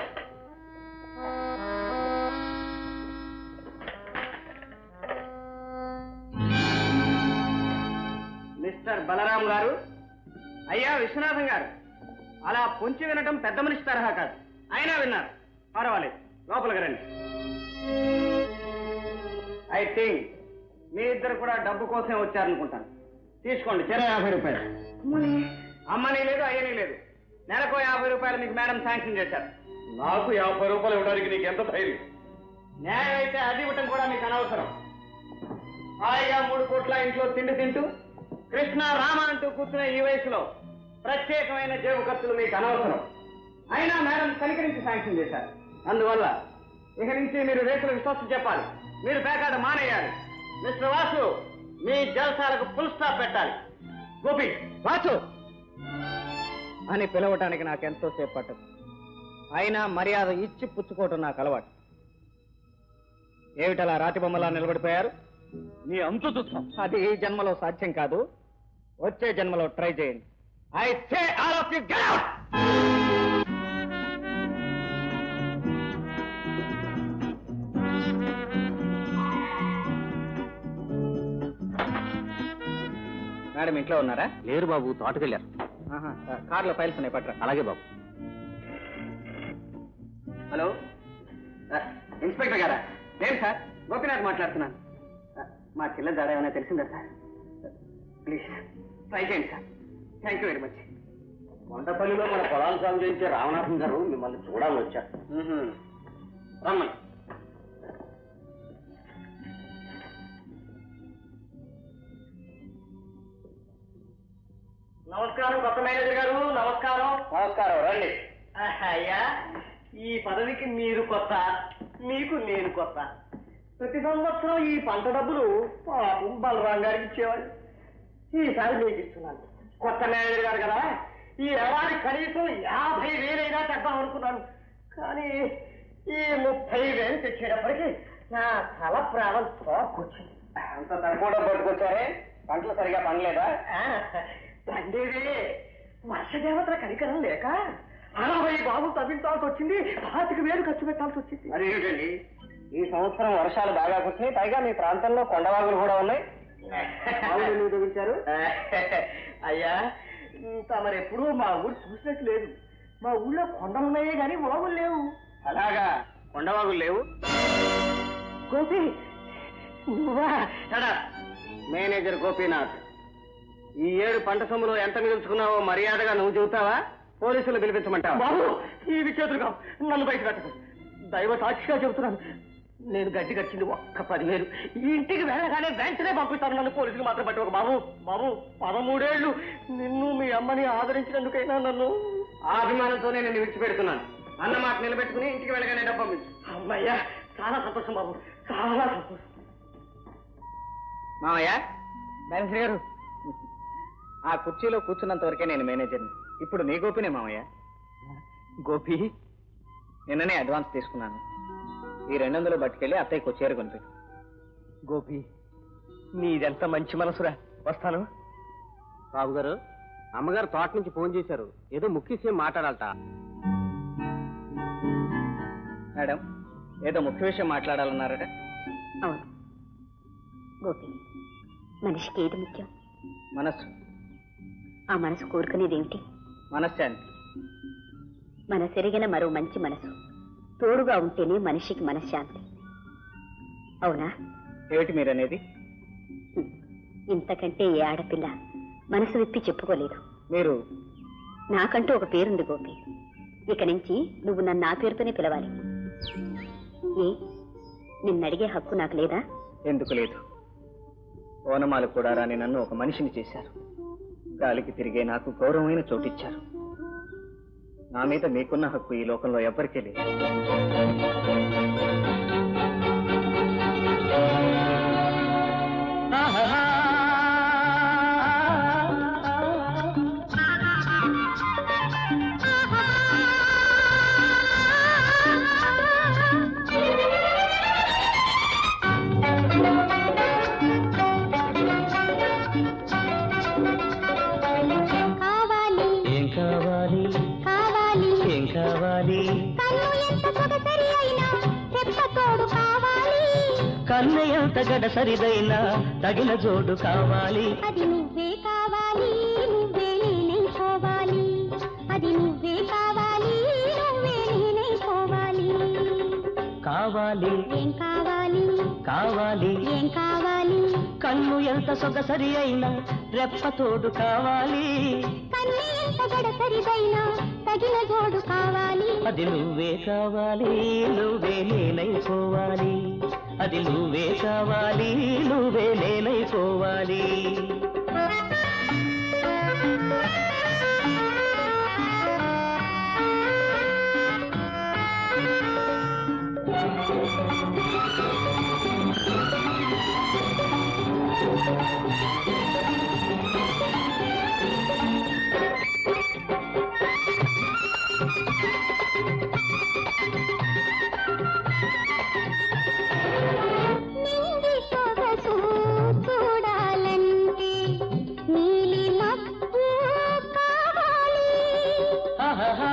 మిస్టర్ బలరాం గారు అయ్యా విశ్వనాథం గారు అలా పొంచి వినటం పెద్ద మనిషి తరహా కాదు అయినా విన్నారు పర్వాలేదు లోపలికి రండి ఐ థింక్ మీ ఇద్దరు కూడా డబ్బు కోసమే వచ్చారనుకుంటాను తీసుకోండి చెర యాభై రూపాయలు అమ్మని లేదు అయ్యని లేదు నెలకు యాభై రూపాయలు మీకు మేడం శాంక్షన్ చేశారు నాకు యాభై రూపాయలు ఇవ్వడానికి నీకు ఎంత ధైర్యం న్యాయం అయితే అది ఇవ్వటం కూడా మీకు అనవసరం హాయిగా మూడు కోట్ల ఇంట్లో తిండి తింటూ కృష్ణ రామ అంటూ కూర్చునే ఈ వయసులో ప్రత్యేకమైన జేబు ఖర్చులు మీకు అనవసరం అయినా మేడం కనికరించి శాంక్షన్ చేశారు అందువల్ల ఇక నుంచి మీరు రేకుల విశ్వాసం చెప్పాలి మీరు పేకాట మానేయాలి మిస్టర్ వాసు మీ జలసాలకు ఫుల్ స్టాప్ పెట్టాలి గోపి వాసు అని పిలవటానికి నాకు ఎంతో సేపు పట్టదు అయినా మర్యాద ఇచ్చి పుచ్చుకోవటం నాకు అలవాటు ఏమిటలా రాతి బొమ్మలా నిలబడిపోయారు నీ అంతు చూస్తాం అది ఈ జన్మలో సాధ్యం కాదు వచ్చే జన్మలో ట్రై చేయండి I say all of you get out madam ఇంట్లో ఉన్నారా లేరు బాబు తోటకెళ్ళారు ఆహా, కార్లో ఫైల్స్ ఉన్నాయి పట్రా అలాగే బాబు హలో ఆ, ఇన్స్పెక్టర్ గారా నేను సార్ గోపినాథ్ మాట్లాడుతున్నాను ఆ, మా చిల్ల జాడ ఏమైనా తెలిసిందా సార్ ప్లీజ్ ట్రై చేయండి sir thank you very much కొండపల్లిలో మన పొలాలు సాగు చేయించే రామనాథం గారు మిమ్మల్ని చూడాలని వచ్చారు రమ్మని నమస్కారం కొత్త మేనేజర్ గారు నమస్కారం నమస్కారం రండి అయ్యా ఈ పదవికి మీరు కొత్త మీకు నేను కొత్త ప్రతి సంవత్సరం ఈ పంట డబ్బులు పాపం బలరాం గారికి ఇచ్చేవాళ్ళు ఈసారి మీకు ఇస్తున్నాను కొత్త మేనేజర్ గారు కదా ఈ ఏడాది కనీసం యాభై వేలైనా తెద్దాం అనుకున్నాను కానీ ఈ ముప్పై వేలు తెచ్చేటప్పటికి నా తల ప్రాణం తోకొచ్చింది అంత తక్కువ పట్టుకొచ్చారే పంటలు సరిగా పండలేదా పండేదే వర్షదేవతల కనికరం లేక అరవై బాబు తవ్వించాల్సి వచ్చింది పాతిక వేలు ఖర్చు పెట్టాల్సి వచ్చింది మరి ఏమిటండి ఈ సంవత్సరం వర్షాలు బాగా కురిసినాయి పైగా మీ ప్రాంతంలో కొండవాగులు కూడా ఉన్నాయి అయ్యా తమరు ఎప్పుడూ మా ఊరు చూసినట్టు లేదు మా ఊళ్ళో కొండలు ఉన్నాయే కానీ వాగులు లేవు అలాగా కొండవాగులు లేవు గోపి నువ్వా ఎడా, మేనేజర్ గోపీనాథ్ ఈ ఏడు పంట సొమ్ములో ఎంత మిగుల్చుకున్నావో మర్యాదగా నువ్వు చెబుతావా పోలీసులు పిలిపించమంటావా బాబు ఈ విచేతులుగా నన్ను బయట పెట్టకు దైవ సాక్షిగా చెబుతున్నాను నేను గడ్డి కట్టింది ఒక్క పదివేలు ఈ ఇంటికి వెళ్ళగానే వెంటనే పంపిస్తాను నన్ను పోలీసులు మాత్రం పట్టి ఒక బాబు బాబు పదమూడేళ్లు నిన్ను మీ అమ్మని ఆదరించినందుకైనా నన్ను ఆ అభిమానంతోనే నేను విడిచిపెడుతున్నాను అన్న మాట నిలబెట్టుకుని ఇంటికి వెళ్ళగానే డబ్బు పంపించు అమ్మయ్యా చాలా సంతోషం బాబు చాలా సంతోషం మామయ్య మేనేజర్ గారు ఆ కుర్చీలో కూర్చున్నంత వరకే నేను మేనేజర్ని ఇప్పుడు నీ గోపినే మామయ్య గోపి నిన్ననే అడ్వాన్స్ తీసుకున్నాను ఈ రెండు వందలు పట్టుకెళ్ళి అత్తయ్యకు వచ్చేరు కొనిపెట్టు గోపి నీదెంత మంచి మనసురా వస్తాను బాబు గారు అమ్మగారు తోట నుంచి ఫోన్ చేశారు ఏదో ముఖ్య విషయం మాట్లాడాలట మేడం ఏదో ముఖ్య విషయం మాట్లాడాలన్నారట అవును గోపి మనిషికి ఏది ముఖ్యం మనస్సు ఆ మనసు కోరుకునేదేమిటి మనశ్శాంతి మనసెరిగిన మరో మంచి మనసు తోడుగా ఉంటేనే మనిషికి మనశ్శాంతి అవునా ఏమిటి మీరనేది హ్మ్. ఇంతకంటే ఏ ఆడపిల్ల మనసు విప్పి చెప్పుకోలేదు మీరు నాకంటూ ఒక పేరుంది గోపి ఇక నుంచి నువ్వు నన్ను నా పేరుతోనే పిలవాలి ఏ నిన్నడిగే హక్కు నాకు లేదా ఎందుకు లేదు ఓనమాలు కూడా రాని నన్ను ఒక మనిషిని చేశారు గాలికి తిరిగే నాకు గౌరవమైన చోటిచ్చారు నా మీద మీకున్న హక్కు ఈ లోకంలో ఎవ్వరికీ లేదు కావాలి ఏం కావాలి కావాలి ఏం కావాలి కన్ను ఎంత సొగసరి అయినా చెప్పతోడు కావాలి కన్ను ఎంత గడసరిదైనా తగిన జోడు కావాలి అది నువ్వే కావాలి నువ్వే నేనైపోవాలి అది నువ్వే కావాలి నువ్వే నేనైపోవాలి కావాలి కావాలి ఏం కావాలి కావాలి ఏం కావాలి కన్ను ఎంత సొగసరి అయినా రెప్పతోడు కావాలి కన్ను ఎంత గడసరిదైనా తగిన జోడు కావాలి అది నువ్వే కావాలి నువ్వే నేనైపోవాలి అది నువ్వే కావాలి నువ్వే నేనైపోవాలి నింగి సొగసు చూడాలంటే నీలి మబ్బు కావాలి ఆహాహా.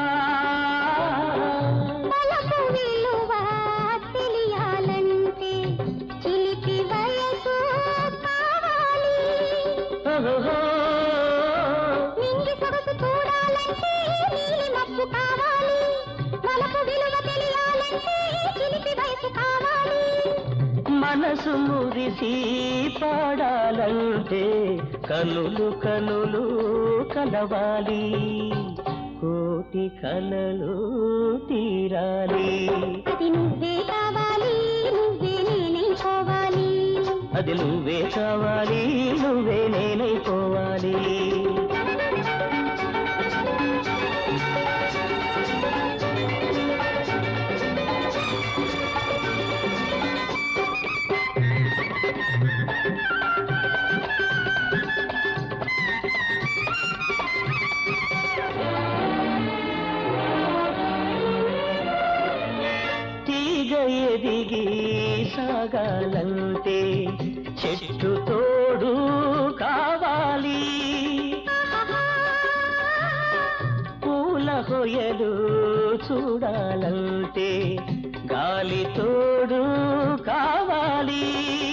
తలకు విలువ తెలియాలంటే చిలిపి వయసు కావాలి ఓహోహో. నింగి సొగసు చూడాలంటే నీలి మబ్బు కావాలి తలకు విలువ తెలియాలంటే చిలిపి వయసు కావాలి మనసు మురిసి పాడాలంటే కనులు కనులు కలవాలి కోటి కలలు తీరాలి అది నువ్వే కావాలి నువ్వే నేనైపోవాలి అది నువ్వే కావాలి నువ్వే నేనైపోవాలి తీగ ఎదిగి సాగాలంటే చెట్టు తోడు కావాలి పూల హొయలు చూడాలంటే గాలి తోడు కావాలి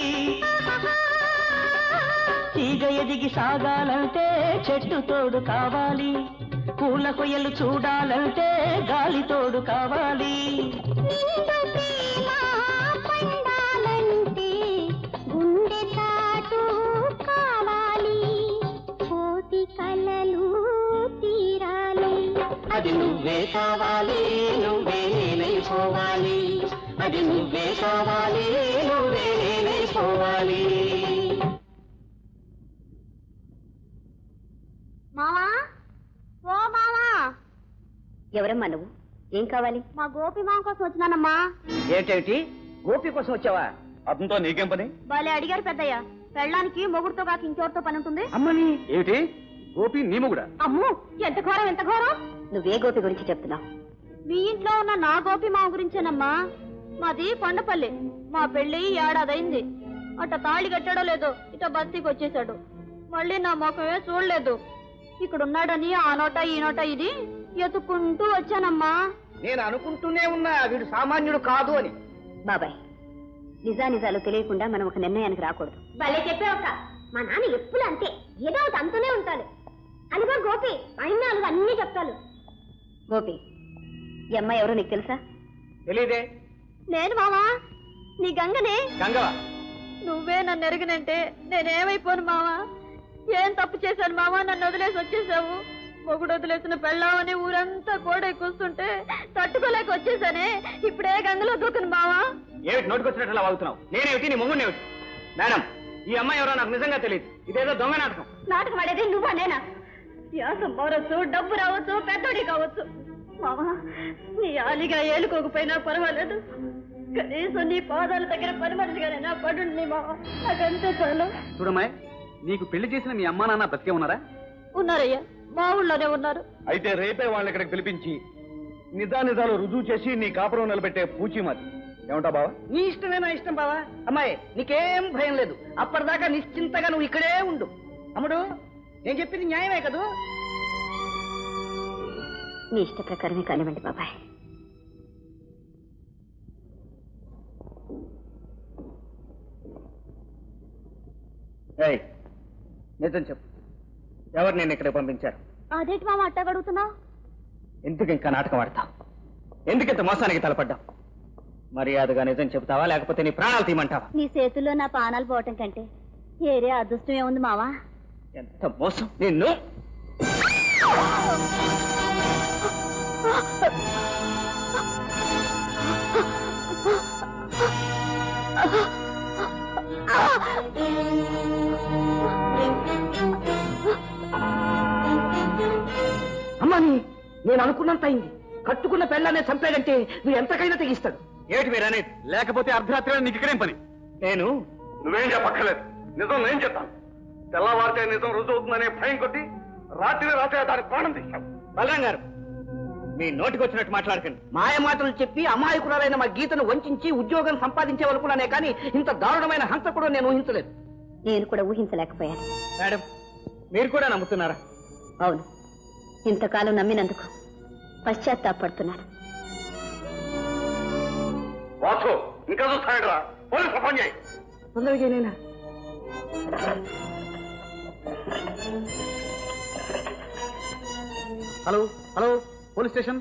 తీగ ఎదిగి సాగాలంటే చెట్టు తోడు కావాలి పూల కొయ్యలు చూడాలంటే గాలి తోడు కావాలి నిండు ప్రేమ పండాలంటే గుండె చాటు కావాలి కోటి కలలు తీరాలి అది నువ్వే కావాలి నువ్వే నేనైపోవాలి అది నువ్వే కావాలి నువ్వే నేనైపోవాలి మావా ఓ మావా ఎవరమ్మా నువ్వు ఏం కావాలి మా గోపి మామ కోసం వచ్చినానమ్మా ఏంటేమిటి గోపి కోసం వచ్చావా అతనితో నీకేం పని భలే అడిగారు పెద్దయ్య పెళ్ళానికి మొగుడుతో కాక ఇంకెవరితో పని ఉంటుంది అమ్మని ఏమిటి గోపి నీము కూడా అమ్ము ఎంత ఘోరం ఎంత ఘోరం నువ్వే గోపి గురించి చెప్తున్నావు మీ ఇంట్లో ఉన్న నా గోపి మామ గురించేనమ్మా మాది కొండపల్లి మా పెళ్లి ఏడాదైంది అట్ట తాళి కట్టాడో లేదో ఇట బస్తీకి వచ్చేసాడు మళ్ళీ నా ముఖమే చూడలేదు ఇక్కడ ఉన్నాడని ఆ నోట ఈ నోట ఇది ఎత్తుకుంటూ వచ్చానమ్మా నేను అనుకుంటూనే ఉన్నా వీడు సామాన్యుడు కాదు అని బాబాయ్ నిజానిజాలు తెలియకుండా మనం ఒక నిర్ణయానికి రాకూడదు భలే చెప్పావక్క మా నాన్న ఎప్పుడు అంతే ఏదో ఒకటి అంతూనే ఉంటాడు అదిగో గోపి ఆయన నాలుగు అన్ని చెప్తాను గోపి ఈ అమ్మాయి ఎవరో నీకు తెలుసా తెలియదే నేను మావా నీ గంగనే గంగవా నువ్వే నన్ను ఎరిగినంటే నేనేమైపోను మావా ఏం తప్పు చేశాను మావా నన్ను వదిలేసి వచ్చేసావు మొగుడు వదిలేసిన పెళ్ళామని ఊరంతా కోడై కూస్తుంటే తట్టుకోలేక వచ్చేసానే ఇప్పుడే గంగలో దూకను మావా ఏమిటి నోటికొచ్చినట్లు వాగుతున్నావు నేనేమిటి నీ మొగుడు ఏమిటి మేడం ఈ అమ్మాయి ఎవరో నాకు నిజంగా తెలియదు ఇదేదో దొంగ నాటకం నాటకం ఆడేది నువ్వా నేనా వ్యాసం మారచ్చు డబ్బు రావచ్చు పెద్దోడి కావచ్చు మావా నీ ఆలిగా ఏలుకోకపోయినా పర్వాలేదు కనీసం నీ పాదాల దగ్గర పని మనిషిగానైనా పడుండి మావా నాకంతే చాలు చూడమ్మాయి నీకు పెళ్లి చేసిన మీ అమ్మా నాన్న బతికే ఉన్నారా ఉన్నారయ్యా మా ఊళ్ళోనే ఉన్నారు అయితే రేపే వాళ్ళని ఇక్కడికి పిలిపించి నిజానిజాలు రుజువు చేసి నీ కాపురం నిలబెట్టే పూచి మాది ఏమంటా బావా నీ ఇష్టమే నా ఇష్టం బావా అమ్మాయి నీకేం భయం లేదు అప్పటిదాకా నిశ్చింతగా నువ్వు ఇక్కడే ఉండు అమ్ముడు నేను చెప్పింది న్యాయమే కదూ నీ ఇష్ట ప్రకారమే కానివ్వండి బాబాయ్ ఏయ్, నిజం చెప్పు ఎవరు నేను ఇక్కడ పంపించారు అదేంటి మామ అట్టగడుగుతున్నావు ఎందుకు ఇంకా నాటకం ఆడతావు ఎందుకు ఇంత మోసానికి తలపడ్డావు మర్యాదగా నిజం చెప్తావా లేకపోతే నీ ప్రాణాలు తీయమంటావా నీ చేతుల్లో నా పానాలు పోవటం కంటే ఏరే అదృష్టమే ఉంది మావా ఎంత మోసం నిన్ను అమ్మని నేను అనుకున్నంత అయింది కట్టుకున్న పెళ్ళాన్ని చంపాడంటే వీడు ఎంతకైనా తెగిస్తాడు ఏమిటి మీరు అనేది లేకపోతే అర్ధరాత్రి నీకు ఇక్కడేం పని నేను నువ్వేం చెప్పక్కర్లేదు నిజం నేను చెప్తాను తెల్లవారితే నిజం రుజువు అవుతుందనే భయం కొద్ది రాత్రి రాత్రి దాని ప్రాణం తీశావు బలరాం గారు మీ నోటికి వచ్చినట్టు మాట్లాడకండి మాయ మాటలు చెప్పి అమాయకురాలైన మా గీతను వంచి ఉద్యోగం సంపాదించేవనుకున్నానే కానీ ఇంత దారుణమైన హంత కూడా నేను ఊహించలేదు నేను కూడా ఊహించలేకపోయాను మేడం మీరు కూడా నమ్ముతున్నారా అవును ఇంతకాలం నమ్మినందుకు పశ్చాత్తాపడుతున్నాను వాసు ఇంకా చూస్తాడరా పోలీసు ఫోన్ చేయి తొందరగా చేయనైనా హలో హలో పోలీస్ స్టేషన్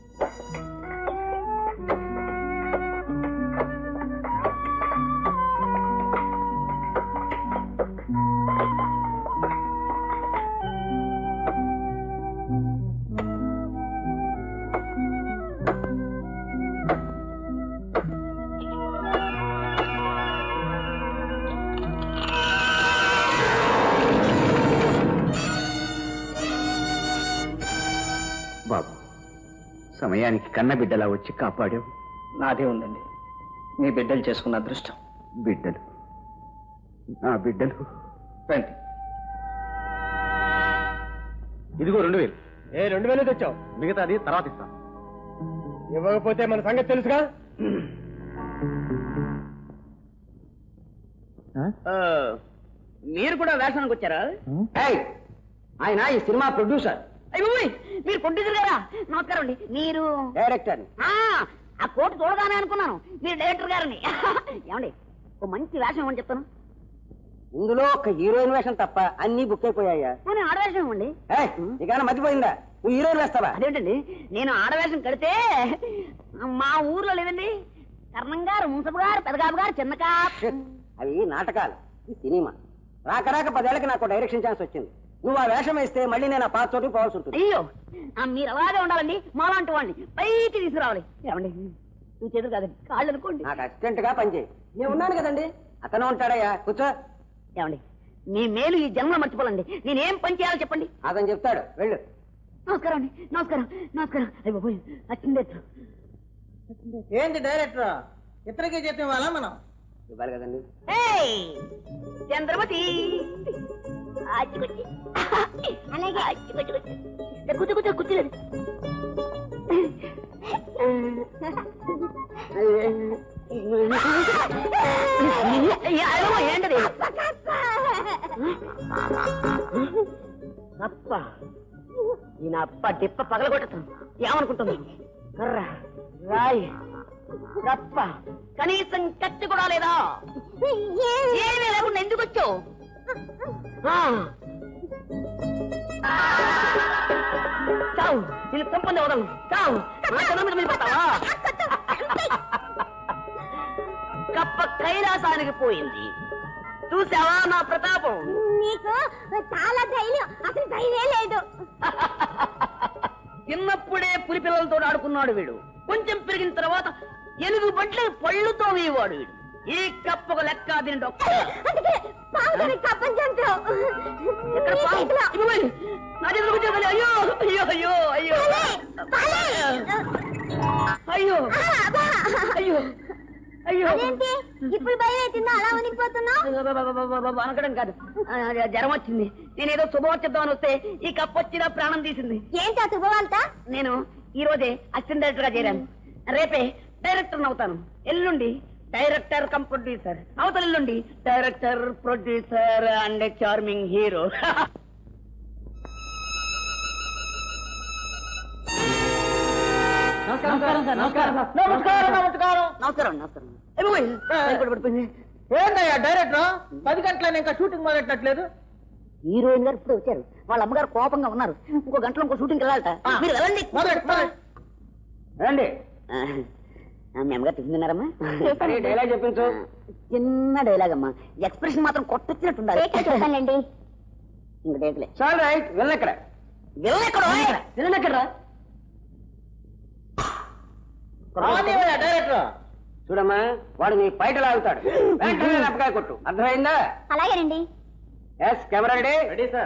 బాబు సమయానికి కన్న బిడ్డలా వచ్చి కాపాడావు నాదే ఉందండి మీ బిడ్డలు చేసుకున్న అదృష్టం బిడ్డలు నా బిడ్డలు రండి ఇదిగో రెండు వేలు ఏ రెండు వేలు తెచ్చావు మిగతాది తర్వాత ఇస్తాను ఇవ్వకపోతే మన సంగతి తెలుసుగా మీరు కూడా వేషానికి వచ్చారా ఏయ్, ఆయన ఈ సినిమా ప్రొడ్యూసర్ అయ్యోయ్ మీరు ప్రొడ్యూసర్ గారా నమస్కారం అండి మీరు డైరెక్టర్ ఆ కోటు చూడగానే అనుకున్నాను మీరు డైరెక్టర్ గారని ఏమండి ఓ మంచి వేషం ఇవ్వని చెప్తాను ఇందులో ఒక హీరోయిన్ వేషం తప్ప అన్ని బుక్ అయిపోయాయా నేను ఆడవేషం ఇవ్వండి నీకైనా మర్చిపోయిందా నువ్వు హీరోయిన్ వేస్తావా అదేంటండి నేను ఆడవేషం కడితే మా ఊర్లో లేదండి కర్ణం గారు మున్సబు గారు పెదగాబు గారు చిన్న అవి నాటకాలు ఈ సినిమా రాక రాక పదేళ్ళకి నాకు డైరెక్షన్ ఛాన్స్ వచ్చింది నువ్వు ఆ వేషం వేస్తే మళ్ళీ నేను ఆ పాత చోటుకి పోవాల్సి ఉంటుంది అయ్యో మీరు అలాగే ఉండాలండి మాలాంటి వాడిని పైకి తీసుకురావాలి ఏమండి నువ్వు చేతులు కాదండి కాళ్ళు అనుకోండి నాకు అసిస్టెంట్ గా పనిచేయి నేను ఉన్నాను కదండి అతను ఉంటాడయ్యా కూర్చో ఏమండి మీ మేలు ఈ జన్మ మర్చిపోలండి నేనేం పని చేయాలో చెప్పండి అతను చెప్తాడు వెళ్ళు నమస్కారం అండి నమస్కారం నమస్కారం అయ్యి బాబోయ్ వచ్చిందే ఏంటి డైరెక్టర్ ఇతనికి చెప్పిన వాళ్ళ మనం ఇవ్వాలి కదండి ఏయ్ చంద్రమతి అచ్చుకొచ్చి అలాగే అచ్చుకొచ్చి కూర్చో కూర్చో కూర్చోలేదు ఏంటది అప్ప ఈయన అప్ప డిప్ప పగలగొట్టదు ఏమనుకుంటుంది కర్ర రాయి రప్ప కనీసం కత్తి కూడా లేదా ఏమీ లేకుండా ఎందుకు వచ్చావు ఆ. చావు నేను చంపంది వదలను చావు నా తల మీద వెళ్ళిపోతావా కప్ప కైలాసానికి పోయింది చూసావా నా ప్రతాపం నీకు చాలా ధైర్యం అసలు ధైర్యం లేదు చిన్నప్పుడే పులి పిల్లలతో ఆడుకున్నాడు వీడు కొంచెం పెరిగిన తర్వాత ఎలుగు బండ్లు పళ్ళుతో వేవాడు వీడు ఈ కప్పకు లెక్క దీని అందుకే పావుగారి కప్పం చంపావు ఎక్కడ నీ పాము? చేతిలో. ఇవ్వండి. నా చేతిలో కూర్చోవాలి. అయ్యో అయ్యో అయ్యో అయ్యో పాలే, అయ్యో ఆ, బా. అయ్యో అయ్యో అదేంటి ఇప్పుడు భయం అవుతుందో అలా ఉనిపోతున్నావు అనకడం కాదు ఆ, జ్వరం వచ్చింది నేనేదో శుభవార్త చెప్దామని వస్తే ఈ కప్ప వచ్చి నా ప్రాణం తీసింది ఏంటా శుభవార్త నేను ఈ రోజే అసిస్టెంట్ డైరెక్టర్ గా చేరాను రేపే డైరెక్టర్ అవుతాను ఎల్లుండి డైరెక్టర్ కమ్ ప్రొడ్యూసర్ అవతల ఎల్లుండి director producer and charming hero నమస్కారం సార్ నమస్కారం నమస్కారం నమస్కారం నమస్కారం నమస్కారం ఏమోయ్, ఇక్కడ పడిపోయింది. ఏందయ్యా డైరెక్టర్ పది గంటలైనా ఇంకా షూటింగ్ మొదలెట్టట్లేదు హీరోయిన్ గారు ఇప్పుడు వచ్చారు వాళ్ళ అమ్మగారు కోపంగా ఉన్నారు ఇంకో గంటలో ఇంకో షూటింగ్ వెళ్ళాలట మీరు వెళ్ళండి మొదలెట్టు మొదలెట్టు. రండి మీ అమ్మగారు టిఫిన్ తిన్నారమ్మా సరే, డైలాగ్ చెప్పించు చిన్న డైలాగ్ అమ్మా ఎక్స్ప్రెషన్ మాత్రం కొట్టొచ్చినట్టు ఉండాలి టేకులు చెప్తానండి ఇంక టేకులే చాలు రైట్ వెళ్ళెక్కడ వెళ్ళెక్కడ వెళ్ళెక్కడ డైరెక్టర్ చూడమ్మా వాడు నీ బయట లాగుతాడు వెంటనే లెప్పకాయ కొట్టు అర్థమైందా అలాగేనండి yes camera ready ready sir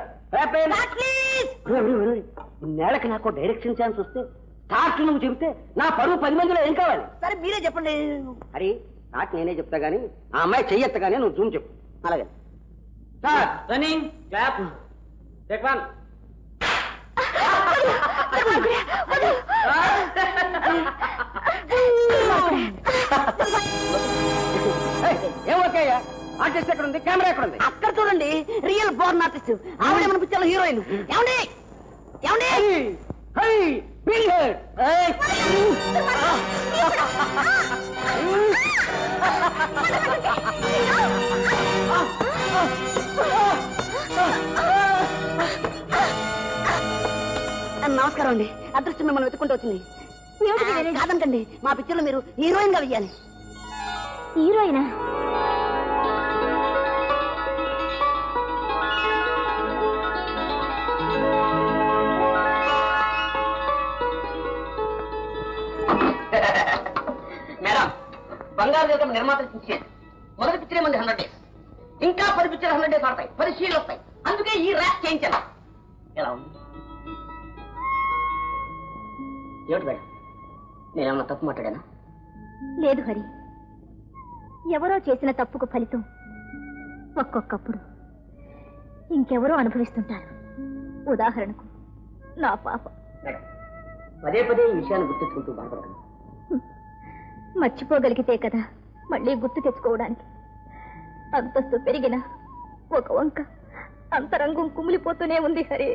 నేలకి నాకు డైరెక్షన్ ఛాన్స్ వస్తే స్టార్ట్ నువ్వు చెబితే నా పరువు పది మందిలో ఏం కావాలి సరే మీరే చెప్పండి హరి స్టార్ట్ నేనే చెప్తా గానీ ఆ అమ్మాయి చెయ్యొత్త గానీ నువ్వు జూమ్ చెప్పు అలాగే sir running clap take one ఏం ఓకే ఆర్టిస్ట్ ఎక్కడ ఉంది కెమెరా ఎక్కడ ఉంది అక్కడ చూడండి రియల్ బోర్న్ ఆర్టిస్ట్ ఆవిడ మన పిక్చర్ హీరోయిన్ ఏమండి ఏమండి హై బిల్ హెడ్ నమస్కారం అండి అదృష్టం మిమ్మల్ని వెతుకుంటూ వచ్చింది ఆ, కాదంటండి మా పిక్చర్ లో మీరు హీరోయిన్ గా వెయ్యాలి హీరోయినా మేడం బంగారు దేశం నిర్మాత ఇచ్చేది మొదటి పిక్చర్ మంది హండ్రెడ్ డేస్ ఇంకా పది పిక్చర్ హండ్రెడ్ డేస్ ఆడతాయి పది షీలు వస్తాయి అందుకే ఈ ర్యాప్ చేయించాను ఎలా ఉంది ఏమిటి మేడం నేనేమన్నా తప్పు మాట్లాడానా లేదు హరి ఎవరో చేసిన తప్పుకు ఫలితం ఒక్కొక్కప్పుడు ఇంకెవరో అనుభవిస్తుంటారు ఉదాహరణకు నా పాప మేడం పదే పదే ఈ విషయాన్ని గుర్తించుకుంటూ బాధపడకండి మర్చిపోగలిగితే కదా మళ్ళీ గుర్తు తెచ్చుకోవడానికి అంతస్తు పెరిగిన ఒక వంక అంతరంగం కుమిలిపోతూనే ఉంది హరి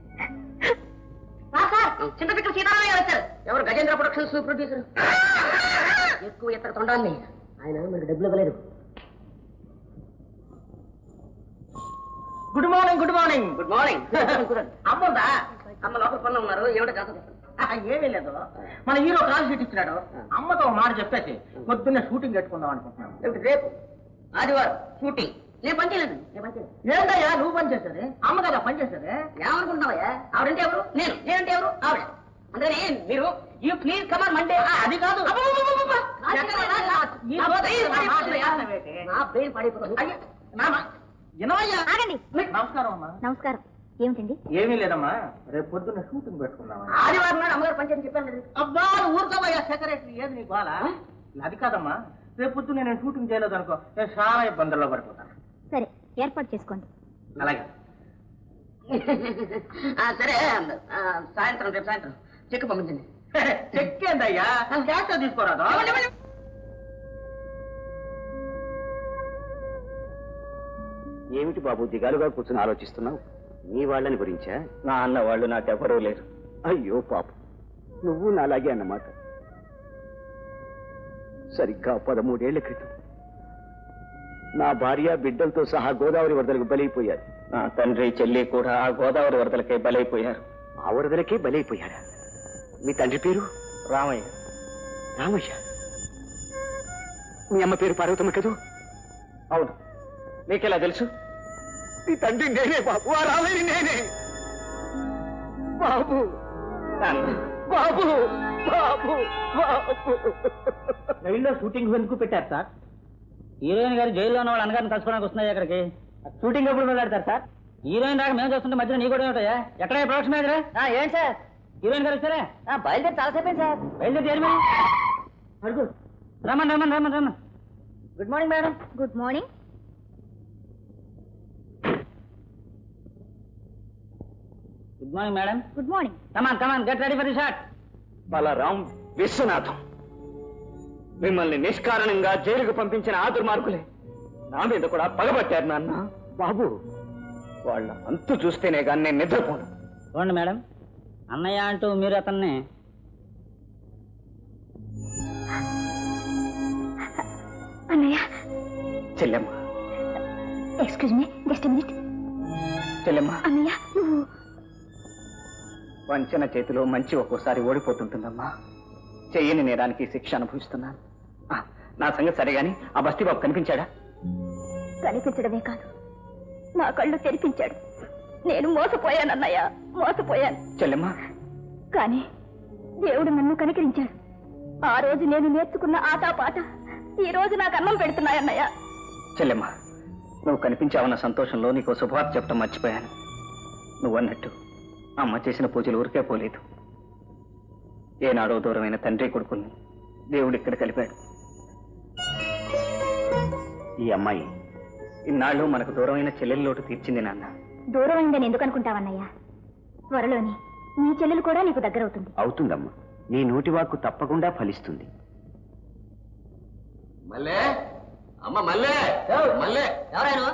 చిన్న పిక్కల సీతారామయ్య గారు వచ్చారు ఎవరు గజేంద్ర ప్రొడక్షన్స్ ప్రొడ్యూసర్ ఎక్కువ ఎత్తర తొండాన్ని ఆయన మనకి డబ్బులు ఇవ్వలేదు good morning good morning good morning అమ్ముందా అమ్మ లోపల పనులు ఉన్నారు ఏమిటో జాతకం ఏమీ లేదు మన హీరో కాల్ షీట్ ఇచ్చినాడు అమ్మతో ఒక మాట చెప్పేసి పొద్దున్నే షూటింగ్ పెట్టుకుందాం అనుకుంటున్నాను ఏమిటి రేపు ఆదివారం షూటింగ్ నేను పని చేయలేదు నేను పని చేయలేదు ఏంటయ్యా నువ్వు పని చేసేది అమ్మ కదా పని చేసేది ఏమనుకుంటున్నావయ్యా ఆవిడంటే ఎవరు నేను నేనంటే ఎవరు ఆవిడ అందుకని మీరు యూ ప్లీజ్ కమర్ మండే అది కాదు నా బ్రెయిన్ పడిపోతుంది అయ్య, నాన్న, వినవయ్యా ఆగండి నమస్కారం అమ్మా నమస్కారం ఏమిటండి ఏమీ లేదమ్మా రేపు పొద్దున్న షూటింగ్ పెట్టుకుందామా ఆదివారం నాడు అమ్మగారు పని చేయని చెప్పాను కదా. అబ్బా ఊరుకోవయ్యా సెక్రటరీ ఏది నీ గోల అది కాదమ్మా రేపు పొద్దున్న నేను షూటింగ్ చేయలేదు అనుకో నేను చాలా ఇబ్బందుల్లో పడిపోతాను సరే ఏర్పాటు చేసుకోండి అలాగే ఆ, సరే ఆ, సాయంత్రం రేపు సాయంత్రం చెక్ పంపించండి చెక్ ఏందయ్యా క్యాష్ తీసుకోరాదు ఏమిటి బాబు దిగాలుగా కూర్చుని ఆలోచిస్తున్నావు నీ వాళ్ళని గురించా నా అన్న వాళ్ళు నాకెవరూ లేరు అయ్యో పాప నువ్వు నాలాగే అన్నమాట సరిగ్గా పదమూడేళ్ల క్రితం నా భార్య బిడ్డలతో సహా గోదావరి వరదలకు బలైపోయారు నా తండ్రి చెల్లి కూడా ఆ గోదావరి వరదలకే బలైపోయారు ఆ వరదలకే బలైపోయారా మీ తండ్రి పేరు రామయ్య రామయ్య మీ అమ్మ పేరు పార్వతమ్మ కదూ అవును నీకెలా తెలుసు నీ తండ్రి నేనే బాబు ఆ రామయ్య నేనే బాబు బాబు బాబు బాబు రైల్లో షూటింగ్ ఎందుకు పెట్టారు సార్ హీరోయిన్ గారు జైల్లో ఉన్న వాళ్ళ అన్నగారిని కలుసుకోవడానికి వస్తున్నాయి అక్కడికి షూటింగ్ ఎప్పుడు మొదలెడతారు సార్ హీరోయిన్ రాక మేము చూస్తుంటే మధ్యలో నీ కూడా ఏమిటయ్యా ఎక్కడ ప్రొడక్షన్ మేనేజరా ఏంటి సార్ హీరోయిన్ గారు వచ్చారా బయలుదేరి చాలాసేపు సార్ బయలుదేరి చేయాలి మరి అడుగు రమ్మని రమ్మని రమ్మని రమ్మని good morning madam good morning good morning madam good morning come on come on get ready for the shot Balaram Viswanatham మిమ్మల్ని నిష్కారణంగా జైలుకు పంపించిన ఆ దుర్మార్గులే నా మీద కూడా పగబట్టారు నాన్న బాబు వాళ్ళ అంతు చూస్తేనే కానీ నేను నిద్రపోను చూడండి మేడం అన్నయ్య అంటూ మీరు అతన్ని అన్నయ్య చెల్లెమ్మ ఎక్స్క్యూజ్ మీ జస్ట్ మినిట్ చెల్లెమ్మ అన్నయ్య నువ్వు వంచన చేతిలో మంచి ఒక్కోసారి ఓడిపోతుంటుందమ్మా చెయ్యని నేరానికి శిక్ష అనుభవిస్తున్నాను ఆ, నా సంగతి సరే గాని ఆ బస్తీ బాబు కనిపించాడా కనిపించడమే కాదు నా కళ్ళు తెరిపించాడు నేను మోసపోయానన్నయ్య మోసపోయాను చెల్లెమ్మా కానీ దేవుడు నన్ను కనికరించాడు ఆ రోజు నేను నేర్చుకున్న ఆట పాట ఈ రోజు నాకు అన్నం పెడుతున్నాయన్నయ్య చెల్లెమ్మా నువ్వు కనిపించావన్న సంతోషంలో నీకు శుభవార్త చెప్పడం మర్చిపోయాను నువ్వు అన్నట్టు అమ్మ చేసిన పూజలు ఊరికే పోలేదు ఏనాడో దూరమైన తండ్రి కొడుకుల్ని దేవుడు ఇక్కడ కలిపాడు ఈ అమ్మాయి ఇన్నాళ్ళు మనకు దూరమైన చెల్లెలి లోటు తీర్చింది నాన్న దూరమైందని ఎందుకు అనుకుంటావన్నయ్య త్వరలోనే నీ చెల్లెలు కూడా నీకు దగ్గరవుతుంది అవుతుందమ్మా నీ నోటి వాక్కు తప్పకుండా ఫలిస్తుంది మల్లే అమ్మ మల్లే మల్లే ఎవరైనా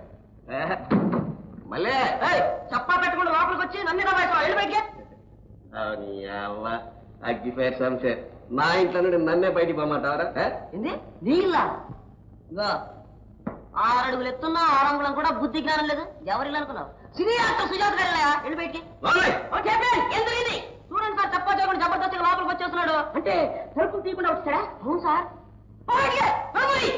మల్లే చప్పా పెట్టుకుంటూ లోపలికి వచ్చి నన్ను వెళ్ళి బయటికి నీ అవ్వ అగ్గి ఫైర్ సంశయ్ నా ఇంట్లో నుండి నన్నే బయటికి పోమంటావరా ఏంది నీళ్ళ ఇగో ఆరు అడుగులు ఎత్తున్నా ఆరు అంగుళం కూడా బుద్ధి జ్ఞానం లేదు ఎవరిల్లు అనుకున్నావు సిరి అంత సుజాత వెళ్ళా వెళ్ళి బయటికి ఓ చెప్పేన్, ఎందుకు ఇది చూడండి సార్ చెప్పా చేయకుండా జబర్దస్తిగా లోపలికి వచ్చేస్తున్నాడు అంటే తలుపులు తీయకుండా వచ్చాడా అవును సార్ ఓ, బయటికి, ఓ మరి.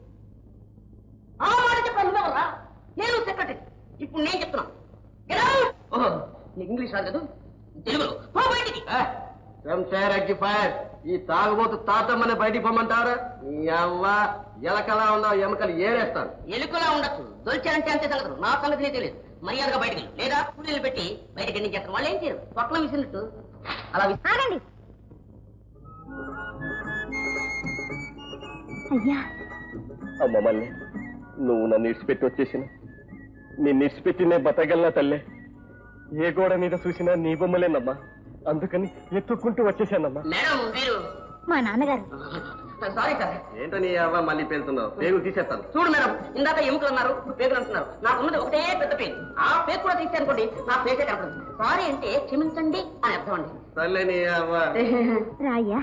ఆ మాట చెప్పాను నువ్వెవరా నేను సెక్రటరీ ఇప్పుడు నేను చెప్తున్నా Get out! ఓహో నీకు ఇంగ్లీష్ రాదు తెలుగులో పో బయటికి శంషేర్ అగ్గి ఫైర్ ఈ తాగుబోతు తాతమ్మని బయటికి పొమ్మంటావరా నీ అవ్వ ఎలకలా ఉన్నావు ఎముకలు ఏరేస్తాను ఎలుకలా ఉండొచ్చు దొల్చారంటే అంతే సంగతులు నా సంగతి నీకు తెలియదు మర్యాదగా బయటికి వెళ్ళు. లేదా కూలీలు పెట్టి బయటకి ఎన్ని చేస్తారు వాళ్ళు ఏం చేయరు పక్కన విసినట్టు అలా విసి- ఆగండి అయ్యా అమ్మ మళ్ళీ నువ్వు నన్ను ఇడిచిపెట్టి వచ్చేసిన నిన్ను ఇడిచిపెట్టినే బతగల్లా తల్లే ఏ గోడ మీద చూసినా నీ బొమ్మలేనమ్మా అందుకని ఎత్తుక్కుంటూ వచ్చేసానమ్మా మేడం మీరు మా నాన్నగారు సారీ సార్ ఏంటో నీ అవ్వ మళ్ళీ పేలుతున్నావు పేగులు తీసేస్తాను చూడు మేడం ఇందాక ఎముకలు అన్నారు పేగులు అంటున్నారు నాకు ఉన్నది ఒకటే పెద్ద పేరు ఆ పేరు కూడా తీస్తే అనుకోండి నా పేసే కనపడదు సారీ అంటే క్షమించండి అని అర్థం అండి తల్లే నీ అవ్వ రాయ్యా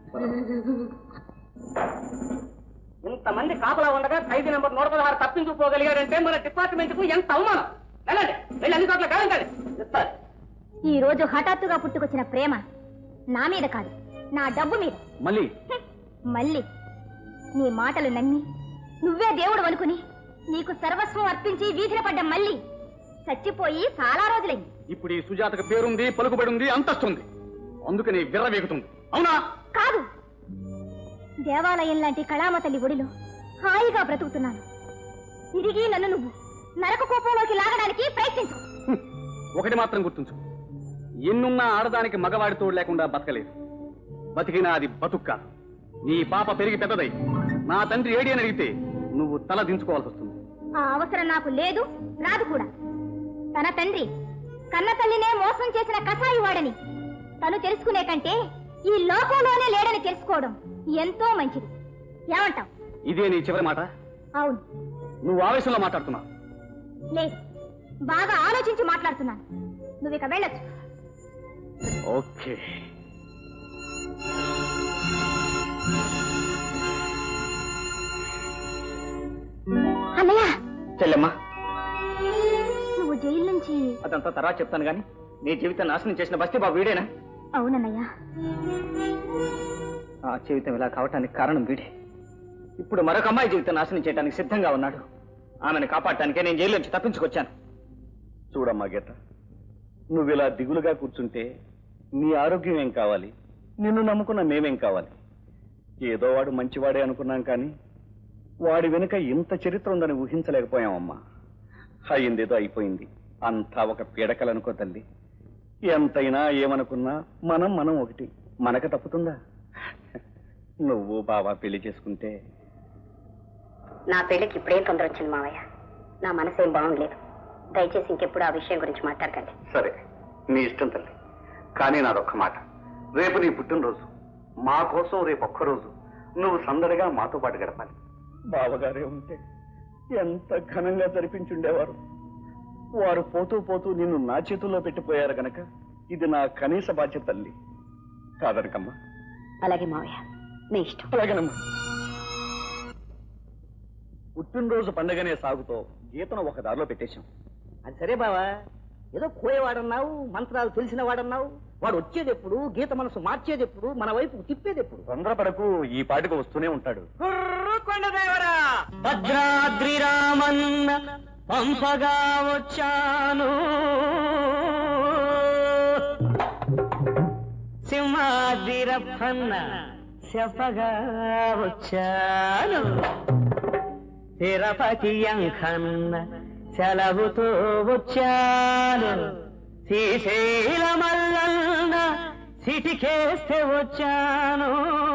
ఇంతమంది కాపలా ఉండగా ఖైదీ నెంబర్ నూట పదహారు తప్పించుకోగలిగాడంటే మన డిపార్ట్మెంట్ కు ఎంత అవమానం వెళ్ళండి వెళ్ళి అన్ని చోట్ల గాలించండి చెప్తారు ఈ రోజు హఠాత్తుగా పుట్టుకొచ్చిన ప్రేమ నా మీద కాదు నా డబ్బు మీద మళ్ళీ హ్మ్. మళ్ళీ నీ మాటలు నమ్మి నువ్వే దేవుడు అనుకుని నీకు సర్వస్వం అర్పించి వీధిన పడ్డ మళ్ళీ చచ్చిపోయి చాలా రోజులైంది ఇప్పుడు ఈ సుజాతకు పేరుంది పలుకుబడి ఉంది అంతస్తుంది అందుకని విర్ర వేగుతుంది అవునా కాదు దేవాలయం లాంటి కళామ తల్లి ఒడిలో హాయిగా బ్రతుకుతున్నాను తిరిగి నన్ను నువ్వు నరక కోపంలోకి లాగడానికి ప్రయత్నించు హ్మ్. ఒకటి మాత్రం గుర్తుంచు ఎన్నున్నా ఆడదానికి మగవాడి తోడు లేకుండా బతకలేదు బతికినా అది బతుక్క నీ పాప పెరిగి పెద్దదై నా తండ్రి ఏడి అని అడిగితే నువ్వు తల దించుకోవాల్సి వస్తుంది ఆ అవసరం నాకు లేదు రాదు కూడా తన తండ్రి కన్న తల్లినే మోసం చేసిన కసాయి వాడని తను తెలుసుకునే కంటే ఈ లోకంలోనే లేడని తెలుసుకోవడం ఎంతో మంచిది ఏమంటావ్ ఇదే నీ చివరి మాట అవును నువ్వు ఆవేశంలో మాట్లాడుతున్నావు లేదు బాగా ఆలోచించి మాట్లాడుతున్నాను నువ్వు ఇక వెళ్ళొచ్చు ఓకే అన్నయ్య చెల్లెమ్మా నువ్వు జైలు నుంచి అదంతా తర్వాత చెప్తాను గాని నీ జీవితం నాశనం చేసిన బస్తీ బాబు వీడేనా అవునన్నయ్య ఆ జీవితం ఇలా కావటానికి కారణం వీడే ఇప్పుడు మరొక అమ్మాయి జీవితం నాశనం చేయడానికి సిద్ధంగా ఉన్నాడు ఆమెను కాపాడటానికే నేను జైలు నుంచి తప్పించుకొచ్చాను చూడమ్మా గీత నువ్వు ఇలా దిగులుగా కూర్చుంటే నీ ఆరోగ్యం ఏం కావాలి నిన్ను నమ్ముకున్న మేమేం కావాలి ఏదో వాడు మంచివాడే అనుకున్నాం కానీ వాడి వెనుక ఇంత చరిత్ర ఉందని ఊహించలేకపోయామమ్మా అయిందేదో అయిపోయింది అంతా ఒక పీడకలనుకో తల్లి ఎంతైనా ఏమనుకున్నా మనం మనం ఒకటి మనక తప్పుతుందా నువ్వు బాబా పెళ్లి చేసుకుంటే నా పెళ్లికి ఇప్పుడేం తొందర వచ్చింది మావయ్య నా మనసేం బాగుండలేదు దయచేసి ఇంకెప్పుడు ఆ విషయం గురించి మాట్లాడకండి సరే నీ ఇష్టం తల్లి కానీ నాదొక్క మాట రేపు నీ పుట్టినరోజు మా కోసం రేపు ఒక్కరోజు నువ్వు సందడిగా మాతో పాటు గడపాలి బావగారే ఉంటే ఎంత ఘనంగా జరిపించుండేవారు వారు పోతూ పోతూ నిన్ను నా చేతుల్లో పెట్టిపోయారు గనక ఇది నా కనీస బాధ్యత తల్లి కాదనకమ్మా అలాగే మావయ్య మీ ఇష్టం అలాగేనమ్మా పుట్టినరోజు పండగనే సాగుతో గీతను ఒక దారిలో పెట్టేశాం అది సరే బావా ఏదో కోయేవాడన్నావు మంత్రాలు తెలిసిన వాడన్నావు వాడు వచ్చేది ఎప్పుడు గీత మనసు మార్చేది ఎప్పుడు మన వైపు తిప్పేది ఎప్పుడు తొందరపడకు ఈ పాటికి వస్తూనే ఉంటాడు భద్రాద్రి రామన్న పంపగా వచ్చాను సింహాదిరప్పన్న చెప్పగా వచ్చాను తిరుపతి అంకన్న సెలవుతో వచ్చాను శ్రీశైల మల్లన్న సిటికేస్తే వచ్చాను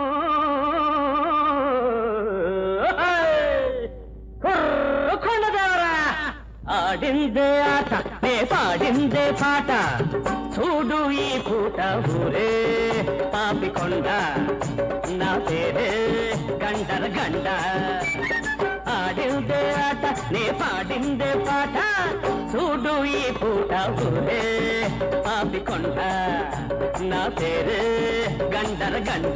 కొండదేవరా ఆడిందే ఆట నే పాడిందే పాట చూడు ఈ పూట ఊరే పాపికొండ నా పేరే గండర గండ ఆడిందే ఆట నే పాడిందే పాట చూడు ఈ పూట ఊరే పాపికొండ నా పేరే గండర గండ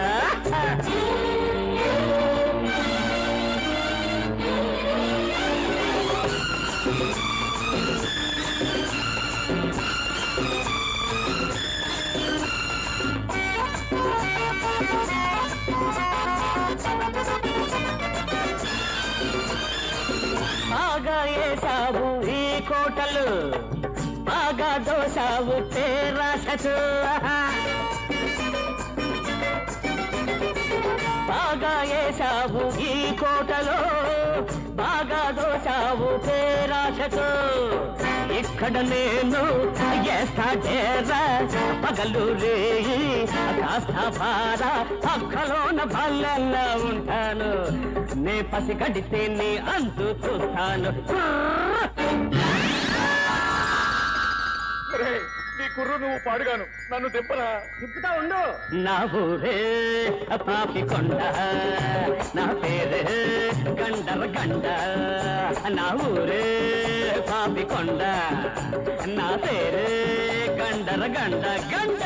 బాగా ఏసావు ఈ కోటలు బాగా దోసావు తేరాసలు బాగా ఏసావు ఈ కోటలో బాగా దోసావు పేరాసకు ఇక్కడ నేను ఏస్తా డేరా పగలు రేయి కాస్త బాధ పక్కలోన భల్లెల్లా ఉంటాను నే పసి గడితే నీ అంతు చూస్తాను నీ కుర్రు నువ్వు పాడుగాను నన్ను దింపరా తిప్పుతా ఉండు నా ఊరే పాపికొండ నా పేరే గండర గండ నా ఊరే పాపికొండ నా పేరే గండర గండ గండ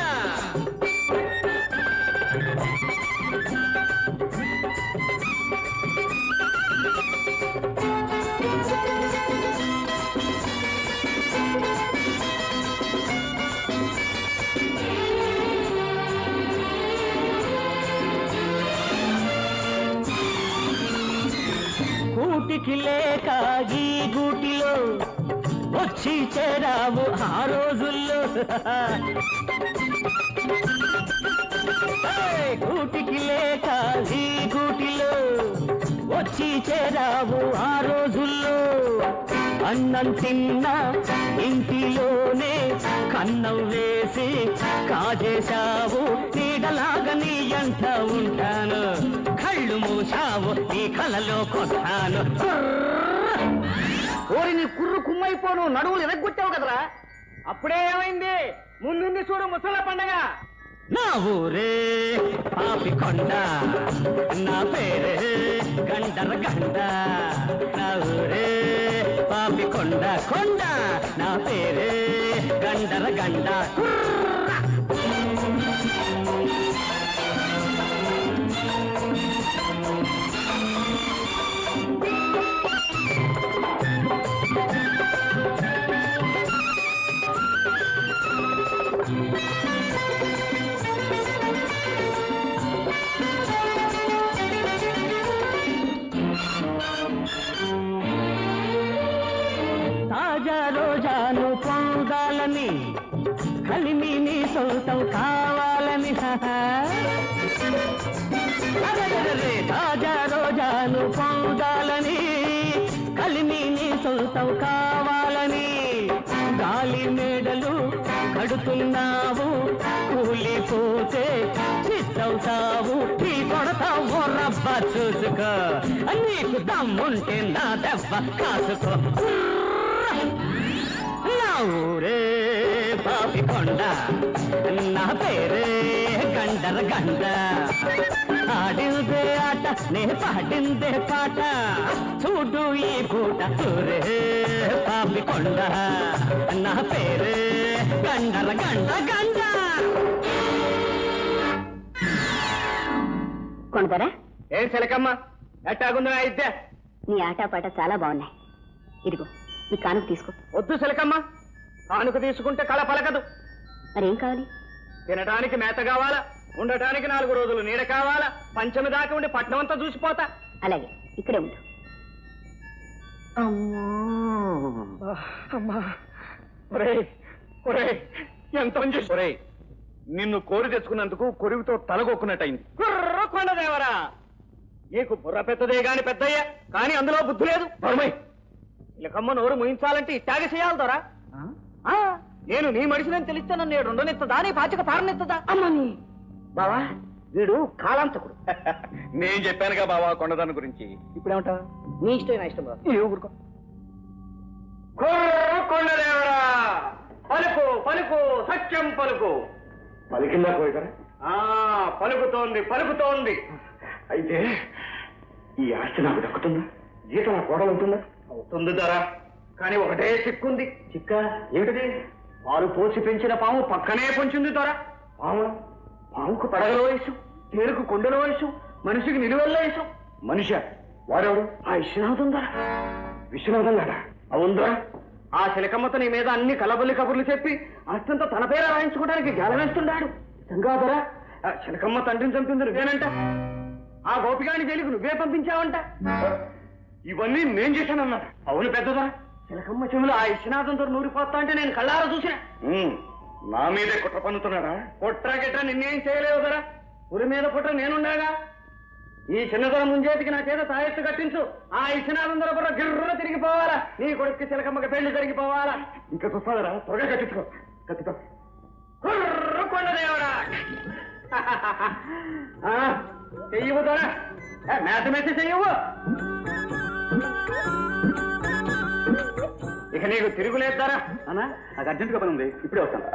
కూటికి లేక ఈ గూటిలో వచ్చి చేరావు ఆ రోజుల్లో ఏయ్, కూటికి లేక ఈ గూటిలో వచ్చి చేరావు ఆ రోజుల్లో అన్నం తిన్నా ఇంటిలోనే కన్నం వేసి కాజేశావు నీడలాగా నీ అంట ఉంటాను కళ్ళు మూసావు నీ కలలో కొట్టాను ఓరి నీ కుర్రు కుమ్మైపోను నడువులు ఎరగొట్టావు కదరా అప్పుడే ఏమైంది ముందుంది చూడు ముసల పండగ నా ఊరే పాపికొండ నా పేరే గండర గండ నా ఊరే పాపికొండ కొండ నా పేరే గండర గండ తాజా రోజాను పొందాలని కలిమి నీ సొంతం కావాలని అరెరెరెరె, తాజా రోజాను పొందాలని కలిమి నీ సొంతం కావాలని గాలి మేడలు కడుతున్నావు కూలిపోతే చిత్తవుతావు టీ కొడతావు రబ్బ చూసుకో నీకు దమ్ముంటే నా దెబ్బ కాసుకో నా ఊరే పాపికొండ నా పేరే గండర గండ ఆడిందే ఆట నే పాడిందే పాట చూడు ఈ పూట ఊరే పాపికొండ నా పేరే గండర గండ గండ కొనదరా ఏం చిలకమ్మ ఎట్టాగుందా ఇద్దే నీ ఆటపాట చాలా బాగున్నాయి ఇదిగో ఈ కానుక తీసుకో వద్దు చిలకమ్మ కానుక తీసుకుంటే కళ పలకదు మరేం కావాలి తినడానికి మేత కావాలా ఉండటానికి నాలుగు రోజులు నీడ కావాలా పంచమి దాకా ఉండి పట్నం అంతా చూసిపోతా అలాగే ఇక్కడే ఉండు అమ్మా ఒరే ఒరే ఎంత ఒరే నిన్ను కోరి తెచ్చుకున్నందుకు కొరివితో తలగొక్కున్నట్టయింది కుర్ర కొండదేవరా నీకు బుర్ర పెద్దదే గాని పెద్దయ్య కానీ అందులో బుద్ధి లేదు ఇలకమ్మ నోరు ముయించాలంటే ఇట్టాగే చేయాలి దొరా ఆ, నేను నీ మనిషిని తెలిస్తే నన్ను నేను రెండోనెత్తదా నీ పాచిక తారనెత్తదా అమ్మని బావా వీడు కాలాంతకుడు నేను చెప్పానుగా బావా కొండదాని గురించి ఇప్పుడేమంటా నీ ఇష్టం నా ఇష్టం బావ ఊరుకో కుర్ర కొండదేవరా పలుకు పలుకు సత్యం పలుకు పలికిందా కోయిదరా ఆ పలుకుతోంది పలుకుతోంది అయితే ఈ ఆస్తి నాకు దక్కుతుందా జీతం నా కోడలు ఉంటుందా అవుతుంది ధర కానీ ఒకటే చిక్కుంది చిక్క ఏమిటిది పాలు పోసి పెంచిన పాము పక్కనే పొంచింది ధర పాము పాముకు పడగలో వేసాం తేరుకు కొండలో వేసాం మనిషికి నిలువెల్ల వేసాం మనిషా వాడెవడు ఆ విశ్వనాథం ధర విశ్వనాథం గాడా అవుందా ఆ శిలకమ్మత నీ మీద అన్ని కలబల్లి కబుర్లు చెప్పి అస్తంతా తన పేర రాయించుకోవడానికి గేల వేస్తున్నాడు గంగాధర ఆ శిలకమ్మ తండ్రిని చంపింది నువ్వేనంట ఆ గోపిగాని జైలుకు నువ్వే పంపించావంట ఇవన్నీ మేం చేశానన్నాడు అవును పెద్దదా శిలకమ్మ చెవులు ఆ విశ్వనాథంతో నూరిపోతా అంటే నేను కళ్ళారా చూసిన ఉమ్, నా మీదే కుట్ర పన్నుతున్నాడా కుట్ర గిట్ర నిన్నేం చేయలేవు కదా ఉరి మీద పుట్ర నేనుండగా ఈ చిన్నతనం ముంజేతికి నా చేత తాయెత్తు కట్టించు ఆ ఇచ్చినానందరూ కూడా గిర్ర తిరిగిపోవాలా నీ కొడుక్కి చిలకమ్మకి పెళ్లి జరిగిపోవాలా ఇంకా చూస్తాదరా త్వరగా కట్టించుకో కత్తితో కుర్ర కొండదేవరా ఆ, చెయ్యవు దొరా మేత మేత చెయ్యవు ఇక నీకు తిరుగులేద్దారా అన్నా నాకు అర్జెంటుగా పని ఉంది ఇప్పుడే వస్తాను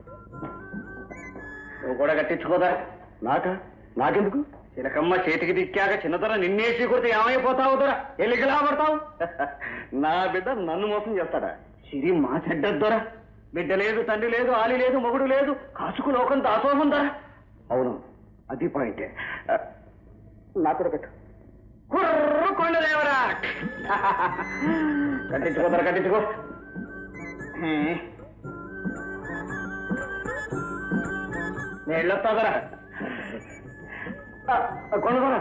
నువ్వు కూడా కట్టించుకోదా నాక నాకెందుకు చిలకమ్మ చేతికి దిక్కాక చిన్నదొర నిన్నేసి కొడితే ఏమైపోతావు దొర ఎల్లికలా పడతావు నా బిడ్డ నన్ను మోసం చేస్తాడా సిరి మా చెడ్డద్దొర బిడ్డ లేదు తండ్రి లేదు ఆలి లేదు మొగుడు లేదు కాసుకు లోకం దాసోహం దొర అవును అది పాయింటే ఆ, నాకు కూడా కట్టు కుర్ర కొండలేవరా కట్టించుకో దొర కట్టించుకో హే. నేను వెళ్ళొస్తా దొర కొనుగోరా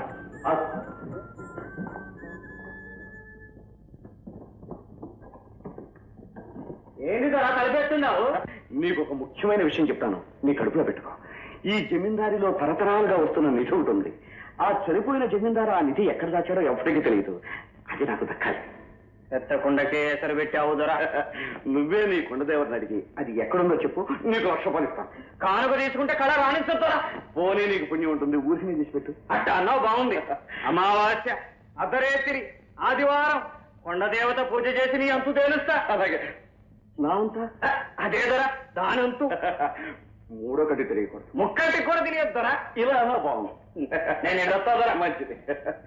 ఏంటి దొర కలిపేస్తున్నావు నీకు ఒక ముఖ్యమైన విషయం చెప్తాను నీ కడుపులో పెట్టుకో ఈ జమీందారిలో తరతరాలుగా వస్తున్న నిధి ఒకటి ఉంది ఆ చనిపోయిన జమీందారు ఆ నిధి ఎక్కడ దాచాడో ఎవరికి తెలియదు అది నాకు దక్కాలి ఎత్తకుండకే ఎసరు పెట్టావు దొర నువ్వే నీ కొండదేవతని అడిగి అది ఎక్కడుందో చెప్పు నీకు లక్ష రూపాయలు ఇస్తాను కానుక తీసుకుంటే కళ రాణిస్తుందరా పోనీ నీకు పుణ్యం ఉంటుంది ఊరికి తీసి పెట్టు అట్ట అన్నావు బాగుంది అమావాస్య అర్ధరేత్రి ఆదివారం కొండదేవత పూజ చేసి నీ అంతు తేలుస్తా అలాగే నా అంతా అదేదరా దానంతు మూడో కట్టి తెలియకూడదు ముక్కంటి కూడా తినేద్దరా ఇలా అన్నా బాగుంది నేను ఎడొస్తాదరా మంచిది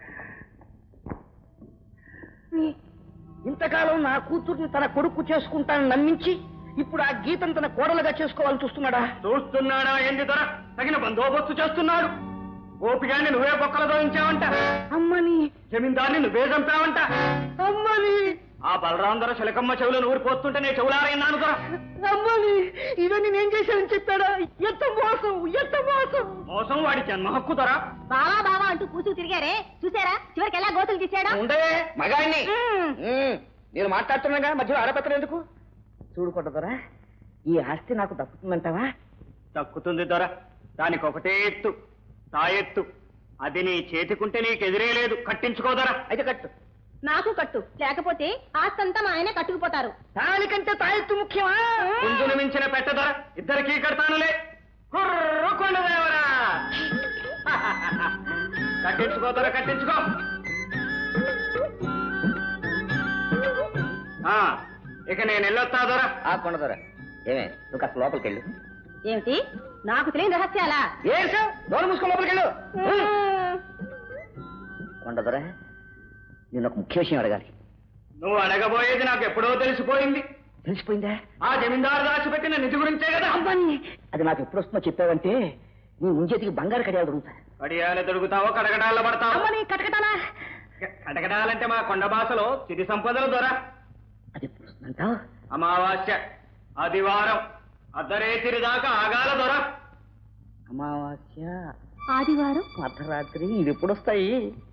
ఇంతకాలం నా కూతుర్ని తన కొడుకు చేసుకుంటానని నమ్మించి ఇప్పుడు ఆ గీతం తన కోడలుగా చేసుకోవాలని చూస్తున్నాడా చూస్తున్నాడా ఏంది దొర తగిన బందోబస్తు చేస్తున్నాడు గోపిగాన్ని నువ్వే బొక్కలు దోయించావంట అమ్మని జమీందారిని నువ్వే చంపావంట అమ్మని ఆ బలరాం దొర శిలకమ్మ చెవులు నూరిపోతుంటే నేను చెవులారైనాను దొర అమ్మని ఇవన్నీ నేను చేశానని చెప్పాడా ఎంత మోసం ఎంత మోసం మోసం వాడి జన్మ హక్కు దొర బావా బావా అంటూ కూర్చు తిరిగారే చూసారా చివరికి ఎలా గోతులు తీసాడా ఉండే మగాడిని నేను మాట్లాడుతున్నాగా మధ్యలో ఆడపత్రం ఎందుకు చూడుకుంటుందరా ఈ ఆస్తి నాకు దక్కుతుందంటావా తక్కుతుంది దొర దానికి ఒకటే ఎత్తు తా ఎత్తు అది నీ చేతికుంటే నీకు ఎదిరే లేదు కట్టించుకోదరా అయితే కట్టు నాకు కట్టు లేకపోతే ఆస్తంతా మా ఆయనే కట్టుకుపోతారు దానికంటే తాయెత్తు ముఖ్యమా ముందును మించిన పెట్టదొర ఇద్దరికీ కడతానులే కుర్ర కొండదేవరా కట్టించుకోదరా కట్టించుకో ఆ, ఇక నేను వెళ్ళొస్తా దొర ఆ కొండదొర ఏమే నువ్వు కాస్త లోపలికి వెళ్ళు ఏమిటి నాకు తెలియని రహస్యాలా ఏం సార్ దూరం మూసుకొని లోపలికి వెళ్ళు కొండదొర నేను ఒక ముఖ్య విషయం అడగాలి నువ్వు అడగబోయేది నాకు ఎప్పుడో తెలిసిపోయింది తెలిసిపోయిందా ఆ జమీందారు దాచిపెట్టిన నిధి గురించే కదా అమ్మని అది నాకు ఎప్పుడు వస్తుందో చెప్పావంటే నీ ముంజేతికి బంగారు కడియాలు దొరుకుతా కడియాలు దొరుకుతావో కడగడాల పడతావు అమ్మని కటకటాలా కడగడాలంటే మా కొండ భాషలో సిరి సంపదలు దొర అది ఎప్పుడు వస్తుందంటావు అమావాస్య ఆదివారం అర్ధరేతిరి దాకా ఆగాల దొర అమావాస్య ఆదివారం అర్ధరాత్రి ఇవి ఎప్పుడు వస్తాయి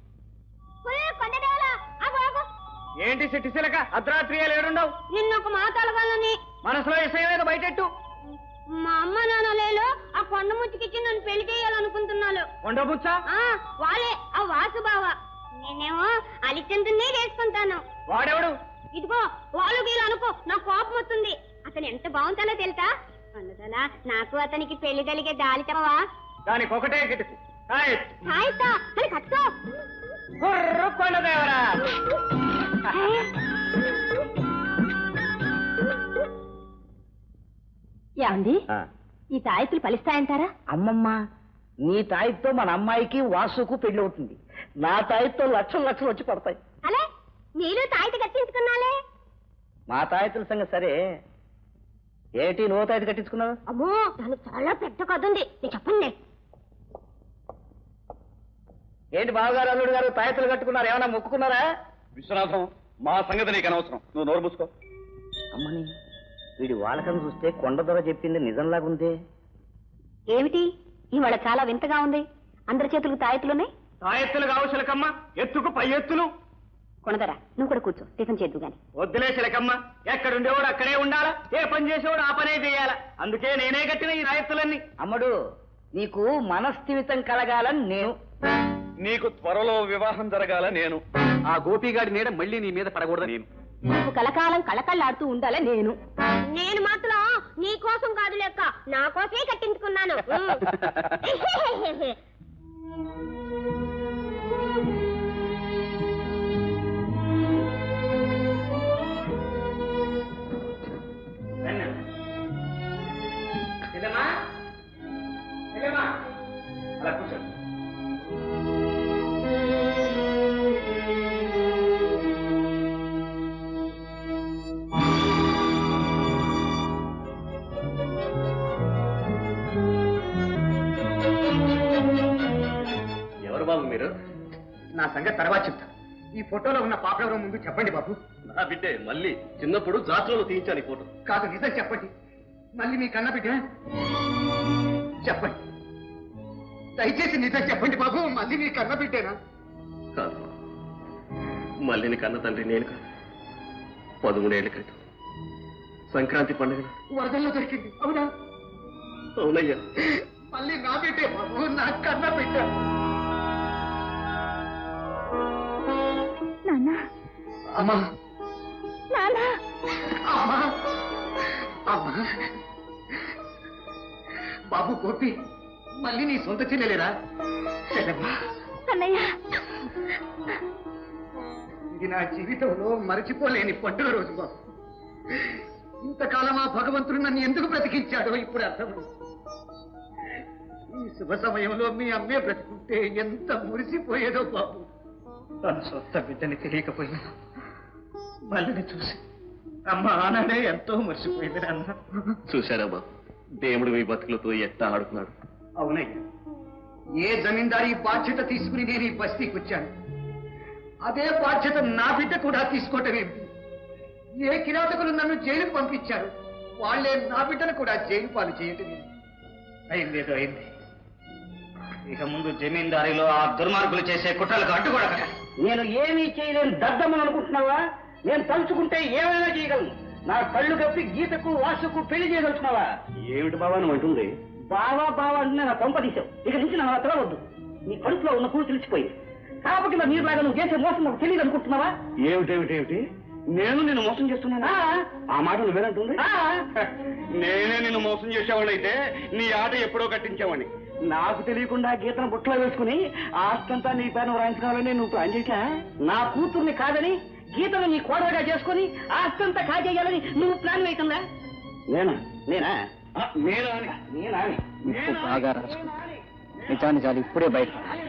ఏంటి సిట్టి సిలక అర్ధరాత్రి ఏడుండవు నిన్న ఒక మాట అడగాలని మనసులో విషయం ఏదో బయటెట్టు మా అమ్మ నాన్న లేలో ఆ కొండ ముచ్చికిచ్చి నన్ను పెళ్లి చేయాలనుకుంటున్నాను ఉండబుచ్చా ఆ వాళ్ళే ఆ వాసు బావ నేనేమో అలిచందునే వేసుకుంటాను వాడెవడు ఇదిగో వాళ్ళు వీళ్ళు అనుకో నాకు కోపం వస్తుంది అతను ఎంత బాగుంటానో తెలుసా అందువల్ల నాకు అతనికి పెళ్లి కలిగే దారి చెప్పవా దానికి ఒకటే గిటుకు హాయ్. హాయితా అది కట్టుకో కుర్రు కొండదేవరా ఏమండి ఈ తాయెత్తులు ఫలిస్తాయంటారా అమ్మమ్మ నీ తాయితో మన అమ్మాయికి వాసుకు పెళ్లి అవుతుంది నా తాయితో లక్షలు లక్షలు వచ్చి పడతాయి అలే మీరు తాయిత కట్టించుకున్నాలే మా తాయితుల సంగతి సరే ఏటి నువ్వు తాయిత కట్టించుకున్నావు అమ్మో దానికి చాలా పెద్ద కథ ఉంది నేను చెప్పండి ఏంటి బావగారు అల్లుడు గారు తాయితులు కట్టుకున్నారు ఏమైనా మొక్కుకున్నారా విశ్వనాథం మా సంగతి నీకు అనవసరం నువ్వు నోరు మూసుకో అమ్మని వీడి వాలకం చూస్తే కొండ దొర చెప్పింది నిజంలాగుందే ఏమిటి ఇవాళ చాలా వింతగా ఉంది అందరి చేతులకు తాయెత్తులున్నాయి తాయెత్తులు కావు చిలకమ్మ ఎత్తుకు పై ఎత్తులు కొనదరా నువ్వు కూడా కూర్చో టిఫిన్ చేద్దు గాని వద్దులే చిలకమ్మ ఎక్కడుండేవాడు అక్కడే ఉండాలా ఏ పని చేసేవాడు ఆ పనే చేయాలా అందుకే నేనే కట్టిన ఈ తాయెత్తులన్నీ అమ్మడు నీకు మనస్థిమితం కలగాలని నేను నీకు త్వరలో వివాహం జరగాల నేను ఆ గోపిగాడి నీడ మళ్ళీ నీ మీద పడకూడదు నేను నువ్వు కలకాలం కళకళ్ళాడుతూ ఉండాలే నేను నేను మాత్రం నీ కోసం కాదు లెక్క నా కోసమే కట్టించుకున్నాను చెల్లెమ్మా చెల్లెమ్మా అలా కూర్చో ఎవరు బాబు మీరు నా సంగతి తర్వాత చెప్తా ఈ ఫోటోలో ఉన్న పాప ఎవరో ముందు చెప్పండి బాబు నా బిడ్డే మళ్ళీ చిన్నప్పుడు జాతరలో తీయించాను ఈ ఫోటో కాదు నిజం చెప్పండి మళ్ళీ మీ కన్న బిడ్డ చెప్పండి దయచేసి నిజం చెప్పండి బాబు మళ్ళీ మీ కన్న బిడ్డేనా కాదు మళ్ళీని కన్న తండ్రి నేను కాదు పదమూడేళ్ల క్రితం సంక్రాంతి పండుగ వరదల్లో దొరికింది అవునా అవునయ్యా మళ్ళీ నా బిడ్డే బాబు నా కన్న బిడ్డ నాన్న అమ్మా నాన్న అమ్మా అమ్మా బాబు గోపి మళ్ళీ నీ సొంత చెల్లెలేరా చెల్లెమ్మా అన్నయ్య ఇది నా జీవితంలో మరచిపోలేని పండుగ రోజు బాబు ఇంతకాలం ఆ భగవంతుడు నన్ను ఎందుకు బ్రతికించాడో ఇప్పుడు అర్థమైంది ఈ శుభ సమయంలో మీ అమ్మే బ్రతుకుంటే ఎంత మురిసిపోయేదో బాబు తన సొంత బిడ్డని తెలియకపోయినా మళ్ళీ చూసి అమ్మ ఆనాడే ఎంతో మురిసిపోయింది నాన్న చూశారా బాబు దేవుడు మీ బతుకులతో ఎట్టా ఆడుతున్నాడు అవునయ్యా ఏ జమీందారీ బాధ్యత తీసుకుని నేను ఈ బస్తీకి వచ్చాను అదే బాధ్యత నా బిడ్డ కూడా తీసుకోవటం ఏమిటి ఏ కిరాతకులు నన్ను జైలుకు పంపించారు వాళ్ళే నా బిడ్డను కూడా జైలు పాలు చేయటం ఏమిటి? అయిందేదో అయింది ఇక ముందు జమీందారీలో ఆ దుర్మార్గులు చేసే కుట్రలకు అడ్డుకోడక నేను ఏమీ చేయలేను దద్దమ్మని అనుకుంటున్నావా నేను తలుచుకుంటే ఏమైనా చేయగలను నా కళ్ళు కప్పి గీతకు వాసుకు పెళ్లి చేయదలుచుకున్నావా ఏమిటి బాబా నువ్వు అంటుంది బావా బావా అంటే నా కొంప తీసావు ఇక నుంచి నా వద్దు నీ కడుపులో ఉన్న కూతురు తెలిసిపోయింది కాప కింద నీరులాగా నువ్వు చేసే మోసం నాకు తెలియదు అనుకుంటున్నావా ఏమిటేమిటేమిటి నేను నిన్ను మోసం చేస్తున్నానా ఆ మాట నువ్వేనంటుంది నేనే నిన్ను మోసం చేసేవాళ్ళైతే నీ ఆట ఎప్పుడో కట్టించేవాడిని నాకు తెలియకుండా గీతను బుట్టలో వేసుకుని ఆస్తంతా నీ పైన రాయించుకోవాలని నువ్వు ప్లాన్ చేశా నా కూతుర్ని కాదని గీతను నీ కోడలుగా చేసుకుని ఆస్తంతా కాజేయాలని నువ్వు ప్లాన్ వేయకుండా నేనా నేనా ఆ, నేనా అని నేనా నేనా? బాగా రాసుకుంటా నిజాన్ని చాలు ఇప్పుడే బయట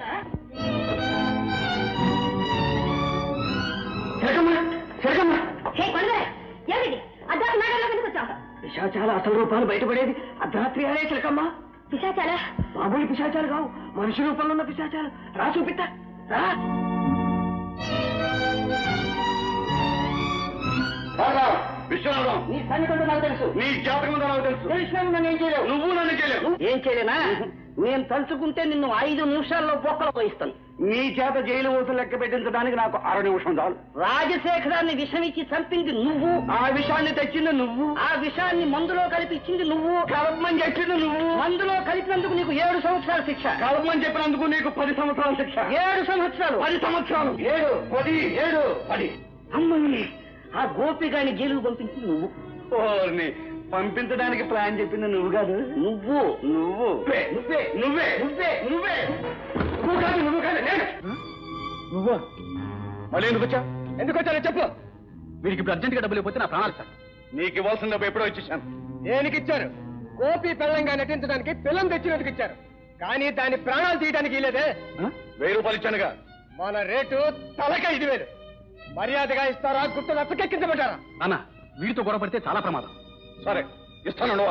తిరగమ్మా తిరగమ్మా హే కొనదరా ఏమిటి అర్ధాలు మేడలో కిందకు వచ్చావు పిశాచాల అసలు రూపాలు బయటపడేది అర్ధరాత్రి అనే చిలకమ్మా పిశాచాలా మామూలు పిశాచాలు కావు మనిషి రూపంలో ఉన్న పిశాచాలు రా చూపిస్తా రా బాగా విశ్వనాథం నీ సన్నిహితుడు నాకు తెలుసు నీ జాతకం ఉందో నాకు తెలుసు తెలిసిన నన్ను ఏం చేయలేవు నువ్వు నన్ను చేయలేవు ఏం చేయలేనా నేను తలుచుకుంటే నిన్ను ఐదు నిమిషాల్లో బొక్కలు పోయిస్తాను నీ చేత జైలు ఊసు లెక్క పెట్టించడానికి నాకు అర నిమిషం చాలు రాజశేఖరాన్ని విషం ఇచ్చి చంపింది నువ్వు ఆ విషయాన్ని తెచ్చింది నువ్వు ఆ విషాన్ని మందులో కలిపి ఇచ్చింది నువ్వు కలపమని చెప్పింది నువ్వు మందులో కలిపినందుకు నీకు ఏడు సంవత్సరాల శిక్ష కలపమని చెప్పినందుకు నీకు పది సంవత్సరాల శిక్ష ఏడు సంవత్సరాలు పది సంవత్సరాలు ఏడు పది ఏడు పది అమ్మని ఆ గోపిగాని జైలుకు పంపించింది నువ్వు ఓర్ని పంపించడానికి ప్లాన్ చెప్పింది నువ్వు కాదు నువ్వు నువ్వు నువ్వే నువ్వే నువ్వే నువ్వే నువ్వే నువ్వు కాదు నువ్వు కాదు నేను నువ్వా మళ్ళీ ఎందుకు వచ్చా ఎందుకు వచ్చానో చెప్పు వీడికి ఇప్పుడు అర్జెంట్గా డబ్బులు ఇవ్వకపోతే నా ప్రాణాలు సార్ నీకు ఇవ్వాల్సిన డబ్బు ఎప్పుడో ఇచ్చేసాను దేనికి ఇచ్చారు గోపి పెళ్ళంగా నటించడానికి పిల్లం తెచ్చినందుకు ఇచ్చారు కానీ దాని ప్రాణాలు తీయడానికి ఇలేదే వెయ్యి రూపాయలు ఇచ్చానుగా మన రేటు తలక ఐదు వేలు మర్యాదగా ఇస్తారా గుర్తు రచ్చకెక్కించమంటారా నాన్న వీడితో గొడవ పడితే చాలా ప్రమాదం సరే ఇస్తాను నువ్వు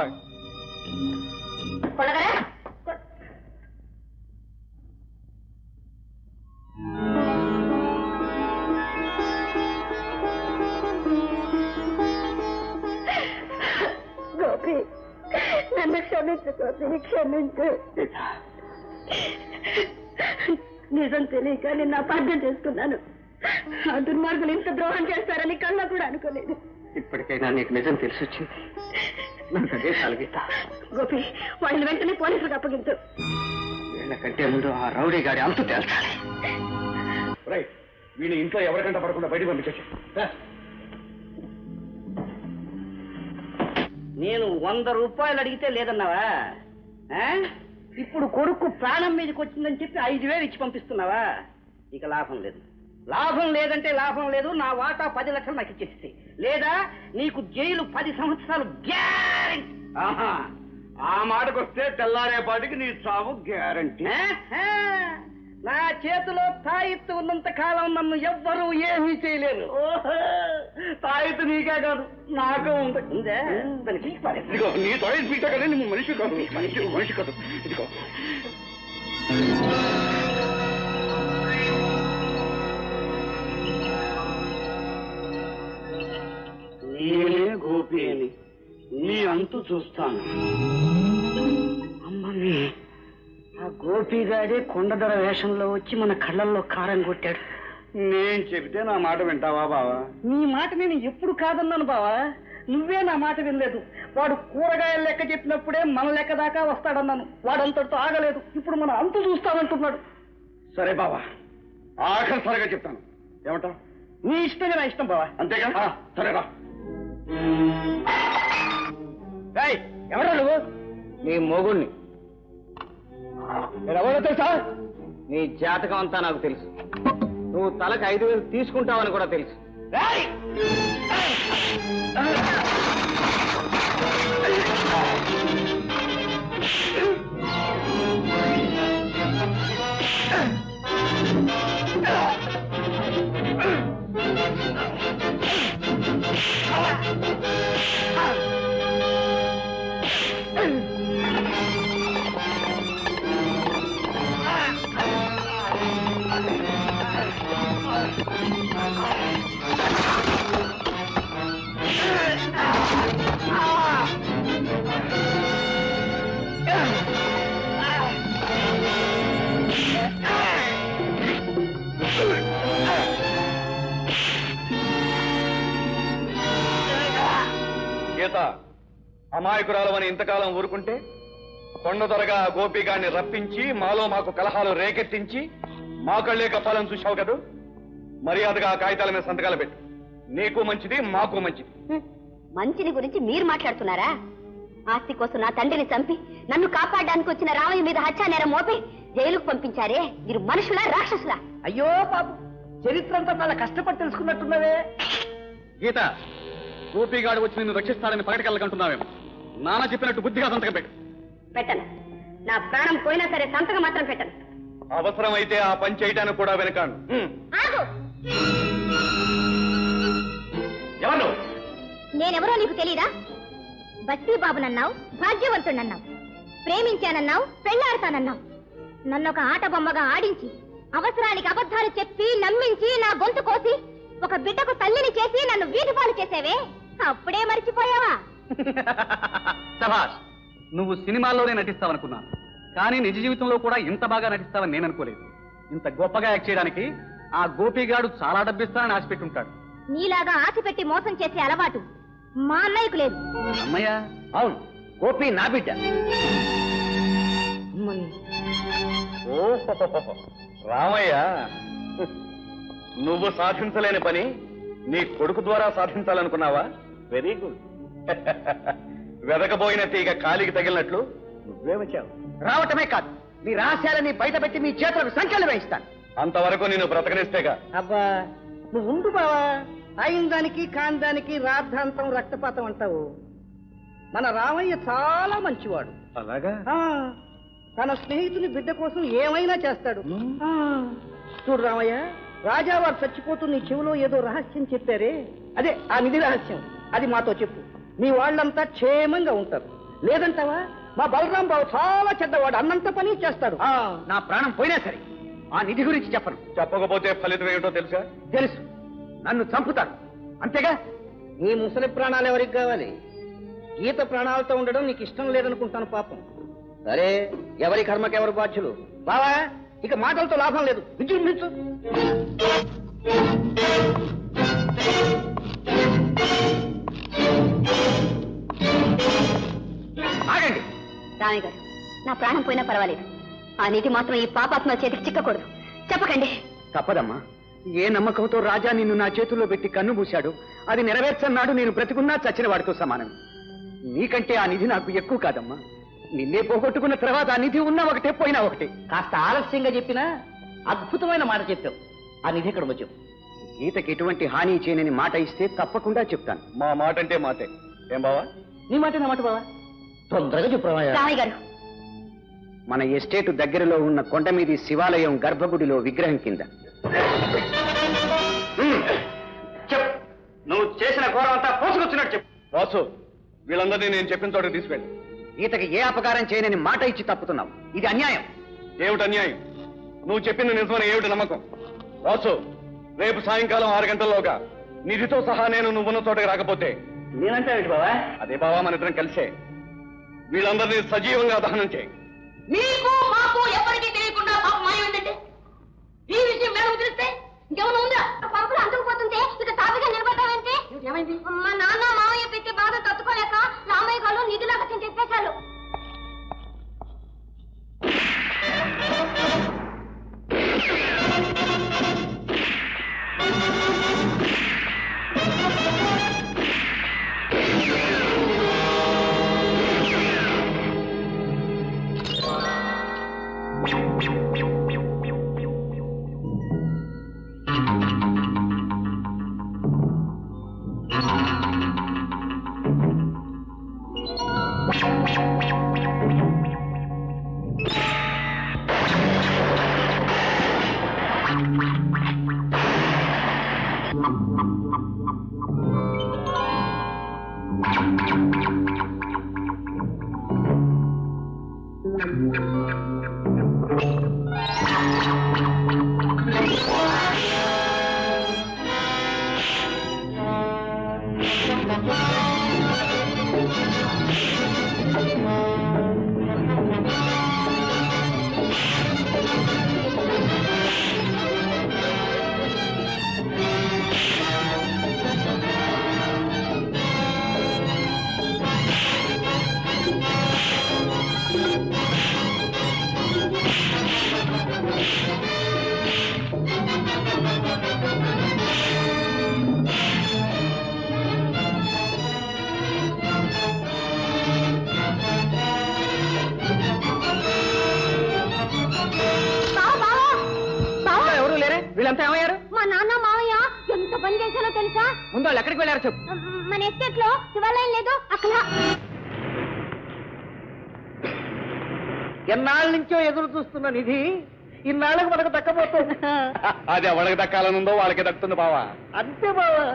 కొడగరా గోపి నన్ను క్షమించు గోపి క్షమించు నిజం తెలియక నిన్ను అపార్థం చేసుకున్నాను ఆ దుర్మార్గులు ఇంత ద్రోహం చేస్తారని కళ్ళ కూడా అనుకోలేదు ఇప్పటికైనా నీకు నిజం తెలిసి వచ్చింది నాకు అదే కలిగితా గోపి వాళ్ళని వెంటనే పోలీసులకు అప్పగించు వీళ్ళకంటే ముందు ఆ రౌడీ గారి అంతు తేల్చాలి రైట్ వీళ్ళు ఇంట్లో ఎవరికంట పడకుండా బయటకు పంపించచ్చు నేను వంద రూపాయలు అడిగితే లేదన్నావా ఆ? ఇప్పుడు కొడుకు ప్రాణం మీదకి వచ్చిందని చెప్పి ఐదు వేలు ఇచ్చి పంపిస్తున్నావా ఇక లాభం లేదు లాభం లేదంటే లాభం లేదు నా వాటా పది లక్షలు నాకు ఇచ్చేసి లేదా నీకు జైలు పది సంవత్సరాలు గ్యారెంటీ ఆహా ఆ మాటకు వస్తే తెల్లారేపాటికి నీ చావు గ్యారంటీ నా చేతిలో తాయిత్తు ఉన్నంత కాలం నన్ను ఎవ్వరూ ఏమీ చేయలేరు తాయితు నీకే కాదు నాకు ఉంది ఉందే దాన్ని పీకి పారేస్తా. ఇదిగో నీ తాయితు పీట కదా నువ్వు మనిషి కాదు మనిషి మనిషి కాదు ఇదిగో నేనే గోపి అని నీ అంతు చూస్తాను అమ్మని ఆ గోపిగాడే కొండదొర వేషంలో వచ్చి మన కళ్ళల్లో కారం కొట్టాడు నేను చెబితే నా మాట వింటావా బావా నీ మాట నేను ఎప్పుడు కాదన్నాను బావా నువ్వే నా మాట వినలేదు వాడు కూరగాయల లెక్క చెప్పినప్పుడే మన లెక్క దాకా వస్తాడన్నాను వాడంతటితో ఆగలేదు ఇప్పుడు మన అంతు చూస్తానంటున్నాడు సరే బావా ఆఖరిసారిగా చెప్తాను ఏమంటావు నీ ఇష్టమే నా ఇష్టం బావా అంతేగా ఆ, సరేరా ఎవరా నువ్వు నీ మొగుణ్ణి ఎవరో తెలుసా నీ జాతకం అంతా నాకు తెలుసు నువ్వు తలకు ఐదు వేలు తీసుకుంటావని కూడా తెలుసు గీత అమాయకురాలవని ఇంతకాలం ఊరుకుంటే కొండ త్వరగా గోపిగాన్ని రప్పించి మాలో మాకు కలహాలు రేకెత్తించి మా కళ్ళే కప్పాలని చూశావు కదూ మర్యాదగా ఆ కాగితాల మీద సంతకాలు పెట్టు నీకు మంచిది మాకు మంచిది హ్మ్. మంచిని గురించి మీరు మాట్లాడుతున్నారా ఆస్తి కోసం నా తండ్రిని చంపి నన్ను కాపాడడానికి వచ్చిన రామయ్య మీద హత్యా నేరం మోపి జైలుకు పంపించారే మీరు మనుషులా రాక్షసులా అయ్యో పాప చరిత్ర అంతా చాలా కష్టపడి తెలుసుకున్నట్టున్నవే గీత గోపిగాడు వచ్చి నిన్ను రక్షిస్తాడని పగటికెళ్ళకంటున్నావేమో నాన్న చెప్పినట్టు బుద్ధిగా సంతకం పెట్టు పెట్టను నా ప్రాణం పోయినా సరే సంతకం మాత్రం పెట్టను అవసరమైతే ఆ పని చేయటానికి కూడా వెనకాను హ్మ్. ఆగు ఎవరు నేనెవరో నీకు తెలీదా బస్తీ బాబునన్నావు భాగ్యవంతుడన్నావు ప్రేమించానన్నావు పెళ్ళాడతానన్నావు నన్ను ఒక ఆట బొమ్మగా ఆడించి అవసరానికి అబద్ధాలు చెప్పి నమ్మించి నా గొంతు కోసి ఒక బిడ్డకు తల్లిని చేసి నన్ను వీధి పాలు చేసేవే అప్పుడే మర్చిపోయావా సభాష్ నువ్వు సినిమాల్లోనే నటిస్తావనుకున్నాను కానీ నిజ జీవితంలో కూడా ఇంత బాగా నటిస్తావని నేను అనుకోలేదు ఇంత గొప్పగా యాక్ట్ చేయడానికి ఆ గోపిగాడు చాలా డబ్బిస్తానని ఆశ పెట్టుంటాడు నీలాగా ఆశ పెట్టి మోసం చేసే అలవాటు మా అన్నయ్యకు లేదు అమ్మయ్య అవును గోపి నా బిడ్డ రామయ్య నువ్వు సాధించలేని పని నీ కొడుకు ద్వారా సాధించాలనుకున్నావా వెరీ గుడ్ వెదకబోయిన తీగ కాలికి తగిలినట్లు నువ్వే వచ్చావు రావటమే కాదు నీ రహస్యాలని బయటపెట్టి నీ చేతులకు సంఖ్యలు వేయిస్తాను అంతవరకు నేను బ్రతకనిస్తేగా అబ్బా నువ్వు ఉండు బావా అయిన దానికి కాని దానికి రాద్ధాంతం రక్తపాతం అంటావు మన రామయ్య చాలా మంచివాడు అలాగా ఆ, తన స్నేహితుని బిడ్డ కోసం ఏమైనా చేస్తాడు ఆ, చూడు రామయ్య రాజావారు చచ్చిపోతూ నీ చెవిలో ఏదో రహస్యం చెప్పారే అదే ఆ నిధి రహస్యం అది మాతో చెప్పు మీ వాళ్ళంతా క్షేమంగా ఉంటారు లేదంటావా మా బలరాం బాబు చాలా చెడ్డవాడు అన్నంత పని చేస్తాడు ఆ, నా ప్రాణం పోయినా సరే ఆ నిధి గురించి చెప్పను చెప్పకపోతే ఫలితం ఏమిటో తెలుసా తెలుసు నన్ను చంపుతాను అంతేగా నీ ముసలి ప్రాణాలు ఎవరికి కావాలి గీత ప్రాణాలతో ఉండడం నీకు ఇష్టం లేదనుకుంటాను పాపం సరే ఎవరి కర్మకి ఎవరు బాధ్యులు బావా ఇక మాటలతో లాభం లేదు విజృంభించు ఆగండి రామయ్య గారు నా ప్రాణం పోయినా పర్వాలేదు ఆ నిధి మాత్రం ఈ పాపాత్మ చేతికి చిక్కకూడదు చెప్పకండి తప్పదమ్మా ఏ నమ్మకంతో రాజా నిన్ను నా చేతుల్లో పెట్టి కన్ను మూశాడు అది నెరవేర్చన్నాడు నేను బ్రతికున్నా చచ్చిన వాడితో సమానం నీకంటే ఆ నిధి నాకు ఎక్కువ కాదమ్మా నిన్నే పోగొట్టుకున్న తర్వాత ఆ నిధి ఉన్నా ఒకటే పోయినా ఒకటే కాస్త ఆలస్యంగా చెప్పినా అద్భుతమైన మాట చెప్పావు ఆ నిధి ఇక్కడ వచ్చావు గీతకి ఎటువంటి హాని చేయనని మాట ఇస్తే తప్పకుండా చెప్తాను మా మాట అంటే మాటే ఏం బావా నీ మాట నా మాట బావా తొందరగా చెప్పు రామయ్య రామయ్య గారు మన ఎస్టేటు దగ్గరలో ఉన్న కొండ మీది శివాలయం గర్భగుడిలో విగ్రహం కింద చెప్పు నువ్వు చేసిన ఘోరం అంతా పోసుకొచ్చినట్టు చెప్పు వాసు వీళ్ళందరినీ నేను చెప్పిన చోటకి తీసుకెళ్ళి గీతకి ఏ అపకారం చేయనని మాట ఇచ్చి తప్పుతున్నావు ఇది అన్యాయం ఏమిటి అన్యాయం నువ్వు చెప్పింది నిజమని ఏమిటి నమ్మకం వాసు రేపు సాయంకాలం ఆరు గంటల్లోగా నిధితో సహా నేను నువ్వున్న చోటకి రాకపోతే నేనంటే బావా అదే బావా మన ఇద్దరం కలిసే వీళ్ళందరినీ సజీవంగా దహనం చేయి మీకు మాకు ఎవరికి తెలియకుండా పాపం మాయమైందంటే ఈ విషయం మేడం తెలిస్తే ఇంకేమైనా ఉందా పంపులు అంటుకుపోతుంటే ఇక తాపిగా నిలబడ్డావంటే ఏమైంది మా నాన్న మామయ్య పెట్టి బాధ తట్టుకోలేక రామయ్య గారు నిధులకు చెప్పేశారు ఎవరు లేరే వీళ్ళంతా ఏమయ్యారు మా నాన్న మామయ్య ఎంత పని చేశారో తెలుసా ముందు వాళ్ళు ఎక్కడికి వెళ్ళారు చెప్పు మన ఎస్టేట్ లో శివాలయం లేదు అక్కడ ఎన్నాళ్ళ నుంచో ఎదురు చూస్తున్న నిధి ఇన్నాళ్ళకు మనకు దక్కబోతుంది అది ఎవరికి దక్కాలనుందో వాళ్ళకి దక్కుతుంది బావా అంతే బావా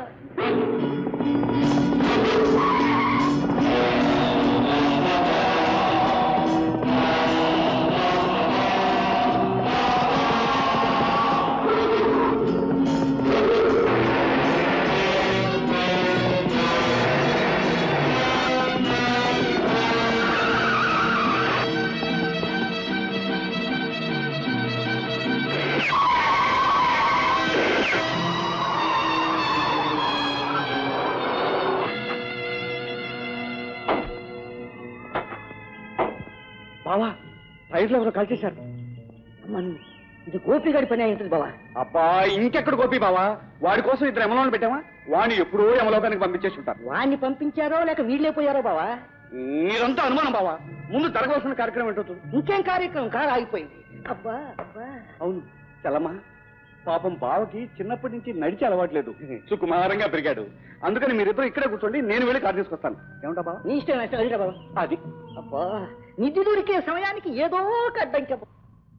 ఆ బావా రైల్లో ఎవరో కలిసేశారు ఇది గోపి గారి పని అయింటుంది బావా అబ్బా ఇంకెక్కడ గోపి బావా వాడి కోసం ఇద్దరు ఎమలోని పెట్టావా వాడిని ఎప్పుడో యమలోకానికి పంపించేసి ఉంటారు వాణ్ణి పంపించారో లేక వీళ్ళే పోయారో బావా మీరంతా అనుమానం బావా ముందు జరగవలసిన కార్యక్రమం ఏంటో ఇంకేం కార్యక్రమం కారు ఆగిపోయింది అబ్బా అబ్బా అవును చలమా పాపం బావకి చిన్నప్పటి నుంచి నడిచి అలవాట్లేదు సుకుమారంగా పెరిగాడు అందుకని మీరిద్దరు ఇక్కడే కూర్చోండి నేను వెళ్ళి కార్ తీసుకొస్తాను ఏమంటా బావ నీ ఇష్టం ఇష్టం అదిరా బావా అది అబ్బా నిధి దొరికే సమయానికి ఏదో ఒక అడ్డంకి అబ్బా.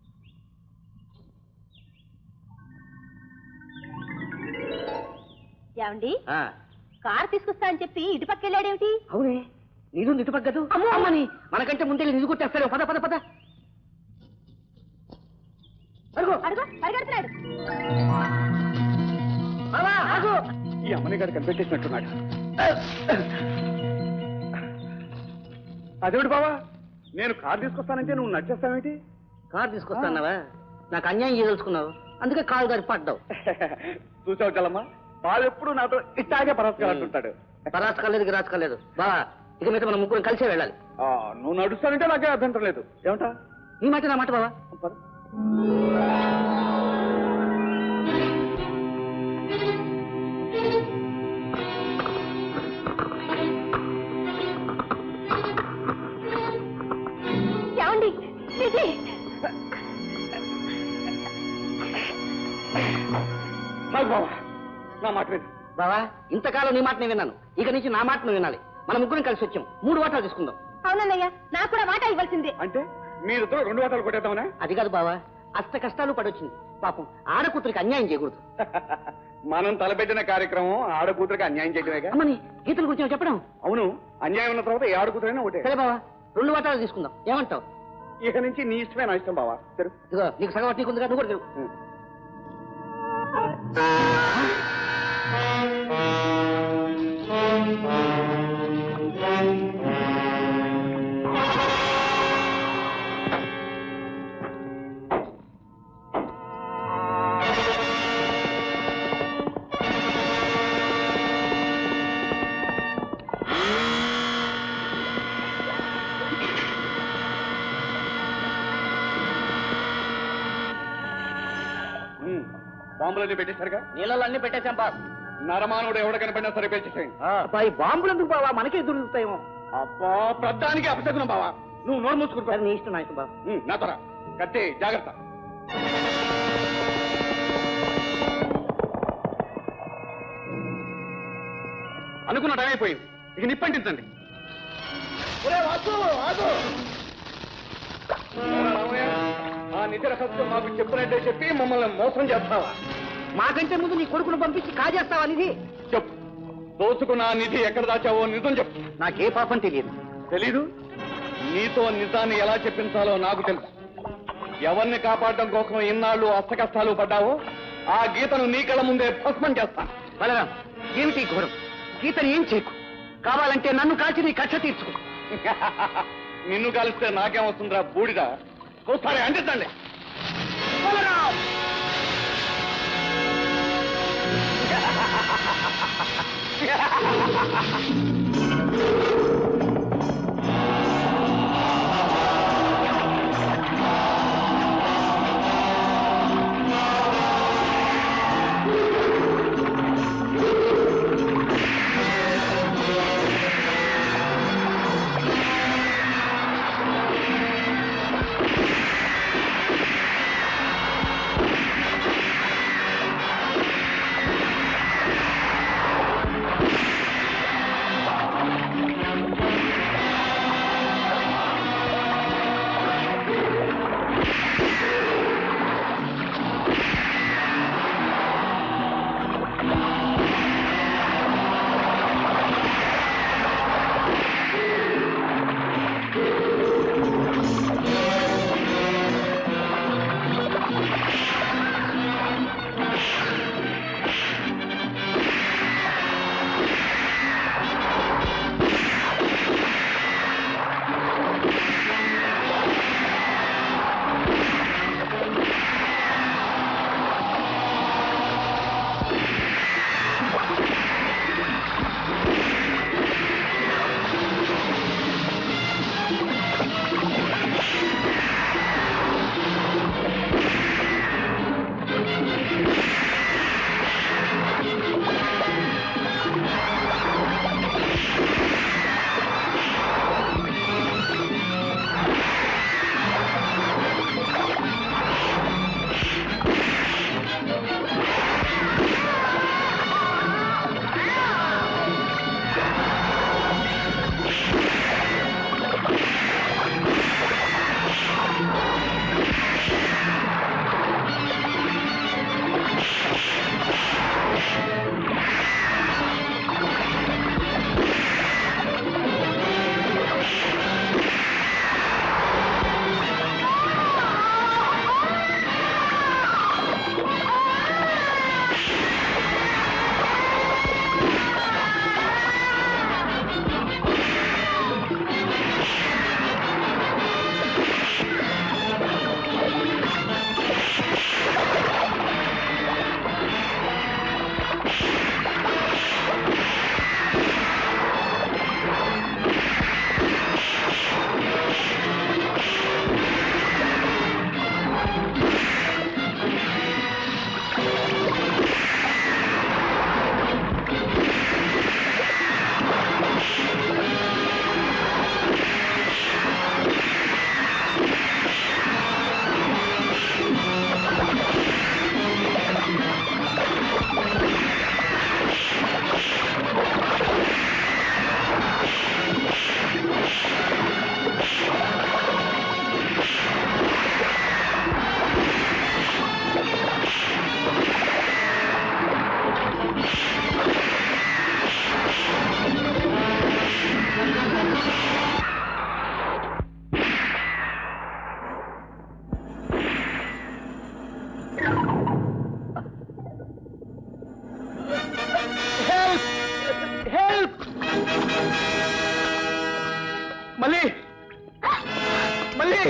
ఏమండి ఆ, కారు తీసుకొస్తా అని చెప్పి ఇటు పక్క వెళ్ళాడేమిటి అవునే నిధు నిటుపక్కదు అమ్మని మనకంటే ముందే నిధు కొట్టేస్తాడు పద పద పద అడుగు అడుగు పరిగెడుతున్నాడు బావా, ఆగు. ఈ అమ్మని గారు కనిపెట్టేసినట్టున్నాడు అదేమిటి బావా నేను కార్ తీసుకొస్తానంటే నువ్వు నచ్చేస్తావేంటి కారు తీసుకొస్తాన్నావా నాకు అన్యాయం చేయదలుచుకున్నావు అందుకే కాలు గారి పడ్డావు చూసావు చలమ్మా బావ ఎప్పుడు నాతో ఇట్టాగే పరస్కారంటుంటాడు పరాసుకలేదు గిరాసుకలేదు బావా ఇక మీద మనం ముగ్గురం కలిసే వెళ్ళాలి ఆ, నువ్వు నడుస్తానంటే నాకే అభ్యంతరం లేదు ఏమంటా నీ మాట నా మాట బావా పద. ఏమండి నిధి ఆగు బావా నా మాట లేదు బావా ఇంతకాలం నీ మాట నేను విన్నాను ఇక నుంచి నా మాట నువ్వు వినాలి మన ముగ్గురం కలిసి వచ్చాం మూడు వాటాలు తీసుకుందాం అవునన్నయ్య నాకు కూడా వాటా ఇవ్వాల్సిందే అంటే మీరిద్దరు రెండు వాటాలు కొట్టేద్దామనే అది కాదు బావా అష్ట కష్టాలు పడొచ్చింది పాపం ఆడకూతురికి అన్యాయం చేయకూడదు మనం తలపెట్టిన కార్యక్రమం ఆడకూతురికి అన్యాయం చేయడమేగా అమ్మని గీతల గురించి ఏమో చెప్పడం అవును అన్యాయం ఉన్న తర్వాత ఏ ఆడకూతురైనా ఒకటే సరే బావా రెండు వాటాలు తీసుకుందాం ఏమంటావు ఇక నుంచి నీ ఇష్టమే నా ఇష్టం బావా సరే ఇదిగో నీకు సగం నీకు ఉందిగా నువ్వు కూడా తిరుగు. ఉమ్. బాంబులన్నీ పెట్టేశారుగా నీళ్ళలో అన్ని పెట్టేశాం బాస్ నరమానుడు ఎవడ కనపడినా సరే పెట్టేసేయండి అబ్బాయి బాంబులు ఎందుకు బావా మనకే దొరుకుతాయేమో అబ్బా ప్రధానికి అపశకునం బావా నువ్వు నోరు మూసుకుంటా సరే నీ ఇష్టం నా ఇష్టం బావ నా త్వర కత్తి జాగ్రత్త అనుకున్న టైం అయిపోయింది ఇక నిప్పంటించండి ఆ నిజర సత్యం మాకు చెప్పినట్టే చెప్పి మమ్మల్ని మోసం చేస్తావా మాకంటే ముందు నీ కొడుకును పంపించి కాజేస్తావా నిధి చెప్పు దోచుకున్న ఆ నిధి ఎక్కడ దాచావో నిజం చెప్పు నాకే పాపం తెలియదు తెలీదు నీతో నిజాన్ని ఎలా చెప్పించాలో నాకు తెలుసు ఎవరిని కాపాడడం కోసం ఇన్నాళ్ళు అష్టకష్టాలు పడ్డావో ఆ గీతను నీ కళ్ళ ముందే భస్మం చేస్తా బలరాం ఏమిటి ఈ ఘోరం గీతని ఏం చేయకు కావాలంటే నన్ను కాల్చి నీ కక్ష తీర్చుకో నిన్ను కలిస్తే నాకేం వస్తుందిరా బూడిద ఒకసారి అందించండి మళ్ళీ మళ్ళీ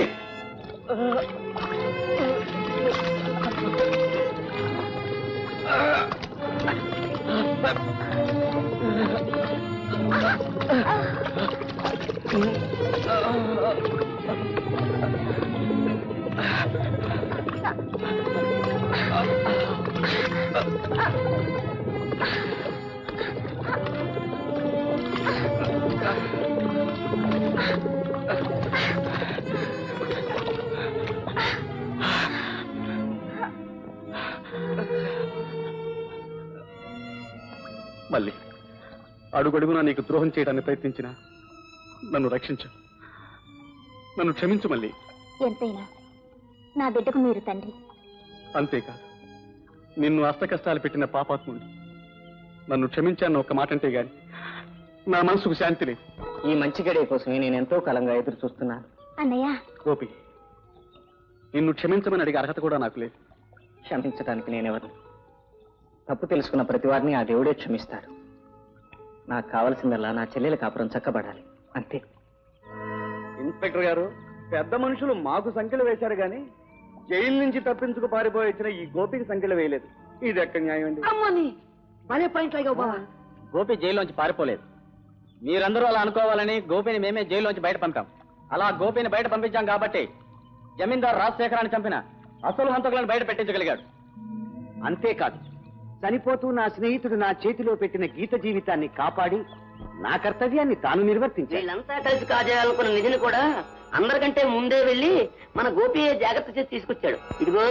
మళ్ళీ అడుగడుగునా నీకు ద్రోహం చేయడానికి ప్రయత్నించిన నన్ను రక్షించు నన్ను క్షమించు మళ్ళీ ఎంతైనా నా బిడ్డకు మీరు తండ్రి అంతేకాదు నిన్ను అష్ట కష్టాలు పెట్టిన పాపాత్ముడు నన్ను క్షమించాను ఒక మాట అంటే గాని నా మనసుకు శాంతి లేదు ఈ మంచి గడియ కోసమే నేను ఎంతో కాలంగా ఎదురు చూస్తున్నాను అన్నయ్య గోపి నిన్ను క్షమించమని అడిగే అర్హత కూడా నాకు లేదు క్షమించడానికి నేనెవరిని తప్పు తెలుసుకున్న ప్రతి వారిని ఆ దేవుడే క్షమిస్తాడు నాకు కావలసిందల్లా నా చెల్లెల కాపురం చక్కబడాలి అంతే ఇన్స్పెక్టర్ గారు పెద్ద మనుషులు మాకు సంఖ్యలు వేశారు గాని జైలు నుంచి తప్పించుకు పారిపోయించిన ఈ గోపికి సంఖ్యలు వేయలేదు ఇది ఎక్కడ న్యాయం అండి అమ్మని భలే పాయింట్ లాగా బావా గోపి జైల్లోంచి పారిపోలేదు మీరందరూ అలా అనుకోవాలని గోపిని మేమే జైల్లోంచి బయట పంపాం అలా గోపిని బయట పంపించాం కాబట్టి జమీందార్ రాజశేఖరాన్ని చంపిన అసలు హంతకులను బయట పెట్టించగలిగాడు అంతేకాదు చనిపోతూ నా స్నేహితుడు నా చేతిలో పెట్టిన గీత జీవితాన్ని కాపాడి నా కర్తవ్యాన్ని తాను నిర్వర్తించాడు వీళ్ళంతా కలిసి కాజేయాలనుకున్న నిధిని కూడా అందరికంటే ముందే వెళ్ళి మన గోపి జాగ్రత్త చేసి తీసుకొచ్చాడు ఇదిగో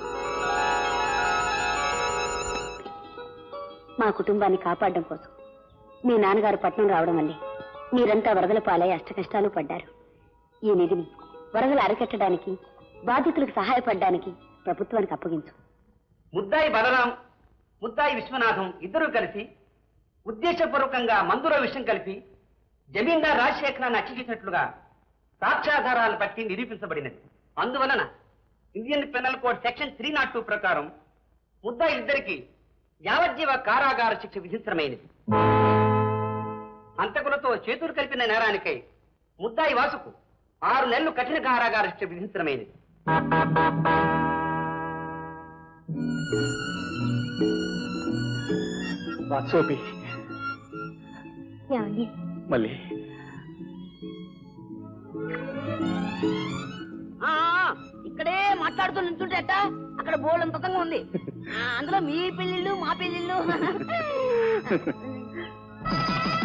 మా కుటుంబాన్ని కాపాడడం కోసం మీ నాన్నగారు పట్నం రావడం వల్లే మీరంతా వరదల పాలై అష్టకష్టాలు పడ్డారు ఈ నిధిని వరదలు అరికట్టడానికి బాధితులకు సహాయపడడానికి ప్రభుత్వానికి అప్పగించు ముద్దాయి బలరాం ముద్దాయి విశ్వనాథం ఇద్దరూ కలిసి ఉద్దేశపూర్వకంగా మందులో విషయం కలిపి జమీందార్ రాజశేఖరాన్ని హత్య చేసినట్లుగా సాక్ష్యాధారాలు బట్టి నిరూపించబడినది అందువలన Indian penal code section three not two ప్రకారం ముద్దాయి ఇద్దరికి యావజ్జీవ కారాగార శిక్ష విధించడమైనది హంతకులతో చేతులు కలిపిన నేరానికై ముద్దాయి వాసుకు ఆరు నెలలు కఠిన కారాగార శిక్ష విధించడమైనది సోపి ఏమండి మళ్ళీ ఆ ఇక్కడే మాట్లాడుతూ నించుంటే అట్ట అక్కడ బోర్డు అంతంగా ఉంది ఆ, అందులో మీ పెళ్ళిళ్ళు మా పెళ్ళిళ్ళు